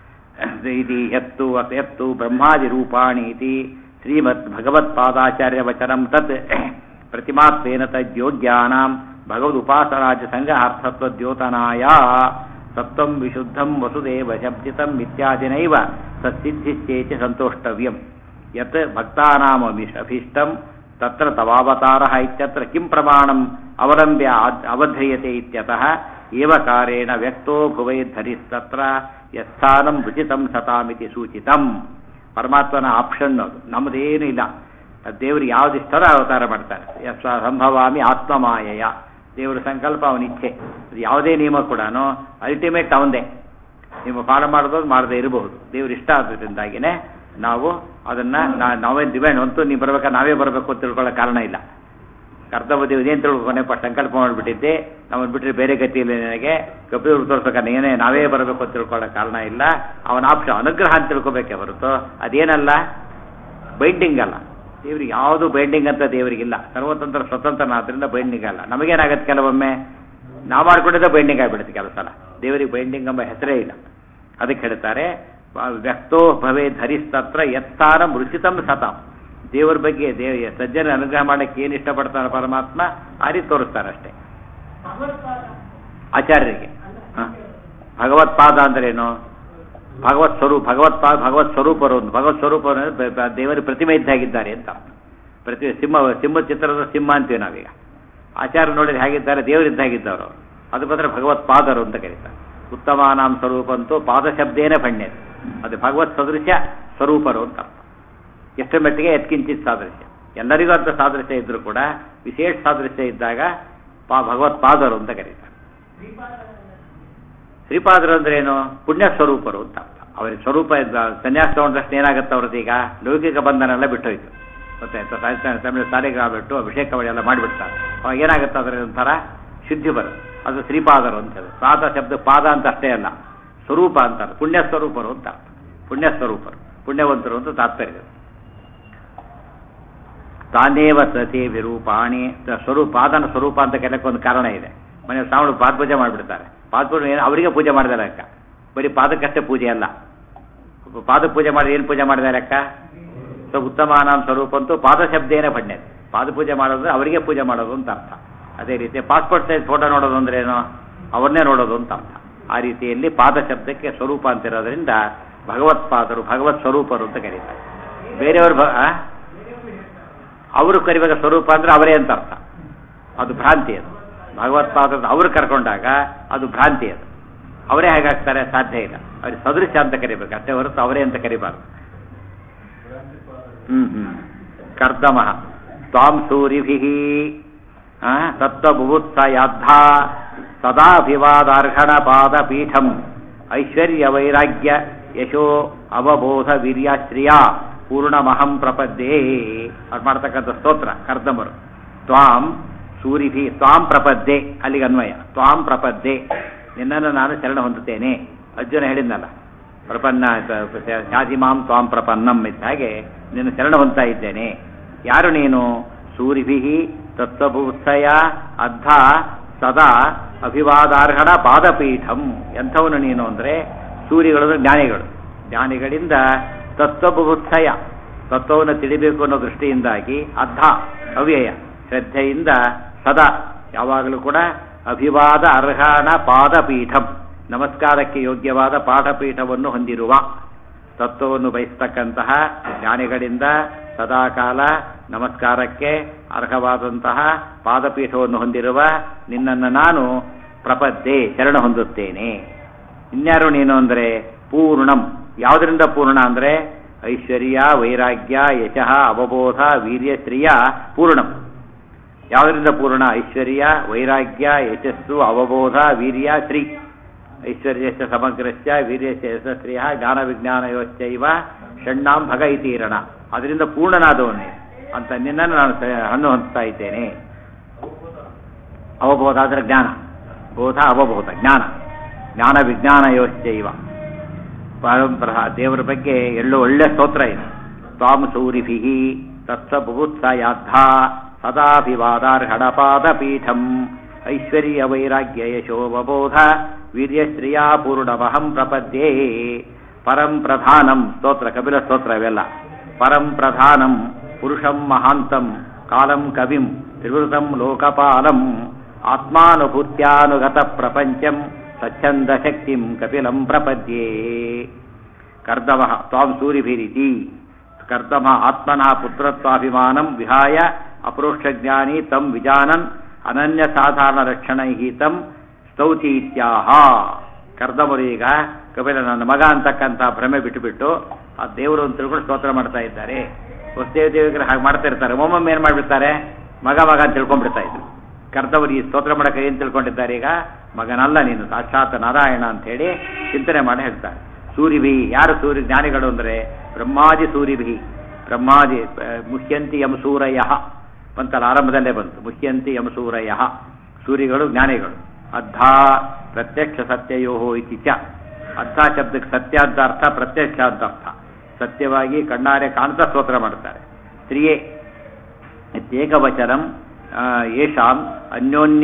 ಇದು ಎತ್ತು ಎತ್ತು ಬ್ರಹ್ಮಾದಿ ರೂಪಾಣಿ ಇತಿ ಶ್ರೀಮದ್ ಭಗವತ್ಪಾದಾಚಾರ್ಯ ವಚನಂ ತತ್ ಪ್ರತಿಮಾತ್ವೇನ ತದ್ಯೋಗ್ಯಾನಾಂ ಭಗವದುಪಾಸನಾಚ ಸಂಘಾರ್ಥತ್ವದ್ಯೋತನಾಯ ಸತ್ವಂ ವಿಶುದ್ಧಂ ವಸುದೇವ ಶಬ್ದಿತಂ ಇತ್ಯಾದಿನೈವ ಸತ್ಸಿದ್ಧಿಶ್ಚೇತಿ ಸಂತೋಷ್ಟವ್ಯಂ ಯತ್ ಭಕ್ತಾನಾಮಭಿಷ್ಟಂ ತತ್ರ ತವಾವತಾರಃ ಇತ್ಯತ್ರ ಕಿಂ ಪ್ರಮಾಣಂ ಅವಲಂಬ್ಯ ಅವಧ್ರಿಯತೆ ಇತ್ಯತಃ ಏವಕಾರೇಣ ವ್ಯಕ್ತೋ ಭುವೈರ್ಧರಿಸ್ತತ್ರ ಯಸ್ಥಾನಂ ಉಚಿತಂ ಸತಾಮಿತಿ ಸೂಚಿತಂ ಪರಮಾತ್ಮನ ಆಪ್ಷನ್ ಅದು ನಮ್ಮದೇನು ಇಲ್ಲ ದೇವರು ಯಾವ್ದು ಇಷ್ಟರ ಅವತಾರ ಮಾಡ್ತಾರೆ ಯಸ್ವ ಸಂಭವಾಮಿ ಆತ್ಮಮಾಯಯ ದೇವರ ಸಂಕಲ್ಪ ಅವನ ಇಚ್ಛೆ ಯಾವುದೇ ನಿಯಮ ಕೂಡ ಅಲ್ಟಿಮೇಟ್ ಅವಂದೇ ನೀವು ಫಾಲೋ ಮಾಡೋದು ಮಾಡದೇ ಇರಬಹುದು ದೇವ್ರು ಇಷ್ಟ ಆದ್ರಿಂದಾಗಿನೇ ನಾವು ಅದನ್ನ ನಾವೇ ಡಿಮ್ಯಾಂಡ್ ಅಂತೂ ನೀವು ಬರ್ಬೇಕಾದ್ರೆ ನಾವೇ ಬರಬೇಕು ಅಂತ ತಿಳ್ಕೊಳ್ಳೋ ಕಾರಣ ಇಲ್ಲ ಕರ್ತವ್ಯ ದೇವ್ರು ಏನು ತಿಳ್ಕೊನೆಪ್ಪ ಸಂಕಲ್ಪ ಮಾಡಿಬಿಟ್ಟಿದ್ದೆ ನಮ್ಮನ್ನು ಬಿಟ್ಟರೆ ಬೇರೆ ಗತಿಯಲ್ಲಿ ನನಗೆ ಕಪಿಲ್ ತೋರಿಸ್ಬೇಕಾದ್ರೆ ಏನೇ ನಾವೇ ಬರಬೇಕು ಅಂತ ತಿಳ್ಕೊಳ್ಳೋ ಕಾರಣ ಇಲ್ಲ ಅವನ ಆಪ್ಷನ್ ಅನುಗ್ರಹ ಅಂತ ತಿಳ್ಕೊಬೇಕೆ ಹೊರತು ಅದೇನಲ್ಲ ಬೈಂಡಿಂಗ್ ಅಲ್ಲ ದೇವ್ರಿಗೆ ಯಾವುದು ಬೈಂಡಿಂಗ್ ಅಂತ ದೇವರಿಗಿಲ್ಲ ಸರ್ವತಂತ್ರ ಸ್ವತಂತ್ರನಾದ್ರಿಂದ ಬೈಂಡಿಂಗ್ ಅಲ್ಲ ನಮಗೇನಾಗತ್ತೆ ಕೆಲವೊಮ್ಮೆ ನಾವು ಮಾಡ್ಕೊಂಡಿದ್ದೆ ಬೈಂಡಿಂಗ್ ಆಗಿಬಿಡುತ್ತೆ ಕೆಲವು ಸಲ ದೇವರಿಗೆ ಬೈಂಡಿಂಗ್ ಎಂಬ ಹೆಸರೇ ಇಲ್ಲ ಅದಕ್ಕೆ ಹೇಳ್ತಾರೆ ವ್ಯಕ್ತೋ ಭವೇ ಧರಿಸ್ತತ್ರ ಎತ್ತಾರ ಮೃಚಿತಂ ಸತಾಂ ದೇವರ ಬಗ್ಗೆ ದೇವ ಸಜ್ಜನ ಅನುಗ್ರಹ ಮಾಡಕ್ಕೆ ಏನು ಇಷ್ಟಪಡ್ತಾನೆ ಪರಮಾತ್ಮ ಆ ರೀತಿ ತೋರಿಸ್ತಾರೆ ಅಷ್ಟೇ ಆಚಾರ್ಯರಿಗೆ ಹ? ಭಗವತ್ಪಾದ ಅಂದ್ರೇನು ಭಗವತ್ ಸ್ವರೂಪ ಭಗವತ್ಪಾದ ಭಗವತ್ ಸ್ವರೂಪರು ಅಂತ ಭಗವತ್ ಸ್ವರೂಪರು ಅಂದ್ರೆ ಬ- ಬ- ದೇವರ ಪ್ರತಿಮೆ ಇದ್ದಾಗಿದ್ದಾರೆ ಅಂತ ಪ್ರತಿ ಸಿಂಹ ಸಿಂಹ ಚಿತ್ರದ ಸಿಂಹ ಅಂತೀವಿ ನಾವೀಗ ಆಚಾರ್ಯ ನೋಡಿದ್ರೆ ಹೇಗಿದ್ದಾರೆ ದೇವರಿದ್ದಾಗಿದ್ದವರು ಅವರು ಅದು ಬಂದ್ರೆ ಭಗವತ್ಪಾದರು ಅಂತ ಕರೀತಾರೆ ಉತ್ತಮಾನಾಂ ಸ್ವರೂಪಂತೂ ಪಾದಶಬ್ದೇನ ಭಣ್ಯ ಅದು ಭಗವತ್ ಸದೃಶ್ಯ ಸ್ವರೂಪರು ಅಂತ ಅರ್ಥ ಎಷ್ಟು ಮಟ್ಟಿಗೆ ಎತ್ಕಿಂಚಿತ್ ಸಾದೃಶ್ಯ ಎಲ್ಲರಿಗೂ ಅಂತ ಸಾದೃಶ್ಯ ಇದ್ರೂ ಕೂಡ ವಿಶೇಷ ಸಾದೃಶ್ಯ ಇದ್ದಾಗ ಪಾ ಭಗವತ್ಪಾದರು ಅಂತ ಕರೀತಾರೆ ಶ್ರೀಪಾದರು ಅಂದ್ರೆ ಏನು ಪುಣ್ಯ ಸ್ವರೂಪರು ಅಂತ ಅರ್ಥ ಅವರಿಗೆ ಸ್ವರೂಪ ಇದ್ದ ಸನ್ಯಾಸ ತಗೊಂಡಷ್ಟು ಏನಾಗುತ್ತೆ ಅವ್ರದ್ದು ಈಗ ಲೌಕಿಕ ಬಂಧನ ಎಲ್ಲ ಬಿಟ್ಟೋಯ್ತು ಮತ್ತೆ ತಮಿಳು ಸಾರಿಗೆ ಬಿಟ್ಟು ಅಭಿಷೇಕ ಎಲ್ಲ ಮಾಡಿಬಿಡ್ತಾರೆ ಅವಾಗ ಏನಾಗುತ್ತೆ ಅದರ ಒಂಥರ ಶುದ್ಧಿ ಬರುತ್ತೆ ಅದು ಶ್ರೀಪಾದರು ಅಂತ ಹೇಳಿ ಪಾದ ಶಬ್ದ ಪಾದ ಅಂತ ಅಷ್ಟೇ ಅಲ್ಲ ಸ್ವರೂಪ ಅಂತಾರೆ ಪುಣ್ಯ ಸ್ವರೂಪರು ಅಂತ ಅರ್ಥ ಪುಣ್ಯ ಸ್ವರೂಪರು ಪುಣ್ಯವಂತರು ಅಂತ ತಾತ್ಪರ್ಯ ತಾನೇವ ಸತಿ ವಿರೂಪಾಣಿ ತ- ಸ್ವರೂಪ ಪಾದನ ಸ್ವರೂಪ ಅಂತ ಕೆಲಕ್ಕೆ ಒಂದು ಕಾರಣ ಇದೆ ಮನೆ ಸಾವಳು ಪಾದ ಪೂಜೆ ಮಾಡಿಬಿಡ್ತಾರೆ ಪಾದ ಪೂಜೆ ಏನು ಅವರಿಗೆ ಪೂಜೆ ಮಾಡಿದ ಲೆಕ್ಕ ಬರೀ ಪಾದಕ್ಕಷ್ಟೇ ಪೂಜೆ ಅಲ್ಲ ಪಾದ ಪೂಜೆ ಮಾಡಿ ಏನು ಪೂಜೆ ಮಾಡಿದ ಲೆಕ್ಕ ಸೊ ಉತ್ತಮಾನಾಂ ಸ್ವರೂಪ ಅಂತೂ ಪಾದ ಶಬ್ದೇನೇ ಭಣ್ಯ ಪಾದ ಪೂಜೆ ಮಾಡೋದು ಅವರಿಗೆ ಪೂಜೆ ಮಾಡೋದು ಅಂತ ಅರ್ಥ ಅದೇ ರೀತಿ ಪಾಸ್ಪೋರ್ಟ್ ಸೈಜ್ ಫೋಟೋ ನೋಡೋದು ಅಂದ್ರೆ ಏನು ಅವ್ರನ್ನೇ ನೋಡೋದು ಅಂತ ಅರ್ಥ ಆ ರೀತಿಯಲ್ಲಿ ಪಾದ ಶಬ್ದಕ್ಕೆ ಸ್ವರೂಪ ಅಂತಿರೋದ್ರಿಂದ ಭಗವತ್ಪಾದರು ಭಗವತ್ ಸ್ವರೂಪರು ಅಂತ ಕರೀತಾರೆ ಬೇರೆಯವರು ಭ ಆ? ಅವರು ಕರಿವಾಗ ಸ್ವರೂಪ ಅಂದ್ರೆ ಅವರೇ ಅಂತ ಅರ್ಥ ಅದು ಭ್ರಾಂತಿ ಅದು ಭಗವತ್ಪಾದ ಅವರು ಕರ್ಕೊಂಡಾಗ ಅದು ಭ್ರಾಂತಿ ಅದು ಅವರೇ ಹೇಗಾಗ್ತಾರೆ ಸಾಧ್ಯ ಇಲ್ಲ ಅವ್ರಿಗೆ ಸದೃಶ್ಯ ಅಂತ ಕರಿಬೇಕು ಅಷ್ಟೇ ಹೊರತು ಅವರೇ ಅಂತ ಕರಿಬಾರ್ದು ಹ್ಮ್ ಹ್ಮ್ ಕರ್ದಮ ತ್ವಾಂ ಸೂರಿಭಿ ತತ್ವಬುಭುತ್ಸ ಯಾದ್ಧ ಸದಾಭಿವಾದಾರ್ಹಣ ಪಾದ ಪೀಠಂ ಐಶ್ವರ್ಯ ವೈರಾಗ್ಯ ಯಶೋ ಅವಬೋಧ ವೀರ್ಯಾಶ್ರಿಯ ಪೂರ್ಣಮಹಂ ಪ್ರಪದ್ಯೇ ಅದು ಮಾಡ್ತಕ್ಕಂಥ ಸ್ತೋತ್ರ ಕರ್ದಮರು ತ್ವಾಂ ಸೂರಿಭಿ ತ್ವಾಂ ಪ್ರಪದ್ಯೆ ಅಲ್ಲಿಗೆ ಅನ್ವಯ ತ್ವಾಂ ಪ್ರಪದ್ಯೆ ನಿನ್ನನ್ನು ನಾನು ಶರಣ ಹೊಂದುತ್ತೇನೆ ಅರ್ಜುನ ಹೇಳಿದ್ನಲ್ಲ ಪ್ರಪನ್ನ ಶಾಜಿಮಾಂ ತ್ವಾಂ ಪ್ರಪನ್ನಂ ಇದ್ದ ಹಾಗೆ ನಿನ್ನ ಶರಣ ಹೊಂದ್ತಾ ಇದ್ದೇನೆ ಯಾರು ನೀನು ಸೂರಿಭಿ ತತ್ವಭೂತ್ಸಯ ಅರ್ಧ ಸದಾ ಅಭಿವಾದಾರ್ಹಣ ಪಾದಪೀಠಂ ಎಂಥವನು ನೀನು ಅಂದ್ರೆ ಸೂರ್ಯಗಳು ಅಂದ್ರೆ ಜ್ಞಾನಿಗಳು ಜ್ಞಾನಿಗಳಿಂದ ತತ್ವಭೂತ್ಸಯ ತತ್ವವನ್ನು ತಿಳಿಬೇಕು ಅನ್ನೋ ದೃಷ್ಟಿಯಿಂದಾಗಿ ಅರ್ಧ ಅವ್ಯಯ ಶ್ರದ್ಧೆಯಿಂದ ಸದಾ ಯಾವಾಗಲೂ ಕೂಡ ಅಭಿವಾದ ಅರ್ಹಣ ಪಾದಪೀಠಂ ನಮಸ್ಕಾರಕ್ಕೆ ಯೋಗ್ಯವಾದ ಪಾಠಪೀಠವನ್ನು ಹೊಂದಿರುವ ತತ್ವವನ್ನು ಬಯಸ್ತಕ್ಕಂತಹ ಜ್ಞಾನಿಗಳಿಂದ ಸದಾಕಾಲ ನಮಸ್ಕಾರಕ್ಕೆ ಅರ್ಹವಾದಂತಹ ಪಾದಪೀಠವನ್ನು ಹೊಂದಿರುವ ನಿನ್ನನ್ನು ನಾನು ಪ್ರಪದ್ಯೆ ಶರಣ ಹೊಂದುತ್ತೇನೆ ಇನ್ಯಾರು ನೀನು ಅಂದರೆ ಪೂರ್ಣಂ ಯಾವುದರಿಂದ ಪೂರ್ಣ ಅಂದರೆ ಐಶ್ವರ್ಯ ವೈರಾಗ್ಯ ಯಶಃ ಅವಬೋಧ ವೀರ್ಯಶ್ರಿಯ ಪೂರ್ಣಂ ಯಾವುದರಿಂದ ಪೂರ್ಣ ಐಶ್ವರ್ಯ ವೈರಾಗ್ಯ ಯಶಸ್ಸು ಅವಬೋಧ ವೀರ್ಯ ಶ್ರೀ ಐಶ್ವರ್ಯಸ್ಯ ಸಮಗ್ರಸ್ಯ ವೀರ್ಯಸ್ಯ ಯಶಸ್ಶ್ರಿಯ ಜ್ಞಾನ ವಿಜ್ಞಾನಯೋಶ್ಚೈವ ಷಣ್ಣಾಂ ಭಗ ಇತೀರಣ ಅದರಿಂದ ಪೂರ್ಣನಾದವನೇ ಅಂತ ನಿನ್ನನ್ನು ನಾನು ಸ- ಹಣ್ಣು ಹೊಂದ್ತಾ ಇದ್ದೇನೆ ಅವಬೋಧ ಅಂದ್ರೆ ಜ್ಞಾನ ಬೋಧ ಅವಬೋಧ ಜ್ಞಾನ ಜ್ಞಾನ ವಿಜ್ಞಾನಯೋಶ್ಚೈವ ಪರಂಪರ ದೇವರ ಬಗ್ಗೆ ಎಳ್ಳು ಒಳ್ಳೆ ಸ್ತೋತ್ರ ಇದೆ ತ್ವಾಂ ಸೂರಿಭಿ ತತ್ಸಭೂತ್ಸ ಯಾದ್ಧ ಸದಾಭಿವಾದಾರ್ಹಣಪಾದ ಪೀಠಂ ಐಶ್ವರ್ಯ ವೈರಾಗ್ಯ ಯಶೋವಬೋಧ ವೀರ್ಯಶ್ರಿಯಾ ಪೂರ್ಣಮಹಂ ಪ್ರಪದ್ಯೇ ಪರಂ ಪ್ರಧಾನಂ ಸ್ತೋತ್ರ ಕಪಿಲ ಸ್ತೋತ್ರ ಇವೆಲ್ಲ ಪರಂ ಪ್ರಧಾನಂ ಪುರುಷಂ ಮಹಾಂತಂ ಕಾಲಂ ಕವಿಂ ತ್ರಿವೃತಂ ಲೋಕಪಾಲಂ ಆತ್ಮಾನುಭೂತ್ಯಾನುಗತ ಪ್ರಪಂಚಂ ಸ್ವಚ್ಛಂದ ಶಕ್ತಿಂ ಕಪಿಲಂ ಪ್ರಪದ್ಯೇ ಕರ್ದಮ ತ್ವಾಂ ಸೂರಿಭಿರಿತಿ ಕರ್ದಮ ಆತ್ಮನಃ ಪುತ್ರತ್ವಾಭಿಮಾನಂ ವಿಹಾಯ ಅಪರೋಕ್ಷಜ್ಞಾನಿ ತಂ ವಿಜಾನನ್ ಅನನ್ಯ ಸಾಧಾರಣ ರಕ್ಷಣೈ ತಂ ಸ್ತೌತಿ ಇತ್ಯಾಹ ಕರ್ದಮರು ಈಗ ಕಪಿಲ ನನ್ನ ಮಗ ಅಂತಕ್ಕಂಥ ಭ್ರಮೆ ಬಿಟ್ಟುಬಿಟ್ಟು ಆ ದೇವರು ಅಂತ ತಿಳ್ಕೊಂಡು ಸ್ತೋತ್ರ ಮಾಡ್ತಾ ಇದ್ದಾರೆ ವಸುದೇವ ದೇವಿಗರು ಹಾಗೆ ಮಾಡ್ತಾ ಇರ್ತಾರೆ ಒಮ್ಮೊಮ್ಮೆ ಏನು ಮಾಡಿಬಿಡ್ತಾರೆ ಮಗ ಮಗ ಅಂತ ತಿಳ್ಕೊಂಡ್ಬಿಡ್ತಾ ಇದ್ರು ಕರ್ತವರು ಈ ಸ್ತೋತ್ರ ಮಾಡಕ್ಕೆ ಏನು ತಿಳ್ಕೊಂಡಿದ್ದಾರೆ ಈಗ ಮಗನಲ್ಲ ನೀನು ಸಾಕ್ಷಾತ್ ನಾರಾಯಣ ಅಂತ ಹೇಳಿ ಚಿಂತನೆ ಮಾಡಿ ಹೇಳ್ತಾರೆ ಸೂರಿಭಿ ಯಾರು ಸೂರ್ಯ ಜ್ಞಾನಿಗಳು ಅಂದರೆ ಬ್ರಹ್ಮಾದಿ ಸೂರಿಭಿ ಬ್ರಹ್ಮಾದಿ ಆ, ಮುಹ್ಯಂತಿ ಯಂ ಸೂರಯ ಬಂತಲ್ಲ ಆರಂಭದಲ್ಲೇ ಬಂತು ಮುಹ್ಯಂತಿ ಯಂ ಸೂರಯ ಸೂರಿಗಳು ಜ್ಞಾನಿಗಳು ಅದ್ಧ ಪ್ರತ್ಯಕ್ಷ ಸತ್ಯಯೋ ಇತಿ ಚ ಅರ್ಥ ಶಬ್ದಕ್ಕೆ ಸತ್ಯ ಅಂತ ಅರ್ಥ ಪ್ರತ್ಯಕ್ಷ ಅಂತ ಅರ್ಥ ಸತ್ಯವಾಗಿ ಕಣ್ಣಾರೆ ಕಾಣ್ತಾ ಸ್ತೋತ್ರ ಮಾಡ್ತಾರೆ ಸ್ತ್ರೀಯೇ ಇತ್ಯೇಕವಚನಂ ಆ, ಯೇಷಾಂ ಅನ್ಯೋನ್ಯ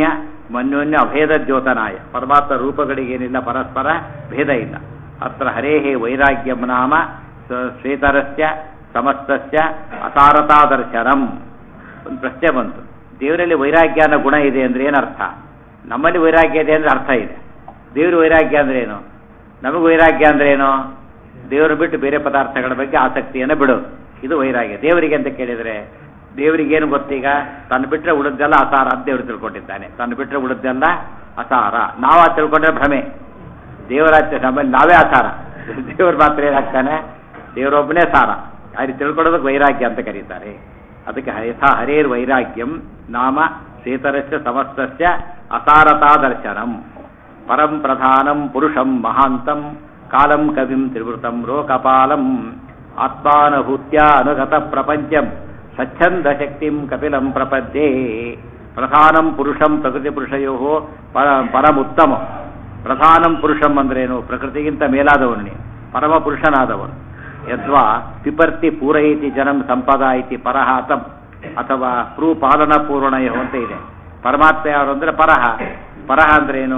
ಮನ್ಯೋನ್ಯ ಅಭೇದ ದ್ಯೋತನಾಯ ಪರಮಾತ್ಮ ರೂಪಗಳಿಗೇನಿಲ್ಲ ಪರಸ್ಪರ ಭೇದ ಇಲ್ಲ ಅತ್ರ ಹರೇಹೇ ವೈರಾಗ್ಯಂ ನಾಮ ಸ- ಶ್ವೇತರಸ್ಯ ಸಮಸ್ತಸ್ಯ ಅಸಾರತಾದರ್ಶನಂ ಒಂದು ಪ್ರಶ್ನೆ ಬಂತು ದೇವರಲ್ಲಿ ವೈರಾಗ್ಯ ಅನ್ನೋ ಗುಣ ಇದೆ ಅಂದ್ರೆ ಏನರ್ಥ ನಮ್ಮಲ್ಲಿ ವೈರಾಗ್ಯ ಇದೆ ಅಂದ್ರೆ ಅರ್ಥ ಇದೆ ದೇವ್ರ ವೈರಾಗ್ಯ ಅಂದ್ರೆ ಏನು ನಮಗೆ ವೈರಾಗ್ಯ ಅಂದ್ರೆ ಏನು ದೇವರು ಬಿಟ್ಟು ಬೇರೆ ಪದಾರ್ಥಗಳ ಬಗ್ಗೆ ಆಸಕ್ತಿಯನ್ನು ಬಿಡೋದು ಇದು ವೈರಾಗ್ಯ ದೇವರಿಗೆ ಅಂತ ಕೇಳಿದರೆ ದೇವರಿಗೇನು ಗೊತ್ತೀಗ ತನ್ನ ಬಿಟ್ಟರೆ ಉಳಿದೆಲ್ಲ ಅಸಾರ ಅಂತ ದೇವರು ತಿಳ್ಕೊಂಡಿದ್ದಾನೆ ತನ್ನ ಬಿಟ್ಟರೆ ಉಳಿದೆಲ್ಲ ಅಸಾರ ನಾವು ಅದು ತಿಳ್ಕೊಂಡ್ರೆ ಭ್ರಮೆ ದೇವರ ನಮ್ಮಲ್ಲಿ ನಾವೇ ಅಸಾರ ದೇವ್ರ ಮಾತ್ರ ಏನಾಗ್ತಾನೆ ದೇವರೊಬ್ಬನೇ ಸಾರ ಅಲ್ಲಿ ತಿಳ್ಕೊಳ್ಳೋದಕ್ಕೆ ವೈರಾಗ್ಯ ಅಂತ ಕರೀತಾರೆ ಅದಕ್ಕೆ ಯಥಾ ಹರೇರ್ ವೈರಾಗ್ಯಂ ನಾಮ ಶ್ವೇತರಸ್ಯ ಸಮಸ್ತಸ್ಯ ಅಸಾರತಾದರ್ಶನಂ ಪರಂ ಪ್ರಧಾನಂ ಪುರುಷಂ ಮಹಾಂತಂ ಕಾಲಂ ಕವಿಂ ತ್ರಿವೃತಂ ರೋಕಪಾಲಂ ಆತ್ಮಾನಭೂತ್ಯ ಅನುಗತ ಪ್ರಪಂಚಂ ಸ್ವಚ್ಛಂದ ಶಕ್ತಿಂ ಕಪಿಲಂ ಪ್ರಪದ್ಯೆ ಪ್ರಧಾನಂ ಪುರುಷಂ ಪ್ರಕೃತಿ ಪುರುಷಯೋ ಪರ ಪರಮುತ್ತಮ ಪ್ರಧಾನಂ ಪುರುಷಂ ಅಂದ್ರೇನು ಪ್ರಕೃತಿಗಿಂತ ಮೇಲಾದವನು ನೀನು. ಪರಮ ಪುರುಷನಾದವನು ಯದ್ವಾ ಪಿಪರ್ತಿ ಪೂರೈತಿ ಜನಂ ಸಂಪದ ಇತಿ ಪರಹಾತಂ ಅಥವಾ ಪ್ರೂ ಪಾಲನ ಪೂರ್ಣಯೋ ಅಂತ ಇದೆ ಪರಮಾತ್ಮ ಯಾರು ಅಂದ್ರೆ ಪರಹ ಪರಹ ಅಂದ್ರೇನು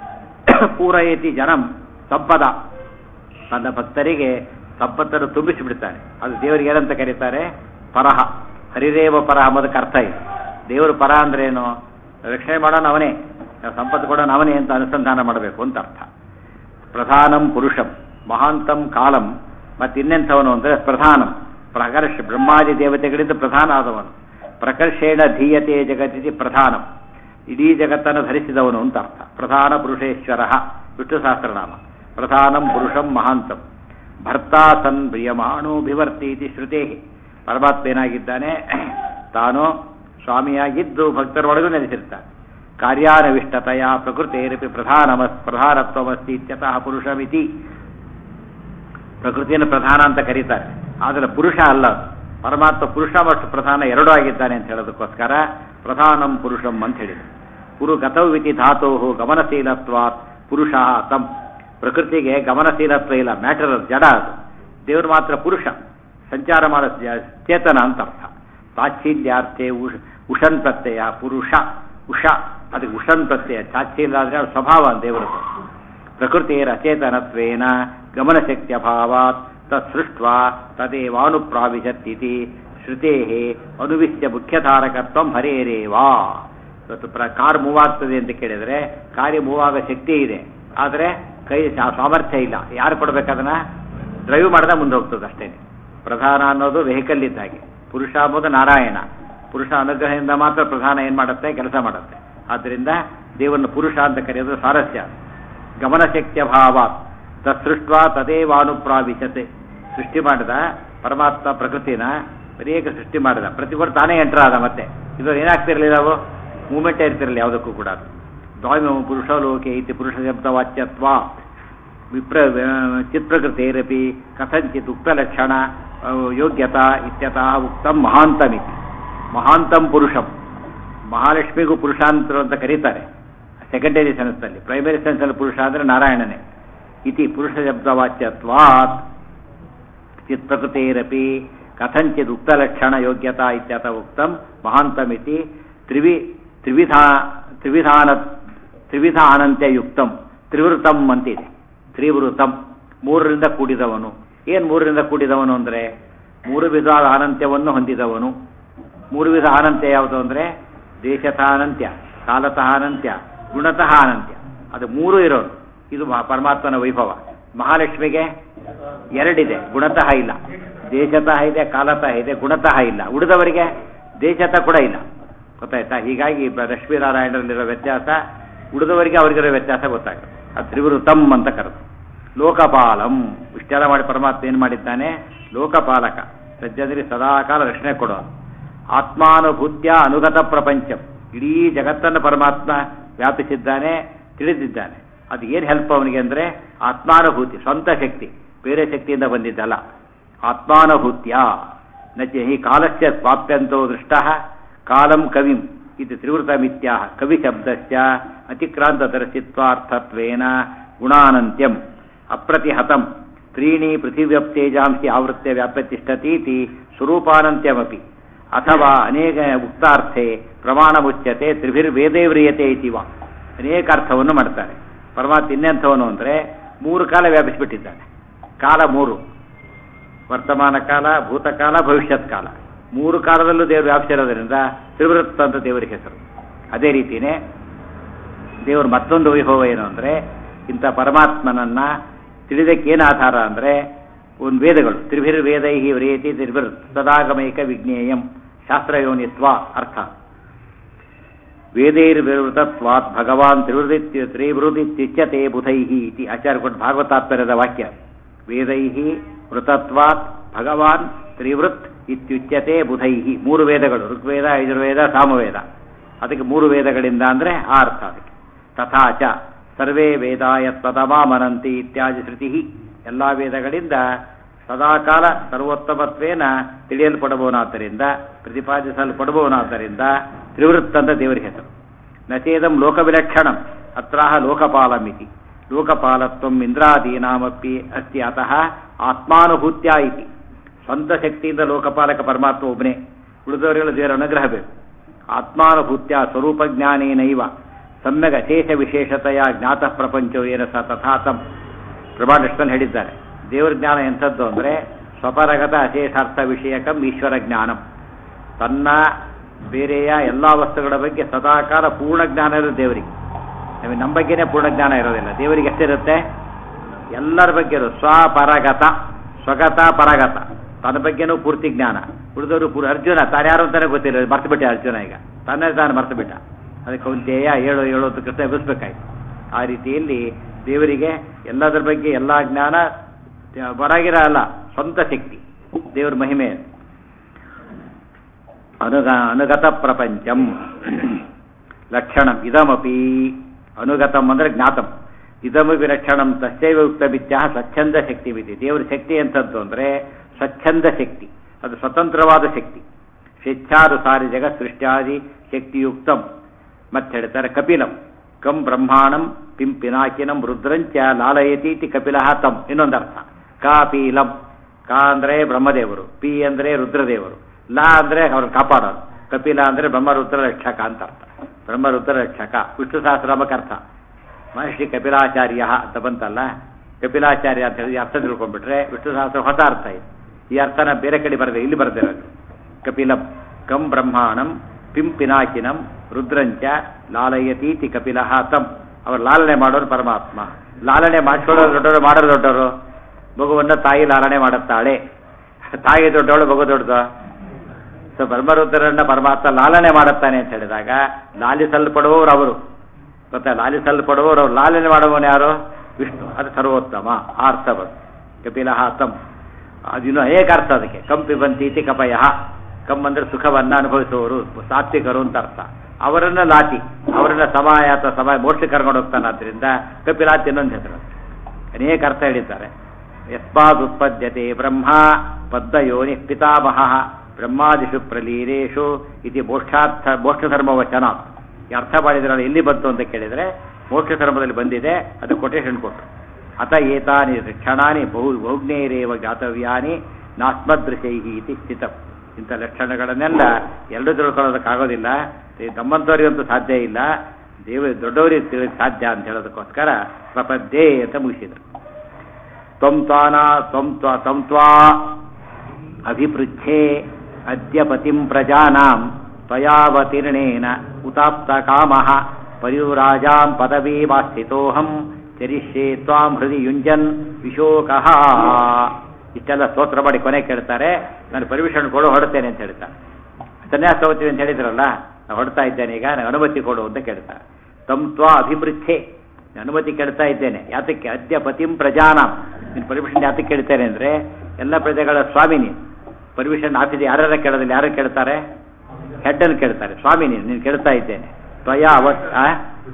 ಪೂರೈತಿ ಜನಂ ಸಂಪದ ತನ್ನ ಭಕ್ತರಿಗೆ ಸಂಪತ್ತನ್ನು ತುಂಬಿಸಿ ಬಿಡ್ತಾನೆ ಅದು ದೇವರಿಗೆ ಏನಂತ ಕರೀತಾರೆ ಪರಹ ಹರಿದೇವ ಪರಹ ಅನ್ನೋದಕ್ಕೆ ಅರ್ಥ ಇದೆ ದೇವರು ಪರ ಅಂದ್ರೇನು ರಕ್ಷಣೆ ಮಾಡೋನು ಅವನೇ ಸಂಪತ್ತು ಕೊಡೋನು ಅವನೇ ಅಂತ ಅನುಸಂಧಾನ ಮಾಡಬೇಕು ಅಂತ ಅರ್ಥ ಪ್ರಧಾನಂ ಪುರುಷಂ ಮಹಾಂತಂ ಕಾಲಂ ಮತ್ತೆ ಇನ್ನೆಂಥವನು ಅಂದರೆ ಪ್ರಧಾನಂ ಪ್ರಕರ್ಷ ಬ್ರಹ್ಮಾದಿ ದೇವತೆಗಳಿಂದ ಪ್ರಧಾನ ಆದವನು ಪ್ರಕರ್ಷೇಣ ಧೀಯತೆ ಜಗತ್ತಿಗೆ ಪ್ರಧಾನಂ ಇಡೀ ಜಗತ್ತನ್ನು ಧರಿಸಿದವನು ಅಂತ ಅರ್ಥ ಪ್ರಧಾನ ಪುರುಷೇಶ್ವರ ವಿಷ್ಣು ಸಹಸ್ರನಾಮ ಪ್ರಧಾನಂ ಪುರುಷಂ ಮಹಾಂತಂ ಭರ್ತಾ ಸನ್ ಪ್ರಿಯಮಾಣೋ ಭಿವರ್ತಿ ಇತಿ ಶ್ರುತೇ ಪರಮಾತ್ಮ ಏನಾಗಿದ್ದಾನೆ ತಾನು ಸ್ವಾಮಿಯಾಗಿದ್ದು ಭಕ್ತರೊಳಗೂ ನೆಲೆಸಿರ್ತಾನೆ ಕಾರ್ಯಾನವಿಷ್ಟತೆಯ ಪ್ರಕೃತಿರಪಿ ಪ್ರಧಾನಮಸ್ ಪ್ರಧಾನತ್ವಮಸ್ತಿ ಇತ್ಯತಃ ಪುರುಷಮಿತಿ ಪ್ರಕೃತಿಯನ್ನು ಪ್ರಧಾನ ಅಂತ ಕರೀತಾರೆ ಆದರೆ ಪುರುಷ ಅಲ್ಲ ಅದು. ಪರಮಾತ್ಮ ಪುರುಷ ಮತ್ತು ಪ್ರಧಾನ ಎರಡೂ ಆಗಿದ್ದಾನೆ ಅಂತ ಹೇಳೋದಕ್ಕೋಸ್ಕರ ಪ್ರಧಾನಂ ಪುರುಷಂ ಅಂತ ಹೇಳಿದೆ ಪುರು ಗತವಿತಿ ಧಾತೋ ಗಮನಶೀಲತ್ವಾತ್ ಪುರುಷ ತಂ ಪ್ರಕೃತಿಗೆ ಗಮನಶೀಲತ್ವ ಇಲ್ಲ ಮ್ಯಾಟರ್ ಜಡ ಅದು ದೇವರು ಮಾತ್ರ ಪುರುಷ ಸಂಚಾರ ಮಾಡೋ ಜ- ಚೇತನ ಅಂತ ಅರ್ಥ ತಾಚ್ಛೀಲ್ಯಾರ್ಥೆ ಉಷ್ ಉಷನ್ ಪ್ರತ್ಯಯ ಪುರುಷ ಉಷ ಅದಕ್ಕೆ ಉಷನ್ ಪ್ರತ್ಯಯ ಚಾಚ್ಛೀಲ್ಯ ಆದರೆ ಅದು ಸ್ವಭಾವ ದೇವರದ್ದು ಪ್ರಕೃತಿಯ ಅಚೇತನತ್ವೇನ ಗಮನಶಕ್ತ್ಯಭಾವಾತ್ ತತ್ಸೃಷ್ಟ ತದೇವಾನುಪ್ರಾವಿಶತ್ತಿತಿ ಶ್ರುತೇ ಅನುವಿಶ್ಯ ಮುಖ್ಯಧಾರಕತ್ವ ಹರೇರೇವಾ ಇವತ್ತು ಪ್ರ ಕಾರ್ ಮೂವ್ ಆಗ್ತದೆ ಅಂತ ಕೇಳಿದ್ರೆ ಕಾರ್ಯ ಮೂವ್ ಆಗೋ ಶಕ್ತಿ ಇದೆ ಆದರೆ ಕೈ ಸಾ- ಸಾಮರ್ಥ್ಯ ಇಲ್ಲ ಯಾರು ಕೊಡ್ಬೇಕದನ್ನ ಡ್ರೈವ್ ಮಾಡಿದ ಮುಂದೆ ಹೋಗ್ತದೆ ಅಷ್ಟೇ ಪ್ರಧಾನ ಅನ್ನೋದು ವೆಹಿಕಲ್ ಇದ್ದ ಹಾಗೆ ಪುರುಷ ಅಂಬುದು ನಾರಾಯಣ ಪುರುಷ ಅನುಗ್ರಹದಿಂದ ಮಾತ್ರ ಪ್ರಧಾನ ಏನು ಮಾಡುತ್ತೆ ಕೆಲಸ ಮಾಡುತ್ತೆ ಆದ್ದರಿಂದ ದೇವರನ್ನು ಪುರುಷ ಅಂತ ಕರೆಯೋದು ಸಾರಸ್ಯ ಗಮನಶಕ್ತಿಯ ಭಾವ ತತ್ಸೃಷ್ಟ ತದೇವಾನುಪ್ರಾವಿಶತೆ ಸೃಷ್ಟಿ ಮಾಡಿದ ಪರಮಾತ್ಮ ಪ್ರಕೃತಿನ ಅನೇಕ ಸೃಷ್ಟಿ ಮಾಡಿದ ಪ್ರತಿಗೊಟ್ಟು ತಾನೇ ಎಂಟರ್ ಆದ ಮತ್ತೆ ಇದು ಏನಾಗ್ತಿರ್ಲಿಲ್ಲ ಅವು ಮೂಮೆಂಟೇ ಇರ್ತಿರಲಿಲ್ಲ ಯಾವುದಕ್ಕೂ ಕೂಡ ದ್ವಾಮಿ ಪುರುಷ ಲೋಕೆ ಇತಿ ಪುರುಷ ಶಬ್ದ ವಾಚ್ಯತ್ವ ವಿಪ್ರ ಚಿತ್ಪ್ರಕೃತೇರಪಿ ಕಥಂಚಿತ್ ಉಕ್ತಲಕ್ಷಣ ಆ, ಯೋಗ್ಯತಾ ಇತ್ಯತಃ ಉಕ್ತಂ ಮಹಾಂತಮಿತಿ ಮಹಾಂತಂ ಪುರುಷಂ ಮಹಾಲಕ್ಷ್ಮಿಗೂ ಪುರುಷಾಂತರ ಅಂತ ಕರೀತಾರೆ ಸೆಕೆಂಡರಿ ಸೆನ್ಸ್ನಲ್ಲಿ ಪ್ರೈಮರಿ ಸೆನ್ಸಲ್ಲಿ ಪುರುಷ ಅಂದರೆ ನಾರಾಯಣನೇ ಇತಿ ಪುರುಷ ಶಬ್ದವಾಚ್ಯತ್ವಾತ್ ಚಿತ್ಪ್ರಕೃತೇರಪಿ ಕಥಂಚಿತ್ ಉಕ್ತಲಕ್ಷಣ ಯೋಗ್ಯತಾ ಇತ್ಯತ ಉಕ್ತಂ ಮಹಾಂತಮಿತಿ ತ್ರಿವಿ ತ್ರಿವಿಧಾ ತ್ರಿವಿಧಾನ ತ್ರಿವಿಧ ಅನಂತ್ಯ ಯುಕ್ತಂ ತ್ರಿವೃತಂ ಅಂತಿದೆ ತ್ರಿವೃತಂ ಮೂರರಿಂದ ಕೂಡಿದವನು ಏನು ಮೂರರಿಂದ ಕೂಡಿದವನು ಅಂದರೆ ಮೂರು ವಿಧವಾದ ಅನಂತ್ಯವನ್ನು ಹೊಂದಿದವನು ಮೂರು ವಿಧ ಅನಂತ್ಯ ಯಾವುದು ಅಂದರೆ ದೇಶತಃ ಅನಂತ್ಯ ಕಾಲತಃ ಅನಂತ್ಯ ಗುಣತಃ ಅನಂತ್ಯ ಅದು ಮೂರು ಇರೋದು ಇದು ಮಹಾ- ಪರಮಾತ್ಮನ ವೈಭವ ಮಹಾಲಕ್ಷ್ಮಿಗೆ ಎರಡಿದೆ ಗುಣತಃ ಇಲ್ಲ ದೇಶತಃ ಇದೆ ಕಾಲತಃ ಇದೆ ಗುಣತಃ ಇಲ್ಲ ಉಳಿದವರಿಗೆ ದೇಶತಃ ಕೂಡ ಇಲ್ಲ ಗೊತ್ತಾಯ್ತಾ ಹೀಗಾಗಿ ಬ- ಲಕ್ಷ್ಮೀನಾರಾಯಣರಲ್ಲಿರೋ ವ್ಯತ್ಯಾಸ ಉಳಿದವರಿಗೆ ಅವರಿಗಿರೋ ವ್ಯತ್ಯಾಸ ಗೊತ್ತಾಗುತ್ತೆ ಆ ತ್ರಿವೃತಂ ಅಂತ ಕರೆದು ಲೋಕಪಾಲಂ ಇಷ್ಟೆಲ್ಲ ಮಾಡಿ ಪರಮಾತ್ಮ ಏನು ಮಾಡಿದ್ದಾನೆ ಲೋಕಪಾಲಕ ಸಜ್ಜನರಿಗೆ ಸದಾಕಾಲ ರಕ್ಷಣೆ ಕೊಡೋನು ಆತ್ಮಾನುಭೂತ್ಯ ಅನುಗತ ಪ್ರಪಂಚಂ ಇಡೀ ಜಗತ್ತನ್ನು ಪರಮಾತ್ಮ ವ್ಯಾಪಿಸಿದ್ದಾನೆ ತಿಳಿದಿದ್ದಾನೆ ಅದು ಏನು ಹೆಲ್ಪ್ ಅವನಿಗೆ ಅಂದರೆ ಆತ್ಮಾನುಭೂತಿ ಸ್ವಂತ ಶಕ್ತಿ ಬೇರೆ ಶಕ್ತಿಯಿಂದ ಬಂದಿದ್ದಲ್ಲ ಆತ್ಮಾನುಭೂತ್ಯ ನಚ ಹಿ ಕಾಲಸ್ಯ ಸ್ವಾಪ್ಯಂತೋ ದೃಷ್ಟ ಕಾಲಂ ಕವಿಂ ಇದು ತ್ರಿವೃತಮಿತ್ಯ ಕವಿ ಶಬ್ದಸ್ಯ ಅತಿಕ್ರಾಂತದರ್ಶಿತ್ವಾರ್ಥತ್ವೇನ ಗುಣಾನಂತ್ಯಂ ಅಪ್ರತಿಹತಂ ತ್ರೀಣಿ ಪೃಥಿವ್ಯಪ್ತೇಜಾಂಸಿ ಆವೃತ್ಯ ವ್ಯಾಪ್ಯತಿಷ್ಠತೀತಿ ಸ್ವರೂಪಾನಂತ್ಯಮಪಿ ಅಥವಾ ಅನೇಕ ಉಕ್ತಾರ್ಥೆ ಪ್ರಮಾಣ ಮುಚ್ಯತೆ ತ್ರಿಭಿರ್ವೇದೇ ವ್ರಿಯತೆ ಇತಿವ ಅನೇಕ ಅರ್ಥವನ್ನು ಮಾಡ್ತಾರೆ ಪರಮಾತ್ಮ ಇನ್ನೆಂಥವನು ಅಂದರೆ ಮೂರು ಕಾಲ ವ್ಯಾಪಿಸಿಬಿಟ್ಟಿದ್ದಾನೆ ಕಾಲ ಮೂರು ವರ್ತಮಾನ ಕಾಲ ಭೂತಕಾಲ ಭವಿಷ್ಯತ್ ಕಾಲ ಮೂರು ಕಾಲದಲ್ಲೂ ದೇವರು ವ್ಯಾಪಿಸಿರೋದ್ರಿಂದ ತ್ರಿವೃತ್ತ ಅಂತ ದೇವರಿಗೆ ಹೆಸರು ಅದೇ ರೀತಿಯೇ ದೇವರು ಮತ್ತೊಂದು ವೈಭವ ಏನು ಅಂದರೆ ಇಂಥ ಪರಮಾತ್ಮನನ್ನ ತಿಳಿದಕ್ಕೇನು ಆಧಾರ ಅಂದರೆ ಒಂದು ವೇದಗಳು ತ್ರಿಭಿರ್ ವೇದೈ ವ್ರಿಯತಿ ತ್ರಿಭಿರ್ ಸದಾಗಮೈಕ ವಿಜ್ಞೇಯಂ ಶಾಸ್ತ್ರಯೋನಿತ್ವ ಅರ್ಥ ವೇದೈರ್ವಿವೃತತ್ವಾತ್ ಭಗವಾನ್ ತ್ರಿವೃತಿ ತ್ರಿವೃತಿತ್ಯುಚ್ಯತೆ ಬುಧೈಹಿ ಇತಿ ಆಚಾರ್ಯ ಕೊಟ್ಟು ಭಾಗವತಾತ್ಪರ್ಯದ ವಾಕ್ಯ ವೇದೈಹಿ ವೃತತ್ವಾತ್ ಭಗವಾನ್ ತ್ರಿವೃತ್ ಇತ್ಯುಚ್ಯತೆ ಬುಧೈಹಿ ಮೂರು ವೇದಗಳು ಋಗ್ವೇದ ಯಜುರ್ವೇದ ಸಾಮವೇದ ಅದಕ್ಕೆ ಮೂರು ವೇದಗಳಿಂದ ಅಂದರೆ ಆ ಅರ್ಥ ಅದಕ್ಕೆ ತಥಾಚ ಸರ್ವೇ ವೇದಾಯ ತದಮಾಮನಂತಿ ಇತ್ಯಾದಿ ಶ್ರುತಿ ಎಲ್ಲ ವೇದಗಳಿಂದ ಸದಾಕಾಲ ಸರ್ವೋತ್ತಮತ್ವೇನ ತಿಳಿಯಲ್ಪಡಬಹುನಾದ್ದರಿಂದ ಪ್ರತಿಪಾದಿಸಲ್ಪಡಬಹುನಾದ್ದರಿಂದ ತ್ರಿವೃತ್ತ ಅಂತ ದೇವರ ಹೆಸರು ನಚೇದಂ ಲೋಕವಿಲಕ್ಷಣಂ ಅತ್ರಾಹ ಲೋಕಪಾಲಮಿತಿ ಲೋಕಪಾಲತ್ವಂ ಇಂದ್ರಾದೀನಾಮಪಿ ಅಸ್ತಿ ಅತಃ ಆತ್ಮಾನುಭೂತ್ಯ ಇತಿ ಸ್ವಂತ ಶಕ್ತಿಯಿಂದ ಲೋಕಪಾಲಕ ಪರಮಾತ್ಮ ಒಬ್ಬನೇ ಉಳಿದವರೆಲ್ಲ ದೇವರ ಅನುಗ್ರಹ ಬೇಕು ಆತ್ಮಾನುಭೂತ್ಯ ಸ್ವರೂಪ ಜ್ಞಾನೇನೈವ ಸಮ್ಯಕ್ ಅಶೇಷ ವಿಶೇಷತೆಯ ಜ್ಞಾತ ಪ್ರಪಂಚೋ ಏನ ಸ ತಥಾತಂ ಪ್ರಭಾಕೃಷ್ಣನ್ ಹೇಳಿದ್ದಾರೆ ದೇವರ ಜ್ಞಾನ ಎಂಥದ್ದು ಅಂದರೆ ಸ್ವಪರಗತ ಅಶೇಷಾರ್ಥ ವಿಷಯಕಂ ಈಶ್ವರ ಜ್ಞಾನಂ ತನ್ನ ಬೇರೆಯ ಎಲ್ಲ ವಸ್ತುಗಳ ಬಗ್ಗೆ ಸದಾಕಾಲ ಪೂರ್ಣ ಜ್ಞಾನ ಇರೋದು ದೇವರಿಗೆ ನಮಗೆ ನಮ್ಮ ಬಗ್ಗೆನೇ ಪೂರ್ಣ ಜ್ಞಾನ ಇರೋದಿಲ್ಲ ದೇವರಿಗೆ ಎಷ್ಟಿರುತ್ತೆ ಎಲ್ಲರ ಬಗ್ಗೆ ಇರೋದು ಸ್ವಪರಗತ ಸ್ವಗತ ಪರಗತ ತನ್ನ ಬಗ್ಗೆನೂ ಪೂರ್ತಿ ಜ್ಞಾನ ಉಳಿದವರು ಪೂರ್ ಅರ್ಜುನ ತಾನು ಯಾರು ಅಂತಾನೆ ಗೊತ್ತಿಲ್ಲ ಮರ್ತು ಬಿಟ್ಟೆ ಅರ್ಜುನ ಈಗ ತನ್ನೇ ತಾನು ಮರ್ತು ಬಿಟ್ಟ ಅದಕ್ಕೆ ಕೌಂತೆಯ ಏಳು ಏಳು ಅಂತ ಕೃಷ್ಣ ಎಬ್ಬಿಸ್ಬೇಕಾಯ್ತು ಆ ರೀತಿಯಲ್ಲಿ ದೇವರಿಗೆ ಎಲ್ಲದರ ಬಗ್ಗೆ ಎಲ್ಲ ಜ್ಞಾನ ಹೊರಗಿರ ಅಲ್ಲ ಸ್ವಂತ ಶಕ್ತಿ ದೇವರ ಮಹಿಮೆ ಅನುಗ ಅನುಗತ ಪ್ರಪಂಚಂ ಲಕ್ಷಣಂ ಇದಮಪಿ ಅನುಗತಂ ಅಂದರೆ ಜ್ಞಾತಂ ಇದಮಪಿ ಲಕ್ಷಣಂ ತಸ್ಯೈವ ಉಕ್ತಮಿತ್ಯ ಸ್ವಚ್ಛಂದ ಶಕ್ತಿ ವಿಧಿ ದೇವರ ಶಕ್ತಿ ಎಂಥದ್ದು ಅಂದರೆ ಸ್ವಚ್ಛಂದ ಶಕ್ತಿ ಅದು ಸ್ವತಂತ್ರವಾದ ಶಕ್ತಿ ಸ್ವೇಚ್ಛಾನುಸಾರಿ ಜಗತ್ ಸೃಷ್ಟ್ಯಾದಿ ಶಕ್ತಿಯುಕ್ತಂ ಮತ್ತೆ ಹೇಳ್ತಾರೆ ಕಪಿಲಂ ಕಂ ಬ್ರಹ್ಮಾಣಂ ಪಿಂ ಪಿನಾಕಿನಂ ರುದ್ರಂಚ ಲಾಲಯತೀತಿ ಕಪಿಲಃ ತಂ ಇನ್ನೊಂದರ್ಥ ಕಾಪೀಲಂ ಕಾ ಅಂದರೆ ಬ್ರಹ್ಮದೇವರು ಪಿ ಅಂದರೆ ರುದ್ರದೇವರು ಲಾ ಅಂದರೆ ಅವ್ರನ್ನ ಕಾಪಾಡೋದು ಕಪಿಲ ಅಂದರೆ ಬ್ರಹ್ಮರುದ್ರ ರಕ್ಷಕ ಅಂತ ಅರ್ಥ ಬ್ರಹ್ಮರುದ್ರ ರಕ್ಷಕ ವಿಷ್ಣು ಸಹಸ್ರಾಮಕ್ಕೆ ಅರ್ಥ ಮಹರ್ಷಿ ಕಪಿಲಾಚಾರ್ಯ ಅಂತ ಬಂತಲ್ಲ ಕಪಿಲಾಚಾರ್ಯ ಅಂತ ಹೇಳಿ ಈ ಅರ್ಥ ತಿಳ್ಕೊಂಡ್ಬಿಟ್ರೆ ವಿಷ್ಣು ಸಹಸ್ರ ಹೊಸ ಅರ್ಥ ಇದೆ ಈ ಅರ್ಥನ ಬೇರೆ ಕಡೆ ಬರದೆ ಇಲ್ಲಿ ಬರ್ದಿರೋದು ಕಪಿಲಂ ಕಂ ಬ್ರಹ್ಮಾಣಂ ಪಿಂ ಪಿನಾಕಿನಂ ರುದ್ರಂಚ ಲಾಲಯತೀತಿ ಕಪಿಲಃ ತಂ ಅವ್ರು ಲಾಲನೆ ಮಾಡೋರು ಪರಮಾತ್ಮ ಲಾಲನೆ ಮಾಡಿಸ್ಕೊಳ್ಳೋರು ದೊಡ್ಡವರು ಮಾಡೋರು ದೊಡ್ಡವರು ಮಗುವನ್ನ ತಾಯಿ ಲಾಲನೆ ಮಾಡುತ್ತಾಳೆ ತಾಯಿ ದೊಡ್ಡವಳು ಮಗು ದೊಡ್ಡದು ಸೊ ಬ್ರಹ್ಮರುದ್ರರನ್ನ ಪರಮಾತ್ಮ ಲಾಲನೆ ಮಾಡುತ್ತಾನೆ ಅಂತ ಹೇಳಿದಾಗ ಲಾಲಿಸಲ್ಪಡುವವರು ಅವರು ಗೊತ್ತಾ ಲಾಲಿಸಲ್ಪಡುವವರು ಅವ್ರು ಲಾಲನೆ ಮಾಡುವವನು ಯಾರು ವಿಷ್ಣು ಅದು ಸರ್ವೋತ್ತಮ ಆ ಅರ್ಥ ಬಂತು ಕಪಿಲಃ ತಂ ಅದಿನ್ನು ಅನೇಕ ಅರ್ಥ ಅದಕ್ಕೆ ಕಂಪಿ ಬಂತೀತಿ ಕಪಯ ಕಮ್ ಅಂದ್ರೆ ಸುಖವನ್ನ ಅನುಭವಿಸುವವರು ಸಾತ್ವಿಕರು ಅಂತ ಅರ್ಥ ಅವರನ್ನ ಲಾತಿ ಅವರನ್ನ ಸಮಾಯ ಅಥವಾ ಸಮಾಯ ಮೋಕ್ಷ ಕರ್ಕೊಂಡು ಹೋಗ್ತಾನೆ ಆದ್ರಿಂದ ಕಪಿಲಾತಿ ಇನ್ನೊಂದು ಹೆಸರು ಅನೇಕ ಅರ್ಥ ಹೇಳಿದ್ದಾರೆ ಯಸ್ಮಾದ್ ಉತ್ಪದ್ಯತೆ ಬ್ರಹ್ಮ ಪದ್ಮಯೋನಿ ಪಿತಾಮಹ ಬ್ರಹ್ಮಾದಿಷು ಪ್ರಲೀರೇಶು ಇತಿ ಮೋಕ್ಷಾರ್ಥ ಮೋಕ್ಷ ಧರ್ಮ ವಚನ ಈ ಅರ್ಥ ಮಾಡಿದ್ರಲ್ಲ ಎಲ್ಲಿ ಬಂತು ಅಂತ ಕೇಳಿದ್ರೆ ಮೋಕ್ಷ ಧರ್ಮದಲ್ಲಿ ಬಂದಿದೆ ಅದು ಕೊಟೇಶನ್ ಕೊಟ್ಟರು ಅತ ಏತಾನಿ ಕ್ಷಣಾನಿ ಬಹು ಬಹುಜ್ಞೇರೇವ ಜ್ಞಾತವ್ಯಾನಿ ನಾಸ್ಮದೃಶೈ ಇತಿ ಸ್ಥಿತಂ ಇಂಥ ಲಕ್ಷಣಗಳನ್ನೆಲ್ಲ ಎಲ್ಲರೂ ತಿಳ್ಕೊಳ್ಳೋದಕ್ಕಾಗೋದಿಲ್ಲ ನಮ್ಮಂಥವ್ರಿಗಂತೂ ಸಾಧ್ಯ ಇಲ್ಲ ದೇವ ದೊಡ್ಡವರಿಗೆ ತಿಳಿಯೋಕೆ ಸಾಧ್ಯ ಅಂತ ಹೇಳೋದಕ್ಕೋಸ್ಕರ ಪ್ರಪದ್ಯೆ ಅಂತ ಮುಗಿಸಿದರು ತ್ವಂ ತ್ವಾನ ತ್ವಂ ತ್ವ ತ್ವಂ ತ್ವಾ ಅಭಿಪೃಚ್ಛೆ ಅದ್ಯ ಪತಿಂ ಪ್ರಜಾನಾಂ ತ್ವಯಾವತೀರ್ಣೇನ ಉತಾಪ್ತ ಕಾಮಃ ಪರಿವ್ರಾಜಾಂ ಪದವೀಮಾಸ್ಥಿತೋಹಂ ಚರಿಷ್ಯೆ ತ್ವಾಂ ಹೃದಯ ಯುಂಜನ್ ವಿಶೋಕಃ ಇಷ್ಟೆಲ್ಲ ಸ್ತೋತ್ರ ಮಾಡಿ ಕೊನೆ ಕೇಳ್ತಾರೆ ನಾನು ಪರ್ಮಿಷನ್ ಕೊಡು ಹೊರಡ್ತೇನೆ ಅಂತ ಹೇಳ್ತಾರೆ ಸನ್ಯಾಸ ತಗೋತೀವಿ ಅಂತ ಹೇಳಿದ್ರಲ್ಲ ನಾನು ಹೊಡ್ತಾ ಇದ್ದೇನೆ ಈಗ ನನಗೆ ಅನುಮತಿ ಕೊಡು ಅಂತ ಕೇಳ್ತಾರೆ ತಮ್ ತ್ವಾ ಅಭಿವೃದ್ಧಿ ಅನುಮತಿ ಕೇಳ್ತಾ ಇದ್ದೇನೆ ಯಾತಕ್ಕೆ ಅದ್ಯ ಪತಿಂ ಪ್ರಜಾನಾಂ ನೀನು ಪರ್ಮಿಷನ್ ಯಾತಕ್ಕೆ ಕೇಳ್ತೇನೆ ಅಂದರೆ ಎಲ್ಲ ಪ್ರಜೆಗಳ ಸ್ವಾಮಿ ನೀನು ಪರ್ಮಿಷನ್ ಆಫೀಸ್ ಯಾರ್ಯಾರ ಕೇಳೋದಿಲ್ಲ ಯಾರು ಕೇಳ್ತಾರೆ ಹೆಡ್ಡನ್ನು ಕೇಳ್ತಾರೆ ಸ್ವಾಮಿ ನೀನು ನೀನು ಕೇಳ್ತಾ ಇದ್ದೇನೆ ತ್ವಯ ಅವತ್ ಆ?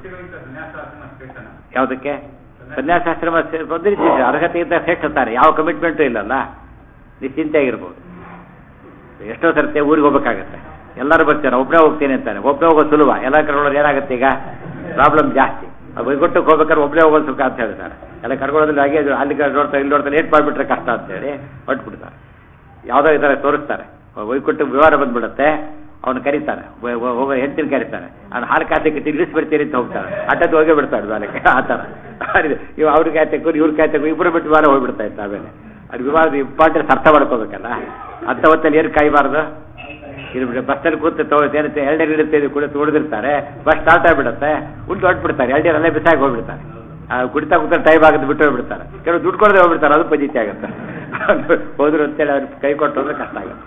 ಯಾವುದಕ್ಕೆ ಸನ್ಯಾಸಾಶ್ರಮ ಬಂದಿರ್ತೀವಿ ಅರ್ಹತೆಯಿಂದ ಶ್ರೇಷ್ಠತಾರೆ ಯಾವ ಕಮಿಟ್ಮೆಂಟು ಇಲ್ಲಲ್ಲ ನಿಶ್ಚಿಂತೆ ಆಗಿರ್ಬೋದು ಎಷ್ಟೋ ಸರ್ತಿ ಊರಿಗೆ ಹೋಗ್ಬೇಕಾಗತ್ತೆ ಎಲ್ಲರೂ ಬರ್ತಾರೆ ಒಬ್ಬನೇ ಹೋಗ್ತೀನಿ ಅಂತಾನೆ ಒಬ್ಬನೇ ಹೋಗೋದು ಸುಲಭ ಎಲ್ಲ ಕರ್ಕೊಳ್ಳೋದು ಏನಾಗುತ್ತೆ ಈಗ ಪ್ರಾಬ್ಲಮ್ ಜಾಸ್ತಿ ವೈಗುಂಠಕ್ಕೆ ಹೋಗ್ಬೇಕಾದ್ರೆ ಒಬ್ಬನೇ ಹೋಗೋದು ಸುಖ ಅಂತ ಹೇಳ್ತಾರೆ ಎಲ್ಲ ಕರ್ಕೊಳ್ಳೋದ್ರಲ್ಲಿ ಹಾಗೆ ಅಲ್ಲಿ ನೋಡ್ತಾರೆ ಇಲ್ಲಿ ನೋಡ್ತಾರೆ ಲೇಟ್ ಮಾಡಿಬಿಟ್ರೆ ಕಷ್ಟ ಅಂತೇಳಿ ಹೊಟ್ಬಿಡ್ತಾರೆ ಯಾವುದೋ ಈ ಥರ ತೋರಿಸ್ತಾರೆ ವೈಕುಂಠ ವಿವರ ಬಂದ್ಬಿಡುತ್ತೆ ಅವನು ಕರೀತಾನೆ ವ- ವ- ಹೋಗೋ ಹೆಂಡತಿನ ಕರೀತಾನೆ ಅವ್ನು ಹಾಲು ಕಾತಕ್ಕೆ ತಿರುಗಿಸಿ ಬರ್ತೀರಿ ಅಂತ ಹೋಗ್ತಾನೆ ಅಟ್ಟದ್ದು ಹೋಗೇ ಬಿಡ್ತಾನೆ ಬಾಲಕ್ಕೆ ಆ ಥರ ಇವ್ ಅವ್ರ ಕಾಯ್ತಕ್ಕೂ ಇವ್ರ ಕಾಯ್ತಕ್ಕೂ ಇಬ್ಬರು ಬಿಟ್ಟು ಬಾರ ಹೋಗ್ಬಿಡ್ತಾ ಇತ್ತು ಆಮೇಲೆ ಅದು ವಿವಾದ ಇಂಪಾರ್ಟೆನ್ಸ್ ಅರ್ಥ ಮಾಡ್ಕೋಬೇಕಲ್ಲ ಅಂಥ ಹೊತ್ತಲ್ಲಿ ಏನು ಕಾಯಬಾರ್ದು ಇದು ಬಸ್ಸಲ್ಲಿ ಕೂತು ತಗೊಳ್ತೇನೆ ಎರಡನೇ ಇಡುತ್ತೆ ಕೂಡ ತುಳಿದಿರ್ತಾರೆ ಬಸ್ ಸ್ಟಾರ್ಟ್ ಆಗಿಬಿಡುತ್ತೆ ಉಂಟು ಹೊಟ್ಬಿಡ್ತಾರೆ ಎರಡನೇ ಅಲ್ಲೇ ಬಿಸಾಗಿ ಹೋಗ್ಬಿಡ್ತಾರೆ ಆ ಕುಡಿತಾ ಕೂತಾರೆ ಟೈಮ್ ಆಗುತ್ತೆ ಬಿಟ್ಟು ಹೋಗ್ಬಿಡ್ತಾರೆ ಕೆಲವು ದುಡ್ಡು ಕೊಡದೆ ಹೋಗ್ಬಿಡ್ತಾರೆ ಅದು ಪಜಿತಿ ಆಗುತ್ತೆ ಹೋದ್ರು ಅಂತೇಳಿ ಅವ್ರು ಕೈ ಕೊಟ್ಟು ಹೋದ್ರೆ ಕಷ್ಟ ಆಗುತ್ತೆ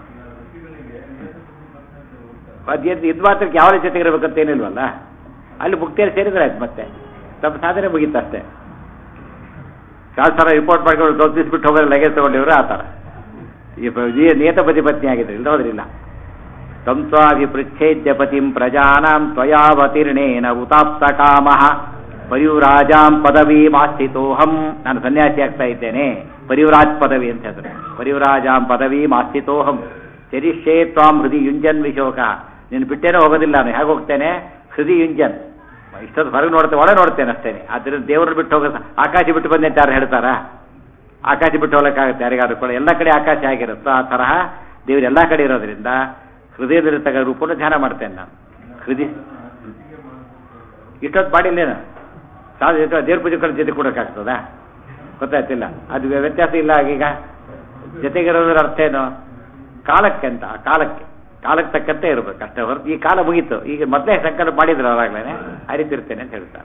ಅದೇನು ಇದು ಮಾತ್ರಕ್ಕೆ ಯಾವ ಜೊತೆಗೆ ಇರಬೇಕಂತ ಏನಿಲ್ವಲ್ಲ ಅಲ್ಲಿ ಮುಕ್ತಿಯಲ್ಲಿ ಸೇರಿದ್ರೆ ಆಯ್ತು ಮತ್ತೆ ತಮ್ಮ ಸಾಧನೆ ಮುಗೀತು ಅಷ್ಟೇ ಕಾಲ್ ಸಲ ರಿಪೋರ್ಟ್ ಮಾಡ್ಕೊಂಡು ದೊಡ್ಡಿಸ್ಬಿಟ್ಟು ಹೋಗೋದು ಲಗೇಜ್ ತಗೊಂಡಿವ್ರು ಆ ಥರ ಈ ಪ- ಈ ನಿಯತಪತಿ ಪತ್ನಿ ಆಗಿದ್ರೆ ಇಲ್ಲ ಹೋದ್ರಿಲ್ಲ ತಂ ಸ್ವಾಭಿಪೃಚ್ಛೇದ್ಯ ಪತಿಂ ಪ್ರಜಾನಾಂ ತ್ವಯಾವತೀರ್ಣೇನ ಉತಾಪ್ತ ಕಾಮಃ ಪರಿವ್ರಾಜಾಂ ಪದವೀಮಾಸ್ಥಿತೋಹಂ ನಾನು ಸನ್ಯಾಸಿ ಆಗ್ತಾ ಇದ್ದೇನೆ ಪರಿವ್ರಾಜ್ ಪದವಿ ಅಂತ ಹೇಳಿದ್ರೆ ಪರಿವ್ರಾಜಾಂ ಪದವೀಮಾಸ್ಥಿತೋಹಂ ಚರಿಷ್ಯೇ ತ್ವಾಂ ಹೃದಯ ಯುಂಜನ್ ವಿಶೋಕ ನೀನು ಬಿಟ್ಟೇನೆ ಹೋಗೋದಿಲ್ಲ ನಾನು ಹೇಗೆ ಹೋಗ್ತೇನೆ ಹೃದಯ ಯುಂಜನ್ ಇಷ್ಟೊತ್ತು ಹೊರಗೆ ನೋಡ್ತೇನೆ ಒಳ ನೋಡ್ತೇನೆ ಅಷ್ಟೇನೆ ಆದ್ದರಿಂದ ದೇವ್ರನ್ನ ಬಿಟ್ಟು ಹೋಗ ಆಕಾಶ ಬಿಟ್ಟು ಬಂದೆ ಅಂತ ಯಾರು ಹೇಳ್ತಾರಾ ಆಕಾಶ ಬಿಟ್ಟು ಹೋಗಕ್ಕಾಗುತ್ತೆ ಯಾರಿಗಾದ್ರು ಕೂಡ ಎಲ್ಲ ಕಡೆ ಆಕಾಶ ಆಗಿರುತ್ತೋ ಆ ತರಹ ದೇವರು ಎಲ್ಲ ಕಡೆ ಇರೋದ್ರಿಂದ ಹೃದಯದಲ್ಲಿರ್ತಕ್ಕ ರೂಪವನ್ನು ಧ್ಯಾನ ಮಾಡ್ತೇನೆ ನಾನು ಹೃದಯ ಇಷ್ಟೊತ್ತು ಮಾಡಿಲ್ಲೇನು ಸಾಧ್ಯ ದೇವ್ರ ಪೂಜೆ ಕಡೆ ಜೊತೆ ಕೊಡೋಕ್ಕಾಗ್ತದಾ ಗೊತ್ತಾಯ್ತಿಲ್ಲ ಅದು ವ್ಯತ್ಯಾಸ ಇಲ್ಲ ಆಗೀಗ ಜೊತೆಗಿರೋದ್ರ ಅರ್ಥ ಏನು ಕಾಲಕ್ಕೆ ಅಂತ ಆ ಕಾಲಕ್ಕೆ ಕಾಲಕ್ಕೆ ತಕ್ಕಂತೆ ಇರಬೇಕು ಅಷ್ಟೇ ಹೊರತು ಈ ಕಾಲ ಮುಗೀತು ಈಗ ಮೊದಲೇ ಸಂಕಲ್ಪ ಮಾಡಿದ್ರು ಅವಾಗಲೇ ಅರಿತಿರ್ತೇನೆ ಅಂತ ಹೇಳ್ತಾರೆ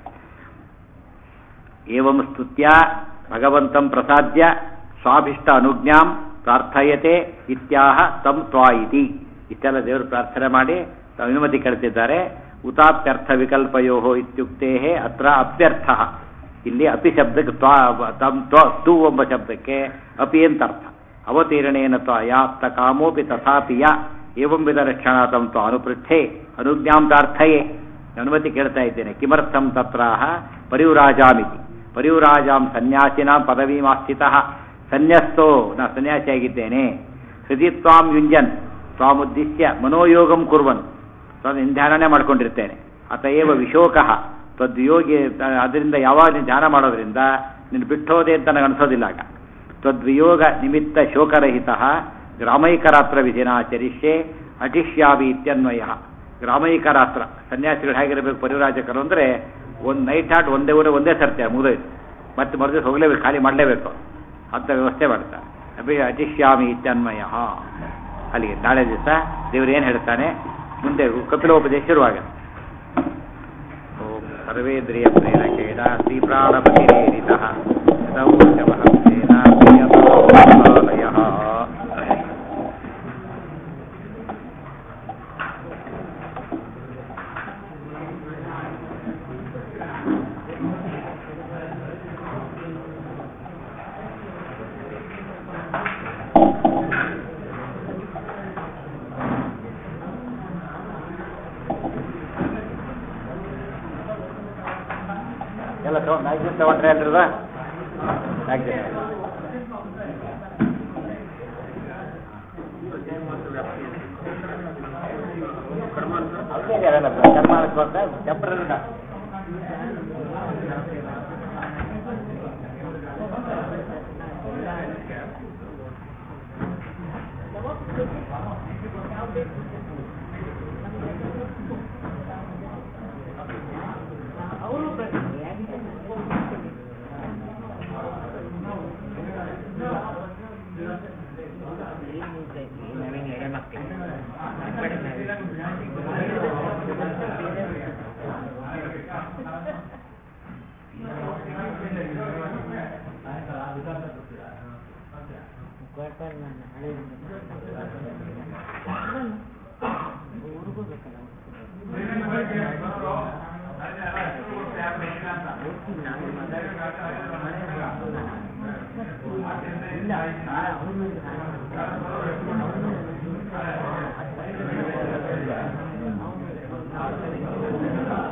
ಏವಂ ಸ್ತುತ್ಯ ಭಗವಂತಂ ಪ್ರಸಾದ್ಯ ಸ್ವಾಭಿಷ್ಟ ಅನುಜ್ಞಾಂ ಪ್ರಾರ್ಥಯತೆ ಇತ್ಯಾಹ ತಂ ತ್ವಾ ಇತಿ ಇಷ್ಟೆಲ್ಲ ದೇವರು ಪ್ರಾರ್ಥನೆ ಮಾಡಿ ತಾವು ಅನುಮತಿ ಕೇಳ್ತಿದ್ದಾರೆ ಉತಾಪ್ಯರ್ಥ ವಿಕಲ್ಪಯೋ ಇತ್ಯುಕ್ತೇ ಅತ್ರ ಅಪ್ಯರ್ಥ ಇಲ್ಲಿ ಅಪಿ ಶಬ್ದಕ್ಕೆ ತ್ವಾ ತಂ ತ್ವ ತು ಎಂಬ ಶಬ್ದಕ್ಕೆ ಅಪಿ ಅಂತ ಅರ್ಥ ಅವತೀರ್ಣೇನ ತ್ವ ಯಾಪ್ತ ಕಾಮೋಪಿ ತಥಾಪಿ ಯ ಏವಂ ವಿಧ ರಕ್ಷಣಾ ತಂ ತ್ವ ಅನುಪೃಚ್ಛೆ ಅನುಜ್ಞಾಂ ಪ್ರಾರ್ಥಯೇ ಅನುಮತಿ ಕೇಳ್ತಾ ಇದ್ದೇನೆ ಕಿಮರ್ಥಂ ತತ್ರಾಹ ಪರಿವ್ರಾಜಾಮಿತಿ ಪರಿವ್ರಾಜಾಂ ಸನ್ಯಾಸಿನಾಂ ಪದವೀಮಾಸ್ಥಿತಃ ಸನ್ಯಸ್ತೋ ನಾ ಸನ್ಯಾಸಿಯಾಗಿದ್ದೇನೆ ಹೃದಯ ತ್ವಾಂ ಯುಂಜನ್ ತ್ವಾಮುದ್ದೇಶ್ಯ ಮನೋಯೋಗಂ ಕುರ್ವನ್ ತ್ವದ್ ಧ್ಯಾನನೇ ಮಾಡ್ಕೊಂಡಿರ್ತೇನೆ ಅತಏವ ವಿಶೋಕಃ ತ್ವದ್ವಿಯೋಗಿ ಅದರಿಂದ ಯಾವಾಗ ನೀನು ಧ್ಯಾನ ಮಾಡೋದ್ರಿಂದ ನೀನು ಬಿಟ್ಟೋದೆ ಅಂತ ನನಗೆ ಅನಿಸೋದಿಲ್ಲ ಆಗ ತ್ವದ್ವಿಯೋಗ ನಿಮಿತ್ತ ಶೋಕರಹಿತ ಗ್ರಾಮೈಕರಾತ್ರ ವಿಧಿನಾಚರಿಷ್ಯೆ ಅಟಿಷ್ಯಾವಿ ಇತ್ಯನ್ವಯ ಗ್ರಾಮೈಕರಾತ್ರ ಸನ್ಯಾಸಿಗಳು ಹೇಗಿರಬೇಕು ಪರಿವರಾಜಕರು ಅಂದರೆ ಒಂದು ನೈಟ್ ಆಟ್ ಒಂದೇ ಊರ ಒಂದೇ ಸರ್ತಿ ಮುಗಿದೋಯ್ತು ಮತ್ತೆ ಮರುದಿವಸ ಹೋಗಲೇಬೇಕು ಖಾಲಿ ಮಾಡಲೇಬೇಕು ಅಂತ ವ್ಯವಸ್ಥೆ ಮಾಡ್ತಾರೆ ಅಭಿ ಅಟಿಷ್ಯಾಮಿ ಇತ್ಯನ್ವಯ ಅಲ್ಲಿಗೆ ನಾಳೆ ದಿವಸ ದೇವರು ಏನು ಹೇಳ್ತಾನೆ ಮುಂದೆ ಕಪಿಲೋಪದೇಶ ಶುರುವಾಗುತ್ತೆ ಓಂ ಸರ್ವೇಂದ್ರಿಯ ಪ್ರೇರಕೇಣ ಶ್ರೀ ಪ್ರಾಣಪತಿರೇರಿತ ಸೌಖ್ಯವಹಂಸೇನ ಪ್ರಿಯತಾಲಯಃ ಎಲ್ಲ ತಗೊಂಡು ನಾಲ್ಕು ದಿನ ತಗೊಂಡ್ರೆ ಅಲ್ರದ ನಾಲ್ಕು ದಿನ ಅವೆಲ್ಲ ಕರ್ಮಾನಕ್ಕೆ ಬರ್ತಾ ಟೆಂಪ್ರರಿ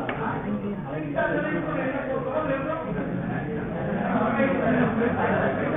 Thank you.